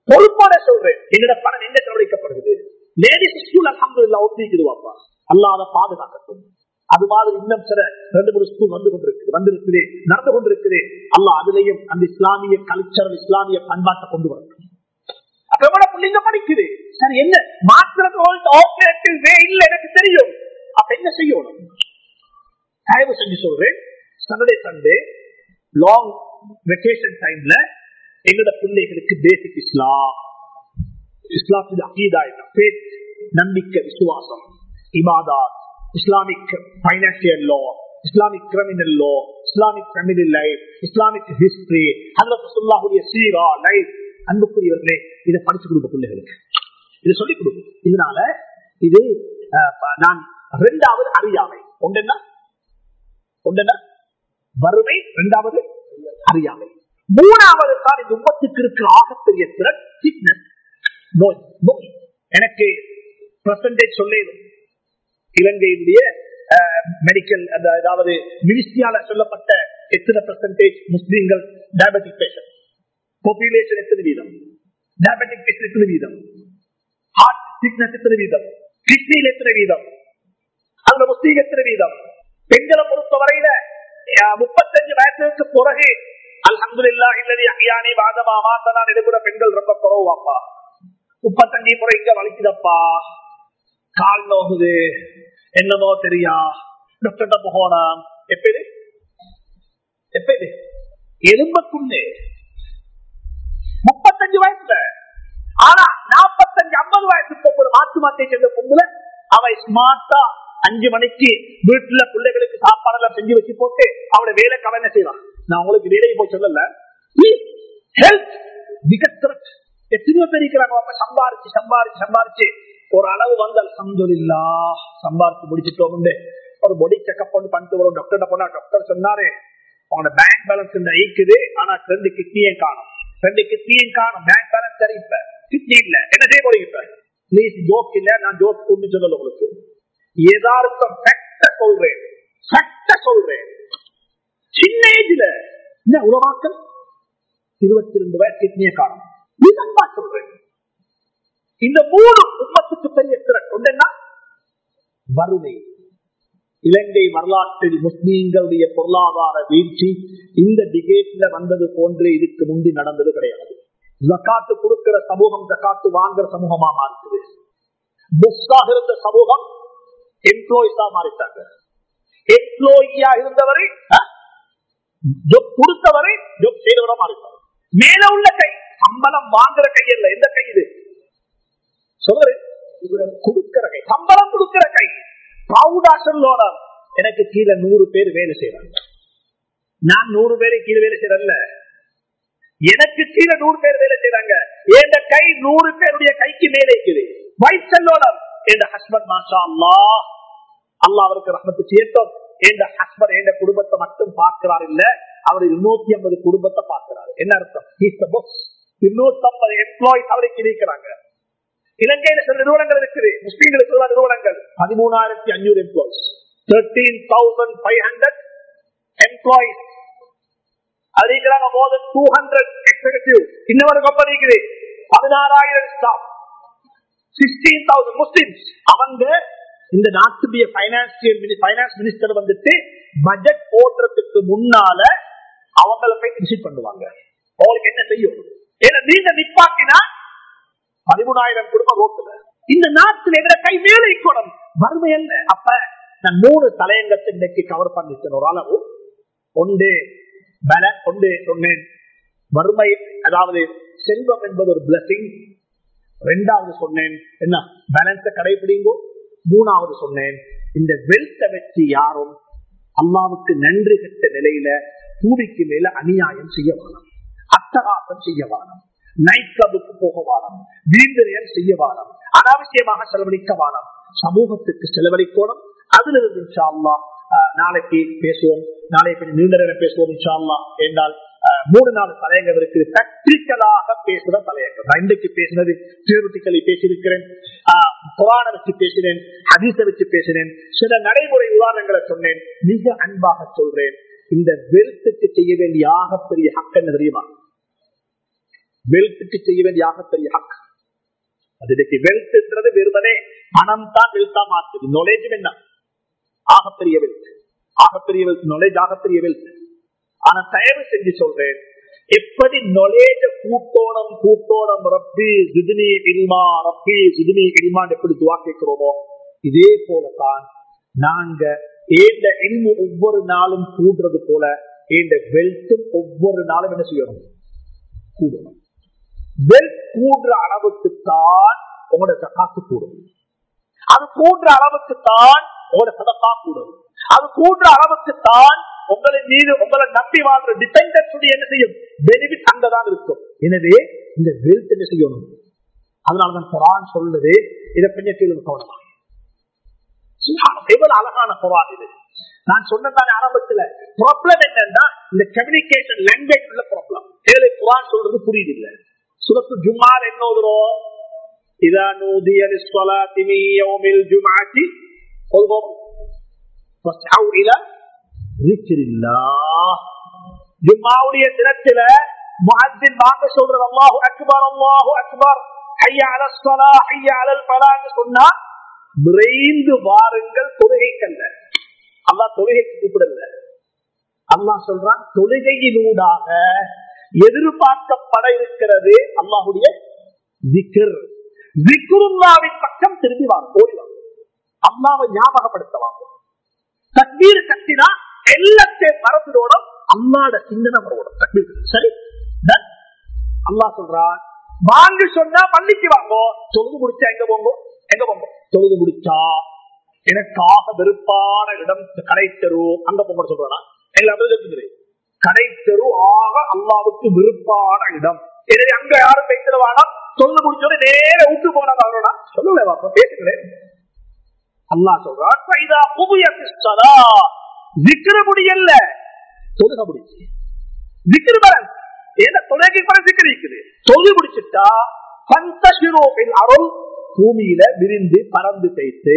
Speaker 2: பொறுப்போட சொல்றேன் என்னோட பணம் எங்க செலவழிக்கப்படுகிறது லேடிஸ் ஸ்கூல் அலமதுல்லா ஒத்திக்குதுவாப்பா அல்லாத பாதுகாக்கட்டும் அது மாதிரி இன்னும் சில ரெண்டு மூணு ஸ்கூல் வந்து கொண்டிருக்கு வந்திருக்குது நடந்து கொண்டிருக்குது அல்லாஹ் அதுலயும் அந்த இஸ்லாமிய கல்ச்சர் இஸ்லாமிய பண்பாட்டை கொண்டு வரட்டும் அப்ப எவ்வளவு பிள்ளைங்க படிக்குது சரி என்ன மாத்திரத்து வே இல்ல எனக்கு தெரியும் அப்ப என்ன செய்யணும் தயவு செஞ்சு சொல்றேன் சண்டே சண்டே லாங் வெக்கேஷன் டைம்ல எங்களோட பிள்ளைகளுக்கு பேசிக் இஸ்லாம் இஸ்லாத்துக்கு அகீதா faith, நம்பிக்கை விசுவாசம் இபாதா Islamic financial law Islamic criminal law Islamic family life Islamic history அதுல சொல்லாஹுடைய சீரா லைஃப் அன்புக்குரியவர்களே இதை படிச்சு கொடுக்க பிள்ளைகளுக்கு இதை சொல்லிக் கொடுக்கும் இதனால இது அஹ், ப- நான் இரண்டாவது அறியாமை ஒன்றென்ன ஒன்றென்ன வறுமை இரண்டாவது அறியாமை மூணாவது தான் இந்த உம்மத்துக்கு இருக்கிற ஆகப்பெரிய திறன் சிக்னஸ் நோய் நோய் எனக்கு பர்சன்டேஜ் சொல்லேதும் இலங்கையினுடைய மெடிக்கல் அந்த அதாவது மினிஸ்ட்ரியால சொல்லப்பட்ட எத்தனை பர்சன்டேஜ் முஸ்லீம்கள் டயபெட்டிக் பேஷண்ட் பாப்புலேஷன் எத்தனை வீதம் டயபெட்டிக் பேஷண்ட் எத்தனை வீதம் ஹார்ட் சிக்னஸ் எத்தனை வீதம் கிட்னியில் எத்தனை வீதம் அதுல முஸ்லீம் எத்தனை வீதம் பெண்களை பொறுத்தவரையில அஹ், முப்பத்தஞ்சு வயசுக்கு பிறகு அல்ஹம்துலில்லா இல்லது அகியானி வாதமா மாத்தனான் எடுக்கிற பெண்கள் ரொம்ப குறவாப்பா முப்பத்தஞ்சு முறை இங்க வலிக்குதப்பா கால் நோகுது என்னமோ தெரியா டாக்டர்கிட்ட போகணும் எப்படி எப்படி எலும்புக்குள்ளே முப்பத்தஞ்சு வயசுல ஆனா நாற்பத்தஞ்சு ஐம்பது வயசு பொம்பளை மாத்து மாத்தை சேர்ந்த பொம்பளை அவ ஸ்மார்ட்டா அஞ்சு மணிக்கு வீட்டுல பிள்ளைகளுக்கு சாப்பாடு எல்லாம் செஞ்சு வச்சு போட்டு அவளை வேலை கவனம் செய்வான் நான் உங்களுக்கு வேலையை போய் சொல்லல ஹெல்த் மிக threat. எத்தனையோ பேர் இருக்கிறாங்க அப்ப சம்பாரிச்சு சம்பாரிச்சு சம்பாரிச்சு ஒரு அளவு வந்து அல்ஹம்துலில்லா சம்பாரிச்சு முடிச்சிட்டோம் ஒரு பொடி செக்அப் பண்ணி பண்ணிட்டு வரும் டாக்டர் போனா டாக்டர் சொன்னாரு அவனோட பேங்க் பேலன்ஸ் இந்த ஈக்குது ஆனா ரெண்டு கிட்னியும் காணும் ரெண்டு கிட்னியும் காணும் பேங்க் பேலன்ஸ் சரி இப்ப கிட்னி இல்ல என்ன செய்ய போறீங்க இப்ப ப்ளீஸ் ஜோக் இல்ல நான் ஜோக் கொண்டு சொல்லல உங்களுக்கு ஏதார்த்தம் ஃபேக்ட சொல்றேன் ஃபேக்ட சொல்றேன் சின்ன ஏஜ்ல என்ன உருவாக்கம் இருபத்தி ரெண்டு வயசு கிட்னிய காணும் இதன்பா சொல்றேன் இந்த மூணு உம்மத்துக்கு பெரிய திறன் ஒன்றா வறுமை இலங்கை வரலாற்றில் முஸ்லீம்களுடைய பொருளாதார வீழ்ச்சி இந்த டிபேட்ல வந்தது போன்று இதுக்கு முந்தி நடந்தது கிடையாது ஜக்காத்து கொடுக்கிற சமூகம் ஜக்காத்து வாங்குற சமூகமா மாறுது புஷ்ஷாக இருந்த சமூகம் எம்ப்ளாயிஸா மாறிட்டாங்க எம்ப்ளாயியா இருந்தவரை ஜொப் கொடுத்தவரை ஜொப் செய்தவரை மாறிட்டாங்க மேல உள்ள கை சம்பளம் வாங்குற கை அல்ல எந்த கை இது சொல்றேன் கொடுக்கிற கை சம்பளம் கொடுக்கிற கை ப்ரௌடா சொல்லோட எனக்கு கீழே நூறு பேர் வேலை செய்யறாங்க நான் நூறு பேரை கீழே வேலை செய்யறேன்ல எனக்கு கீழே நூறு பேர் வேலை செய்யறாங்க என் கை நூறு பேருடைய கைக்கு மேலே இருக்குது வைட் செல்லோட என் ஹஸ்பண்ட் மாஷா அல்லா அல்லா அவருக்கு ரஹ்மத்து சேர்த்தோம் என் ஹஸ்பண்ட் என் குடும்பத்தை மட்டும் பார்க்கிறார் இல்ல அவர் இருநூத்தி ஐம்பது குடும்பத்தை பார்க்கிறார் என்ன அர்த்தம் இருநூத்தி ஐம்பது எம்ப்ளாயிஸ் அவருக்கு இருக்கிறாங்க இலங்கையில சில நிறுவனங்கள் இருக்குது முஸ்லீம்களுக்கு உள்ள நிறுவனங்கள் பதிமூணாயிரத்தி அஞ்சூறு employees thirteen thousand five hundred employees அது இருக்கிறாங்க more then two hundred executive இன்னொரு கம்பெனி இருக்குது பதினாறாயிரம் ஸ்டாஃப் சிக்ஸ்டீன் தௌசண்ட் முஸ்லிம்ஸ் அவங்க இந்த நாட்டுடைய பைனான்சியல் பைனான்ஸ் மினிஸ்டர் வந்துட்டு பட்ஜெட் போடுறதுக்கு முன்னால அவங்கள போய் விசிட் பண்ணுவாங்க அவங்களுக்கு என்ன செய்யும் ஏன்னா நீங்க நிப்பாட்டினா பதிமூணாயிரம் குடும்பம் ரோட்டுல இந்த நாட்டில் எதிர கை மேலே கூடம் வறுமை அல்ல அப்ப நான் மூணு தலையங்கத்தை இன்னைக்கு கவர் பண்ணிட்டேன் ஒரு அளவு ஒன்று பல ஒன்று சொன்னேன் வறுமை அதாவது செல்வம் என்பது ஒரு பிளஸிங் ரெண்டாவது சொன்னேன் என்ன பேலன்ஸ கடைபிடிங்கோ மூணாவது சொன்னேன் இந்த வெல்த்த வச்சு யாரும் அல்லாவுக்கு நன்றி கட்ட நிலையில பூமிக்கு மேல அநியாயம் செய்ய வேணும் அட்டகாசம் செய்ய வேணும் நைட் கிளப்புக்கு போக வாரம் வீந்தரியல் செய்ய வாரம் அனாவசியமாக செலவழிக்க வாரம் சமூகத்துக்கு செலவழிக்கணும் அதுல இருந்து இன்ஷா அல்லாஹ், அஹ், நாளைக்கு பேசுவோம் நாளைக்கு நீண்ட நேரம் பேசுவோம் இன்ஷா அல்லாஹ் என்றால் அஹ், மூணு நாலு தலையங்கம் இருக்குது பிராக்டிக்கலாக பேசுற தலையங்கம் நான் இன்றைக்கு பேசினது தியோரிட்டிக்கலி பேசியிருக்கிறேன் அஹ், குரான வச்சு பேசினேன் ஹதீஸை வச்சு பேசினேன் சில நடைமுறை உதாரணங்களை சொன்னேன் மிக அன்பாக சொல்றேன் இந்த வெல்த்துக்கு செய்ய வேண்டிய ஆகப்பெரிய ஹக்கு என்ன தெரியுமா வெல்த்துக்கு செய்ய வேண்டிய ஆகப்பெரிய ஹக் அது இன்னைக்கு வெல்த்ன்றது வெறுமனே பணம் தான் வெல்த்தா மாத்துது நாலேஜ் என்ன ஆகப்பெரிய வெல்த் ஆகப்பெரிய வெல்த் நாலேஜ் ஆகப்பெரிய வெல்த் ஆனா தயவு செஞ்சு சொல்றேன் எப்படி நொலேஜ கூட்டோணம் கூட்டோணம் ரப்பி சிதினி இல்மா ரப்பி சிதினி இல்மான் எப்படி துவா கேட்கிறோமோ இதே போலதான் நாங்க ஏந்த இல்மு ஒவ்வொரு நாளும் கூடுறது போல ஏந்த வெல்த்தும் ஒவ்வொரு நாளும் என்ன செய்யணும் கூடணும் வெல்த் கூடுற அளவுக்கு தான் உங்களோட சக்காத்து கூடும் அது கூடுற அளவுக்கு தான் உங்களோட சதக்கா கூடும் அது கூடுற அளவுக்கு தான் உங்களின் மீது உங்களை நம்பி வாழ்ற டிபெண்டன்ஸ் என்ன செய்யும் பெனிஃபிட் அங்கதான் இருக்கும் எனவே இந்த வெல்த் என்ன செய்யணும் அதனாலதான் குரான் சொல்லுது இதை கொஞ்சம் கீழே கவனமா எவ்வளவு அழகான குரான் இது நான் சொன்னதான ஆரம்பத்துல ப்ராப்ளம் என்னன்னா இந்த கம்யூனிகேஷன் லாங்குவேஜ் உள்ள ப்ராப்ளம் ஏழை குரான் சொல்றது புரியுது இல்ல சுரத்து ஜுமார் என்ன ஓதுறோம் இதா நூதிய லிஸ்ஸலாத்தி மின் யௌமில் ஜும்ஆத்தி சொல்வோம் ஃபஸ்அவு இலா ذிக்ரில்லாஹ் ஜும்மாவுடைய தினத்துல முஅத்தின் வாங்க சொல்றது அல்லாஹு அக்பர் அல்லாஹு அக்பர் ஹய்ய அலஸ் ஸலாஹ் ஹய்ய அலல் ஃபலாஹ் சொன்னா விரைந்து வாருங்கள் தொழுகைக்கல்ல அல்லாஹ் தொழுகைக்கு கூப்பிடல அல்லாஹ் சொல்றான் தொழுகையினூடாக எதிர்பார்க்கப்பட இருக்கிறது அல்லாஹுடைய திக்ர் திக்ருல்லாவின் பக்கம் திரும்பி வாங்க ஓடி வாங்க அல்லாவை ஞாபகப்படுத்தவாங்க தக்பீர் கட்டினா எல்லாத்தையும் மறந்துடோட அல்லாட சிந்தனை வரணும் தக்பீர் சரி அல்லாஹ் சொல்றான் வாங்க சொன்னா பள்ளிக்கு வாங்கோ தொழுது முடிச்சா எங்க போங்க எங்க போங்க தொழுது முடிச்சா எனக்காக வெறுப்பான இடம் கடை தெரு அங்க போங்க சொல்றானா எங்களை அப்படி சொல்லுகிறேன் கடை தெரு ஆக அல்லாவுக்கு விருப்பான இடம் எனவே அங்க யாரும் பேசுறவானா தொழுது முடிச்சோட நேர விட்டு போனாங்க அவரோட சொல்லல பாப்பா பேசுகிறேன் அல்லாஹ் சொல்றான் பைதா உபயத்திஸ்தரா விக்கிர முடியல தொழுக முடிச்சு விக்கிர பலன் ஏன்னா தொழுகை பல விக்கிர இருக்குது தொழுது முடிச்சுட்டா பந்தசிரோபின் அருள் பூமியில விரிந்து பறந்து தைத்து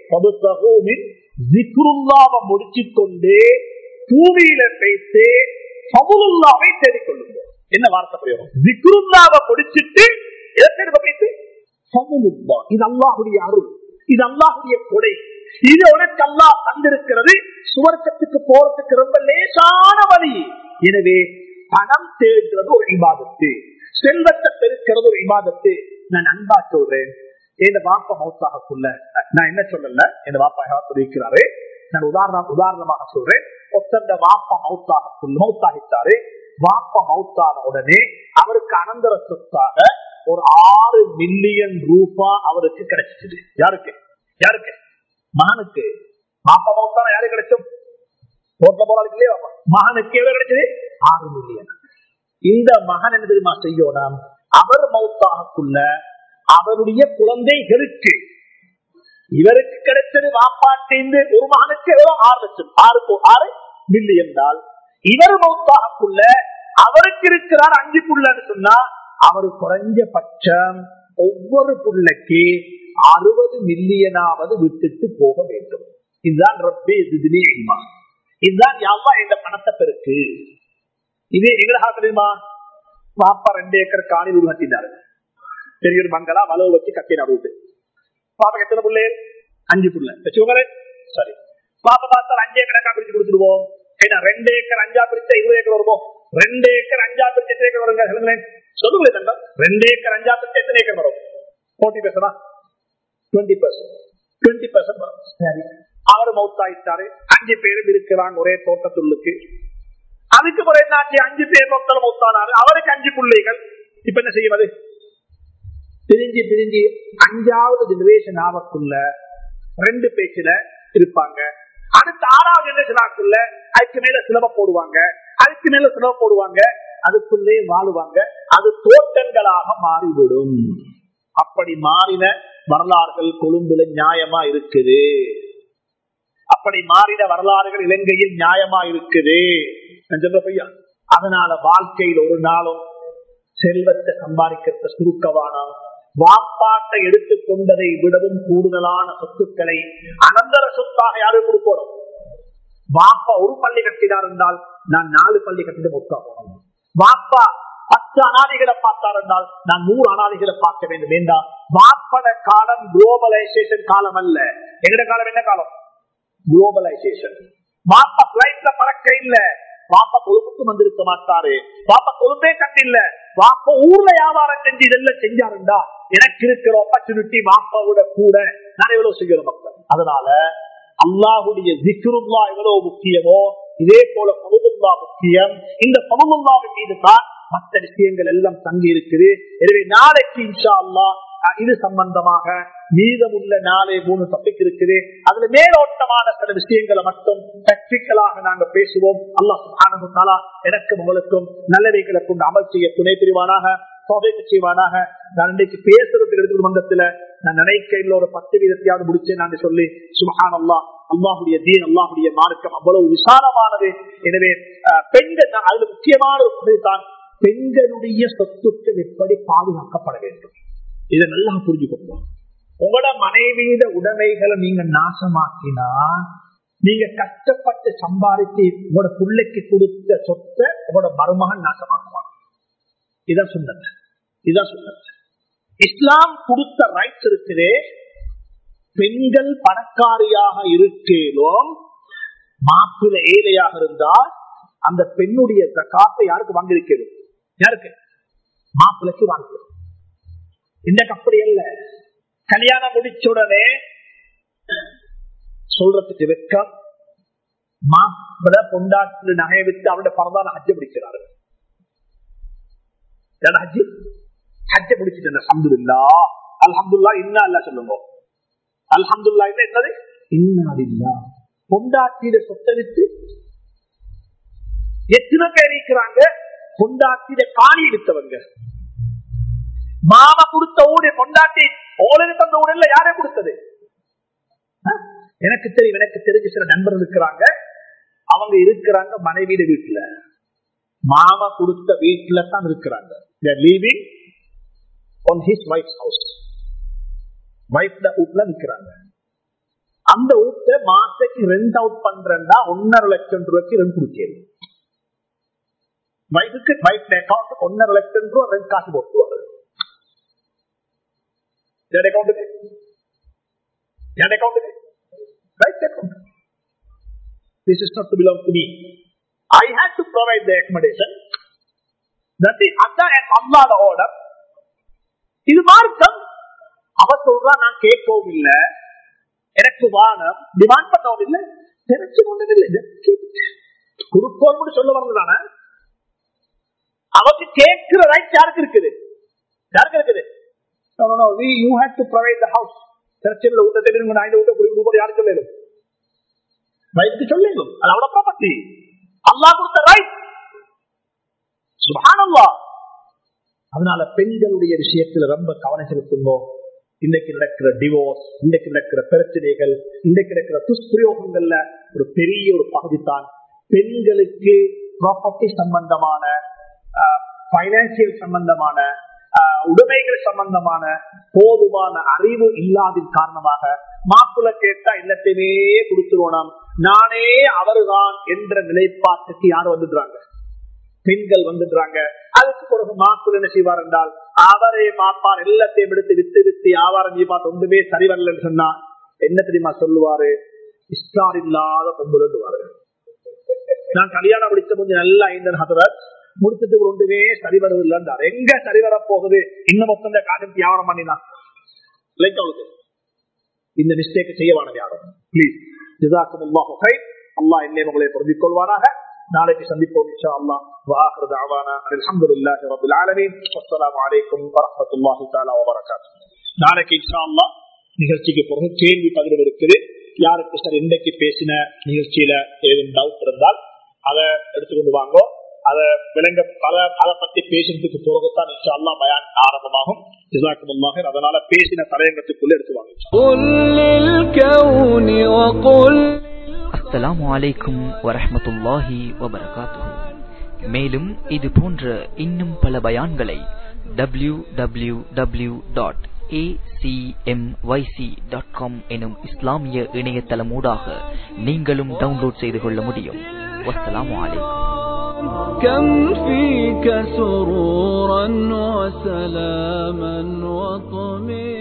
Speaker 2: விக்ருல்லாவை முடிச்சு கொண்டு பூமியில தைத்து பகுலுல்லாவை தேடிக்கொள்ளுங்க என்ன வார்த்தை பிரயோகம் விக்ருல்லாவை முடிச்சிட்டு எதை வைத்து பகுலுல்லா இது அல்லாஹுடைய அருள் இது அல்லாஹுடைய கொடை இது உனக்கு அல்லா தந்திருக்கிறது சுவர்க்கத்துக்கு போறதுக்கு ரொம்ப லேசான வழி எனவே பணம் தேடுறது ஒரு இபாதத்து செல்வத்தை பெருக்கிறது ஒரு இபாதத்து நான் அன்பா சொல்றேன் என் வாப்ப மௌத்தாகக்குள்ள நான் என்ன சொல்லல என் வாப்பா சொல்லியிருக்கிறாரு நான் உதாரணம் உதாரணமாக சொல்றேன் ஒத்தந்த வாப்பா மௌத்தாக மௌத்தாகிட்டாரு வாப்ப மௌத்தான உடனே அவருக்கு அனந்தர சொத்தாக ஒரு ஆறு மில்லியன் ரூபா அவருக்கு கிடைச்சிச்சு யாருக்கு யாருக்கு மகனுக்கு பாப்பா மௌத்தான யாரு கிடைச்சும் ரோட்ல போறாரு இல்லையா மகனுக்கு எவ்வளவு கிடைச்சது ஆறு மில்லியன் இந்த மகன் என்ன தெரியுமா செய்யணும் அவர் மௌத்தாகக்குள்ள அவருடைய குழந்தைகளுக்கு இவருக்கு கிடைச்சது வாப்பாட்டிந்து ஒரு மகனுக்கு எவ்வளவு ஆறு லட்சம் ஆறு ஆறு மில்லியன் தான் இவர் மௌத்தாகக்குள்ள அவருக்கு இருக்கிறார் அஞ்சு புள்ளன்னு சொன்னா அவர் குறைஞ்சபட்சம் ஒவ்வொரு புள்ளைக்கு அறுபது மில்லியனாவது விட்டுட்டு போக வேண்டும் இதுதான் ரப்பே இதுனே இதுதான் யாவா இந்த பணத்தை பெருக்கு இது எங்கடா தெரியுமா பாப்பா ரெண்டு ஏக்கர் காணி வீடு கட்டினாரு பெரிய ஒரு பங்களா வளவு வச்சு கட்டினார் வீட்டு பாப்பா எத்தனை புள்ளே அஞ்சு புள்ள வச்சுக்கோங்களே சரி பாப்பா பார்த்தா அஞ்சு ஏக்கர் பிரிச்சு கொடுத்துடுவோம் ஏன்னா ரெண்டு ஏக்கர் அஞ்சா பிரிச்சா இருபது ஏக்கர் வருமோ ரெண்டு ஏக்கர் அஞ்சா பிரிச்சு எத்தனை ஏக்கர் வருங்க சொல்லுங்களேன் சொல்லுங்களேன் தண்டா ரெண்டு ஏக்கர் அஞ்சா பிரிச்சு எத்தனை ஏக்கர் வரும் போட்டி பேசுறா டுவெண்ட்டி பர்சன்ட் டுவெண்ட்டி பர்சன்ட் வரும் சரி அவர் மௌத்தாயிட்டாரு அஞ்சு பேரும் இருக்கிறாங்க ஒரே தோட்டத்துள்ளுக்கு அதுக்கு முறை என்னாச்சு அஞ்சு பேர் மொத்தம் மௌத்தானாரு அவருக்கு அஞ்சு பிள்ளைகள் இப்ப என்ன செய்வது பிரிஞ்சு பிரிஞ்சு அஞ்சாவது ஜெனரேஷன் ஆவக்குள்ள ரெண்டு பேச்சுல இருப்பாங்க அடுத்த ஆறாவது ஜெனரேஷன் ஆக்குள்ள அதுக்கு மேல சிலவ போடுவாங்க அதுக்கு மேல சிலவ போடுவாங்க அதுக்குள்ளே வாழுவாங்க அது தோட்டங்களாக மாறிவிடும் அப்படி மாறின வரலாறுகள் கொழும்புல நியாயமா இருக்குது அப்படி மாறின வரலாறுகள் இலங்கையில் நியாயமா இருக்குது பையா அதனால வாழ்க்கையில் ஒரு நாளும் செல்வத்தை சம்பாதிக்க சுருக்கவானாம் வாப்பாட்டை எடுத்துக் கொண்டதை விடவும் கூடுதலான சொத்துக்களை அனந்தர சொத்தாக யாரும் கொடுக்கணும் வாப்பா ஒரு பள்ளி கட்டினார் என்றால் நான் நாலு பள்ளி கட்டிட்டு மொத்தா போனோம் வாப்பா பத்து அனாதைகளை பார்த்தார் என்றால் நான் நூறு அனாதைகளை பார்க்க வேண்டும் என்றால் வாப்பட காலம் குளோபலைசேஷன் காலம் அல்ல எங்கட காலம் என்ன காலம் குளோபலைசேஷன் வாப்பா பிளைட்ல பறக்க இல்ல வாப்பா கொழுப்புக்கு வந்திருக்க மாட்டாரு வாப்பா கொழுப்பே கண்டில்ல வாப்பா ஊர்ல வியாபாரம் செஞ்சு இதெல்லாம் செஞ்சாருண்டா எனக்கு இருக்கிற ஆப்பர்ச்சுனிட்டி வாப்பாவோட கூட நான் எவ்வளவு செய்கிற மக்கள் அதனால அல்லாஹுடைய ஜிக்ருல்லா எவ்வளவு முக்கியமோ இதே போல பகுதுல்லா முக்கியம் இந்த பகுதுல்லாவின் மீது தான் மற்ற விஷயங்கள் எல்லாம் தங்கி இருக்குது எனவே நாளைக்கு இன்ஷா அல்லா இது சம்பந்தமாக மீதமுள்ள நாளே மூணு டாபிக் இருக்குது அதுல மேலோட்டமான சில விஷயங்களை மட்டும் பிராக்டிக்கலாக நாங்க பேசுவோம் அல்லாஹ் எனக்கும் உங்களுக்கும் நல்லவைகளை கொண்டு அமல் செய்ய துணை புரிவானாக தொகைக்கு செய்வானாக நான் இன்னைக்கு பேசுறதுக்கு எடுத்து மந்தத்துல நான் நினைக்க இல்ல ஒரு பத்து வீதத்தையாவது முடிச்சேன் நான் சொல்லி சுமஹான் அல்லா அல்லாஹுடைய தீன் அல்லாஹுடைய மார்க்கம் அவ்வளவு விசாலமானது எனவே பெண்கள் அதுல முக்கியமான ஒரு பகுதி தான் பெண்களுடைய சொத்துக்கள் எப்படி பாதுகாக்கப்பட வேண்டும் இதை நல்லா புரிஞ்சுக்கோங்க உங்களோட மனைவியிட உடைமைகளை நீங்க நாசமாக்கினா நீங்க கஷ்டப்பட்டு சம்பாதித்து உங்களோட பிள்ளைக்கு கொடுத்த சொத்தை உங்களோட மருமகன் நாசமாக்குவாங்க இதான் சொன்னது இதான் சொன்னது இஸ்லாம் கொடுத்த ரைட்ஸ் இருக்குதே பெண்கள் பணக்காரியாக இருக்கேலும் மாப்பிள்ள ஏழையாக இருந்தால் அந்த பெண்ணுடைய காப்பை யாருக்கு வாங்கியிருக்கணும் யாருக்கு மாப்பிளைக்கு வாங்க இன்னைக்கு அப்படி அல்ல கல்யாணம் முடிச்ச உடனே சொல்றதுக்கு வெக்கம் மாப்பிள பொண்டாட்டு நகையை விட்டு அவருடைய பரதான ஹஜ்ஜ முடிக்கிறாரு ஹஜ்ஜி ஹஜ்ஜ முடிச்சுட்டு அல்ஹம்துல்லா அல்ஹம்துல்லா இன்னா இல்ல சொல்லுங்க அல்ஹம்துல்லா என்ன என்னது இன்னா பொண்டாட்டியில சொத்தை விட்டு எத்தனை பேர் இருக்கிறாங்க பொண்டாட்டியில காணி எடுத்தவங்க மாமா கொடுத்த ஊடு பொண்டாட்டி ஓலனு தந்த ஊரில் யாரே கொடுத்தது எனக்கு தெரியும் எனக்கு தெரிஞ்ச சில நண்பர்கள் இருக்கிறாங்க அவங்க இருக்கிறாங்க மனைவியிட வீட்டுல மாமா கொடுத்த வீட்டுல தான் இருக்கிறாங்க living on his wife's house wife வீட்டுல நிக்கிறாங்க அந்த வீட்டை மாசத்துக்கு ரெண்ட் அவுட் பண்றா ஒன்னரை லட்சம் ரூபாய்க்கு ரெண்ட் கொடுக்கிறது வைஃபுக்கு வைஃப் அக்கௌண்ட் ஒன்னரை லட்சம் ரூபாய் ரெண்ட் காசு போட்டுவாரு என் அக்கௌண்ட்டுக்கு என் அக்கௌண்ட்டுக்கு right account This is not to belong to me. I had to provide the accommodation. That is Allah and Allah the order. இது மார்க்கம் அவ சொல்றா நான் கேட்கவும் இல்லை எனக்கு வானம் டிமாண்ட் பண்ணவும் இல்லை தெரிஞ்சு கொண்டது இல்லை கொடுக்கோன்னு சொல்ல வரதுதானே அவருக்கு கேட்கிற ரைட் யாருக்கு இருக்குது யாருக்கு இருக்குது No, no, no. We, you had to provide the house. சர்ச்சில் ஊட்டத்தை விரும்ப நான் ஊட்ட குறிப்பிட்டு போது யாரும் சொல்லலும் வயதுக்கு சொல்லலும் அது அவட ப்ராப்பர்ட்டி அல்லா கொடுத்த ரைட் சுபானல்லா அதனால பெண்களுடைய விஷயத்துல ரொம்ப கவனம் செலுத்துவோம் இன்றைக்கு நடக்கிற டிவோர்ஸ் இன்றைக்கு நடக்கிற பிரச்சனைகள் இன்றைக்கு நடக்கிற துஷ்பிரயோகங்கள்ல ஒரு பெரிய ஒரு பகுதி தான் பெண்களுக்கு ப்ராப்பர்ட்டி சம்பந்தமான பைனான்சியல் சம்பந்தமான உடைமைகள் சம்பந்தமான போதுமான அறிவு இல்லாதின் காரணமாக மாப்பிள்ள கேட்டா எல்லாத்தையுமே கொடுத்துருவோம் நானே அவருதான் என்ற நிலைப்பாட்டுக்கு யாரும் வந்துடுறாங்க பெண்கள் வந்துடுறாங்க அதுக்கு பிறகு மாப்பிள்ள என்ன செய்வார் என்றால் அவரே மாப்பார் எல்லாத்தையும் எடுத்து வித்து வித்து வியாபாரம் பார்த்து ஒன்றுமே சரி வரலன்னு சொன்னா என்ன தெரியுமா சொல்லுவாரு இஸ்டார் இல்லாத பொம்புலன்னுவாரு நான் கல்யாணம் முடிச்ச கொஞ்சம் நல்ல ஐந்தன் ஹதரத் முடிச்சதுக்கு ஒன்றுமே சரி வருவதில்லை எங்க சரி வர போகுது இன்னும் மொத்தம் இந்த காலம் வியாபாரம் பண்ணினா இந்த மிஸ்டேக் செய்யவானது யாரும் பிளீஸ் ஜிதாக்கும் அல்லாஹ் என்னை உங்களை பொருந்திக் கொள்வாராக நாளைக்கு சந்திப்போம் இன்ஷா அல்லாஹ் واخر دعوانا الحمد لله رب العالمين والسلام عليكم ورحمه الله تعالى وبركاته நாளைக்கு இன்ஷா அல்லாஹ் நிகழ்ச்சிக்கு பிறகு கேள்வி பகிர்வு இருக்குது யாருக்கு சார் இன்றைக்கு பேசின நிகழ்ச்சியில ஏதும் டவுட் இருந்தால் அதை எடுத்துக்கொண்டு வாங்கோ அதை விளங்க பல அதை பத்தி பேசுறதுக்கு பிறகுதான் இன்ஷா அல்லாஹ் பயான் ஆரம்பமாகும் ஜிசாக்குமுல்லாக அதனால பேசின தலையங்கத்துக்குள்ள எடுத்து
Speaker 3: வாங்க அஸ்ஸலாமு அலைக்கும் வரஹமத்துல்லாஹி வபரகாத்துஹு மேலும் இது போன்ற இன்னும் பல பயான்களை W W W dot acmyc.com எனும் இஸ்லாமிய இணையதளமூடாக நீங்களும் டவுன்லோட் செய்து கொள்ள முடியும் வஸ்ஸலாமு அலைக்கும்
Speaker 4: كم فيك سرورا وسلاما وطمئنا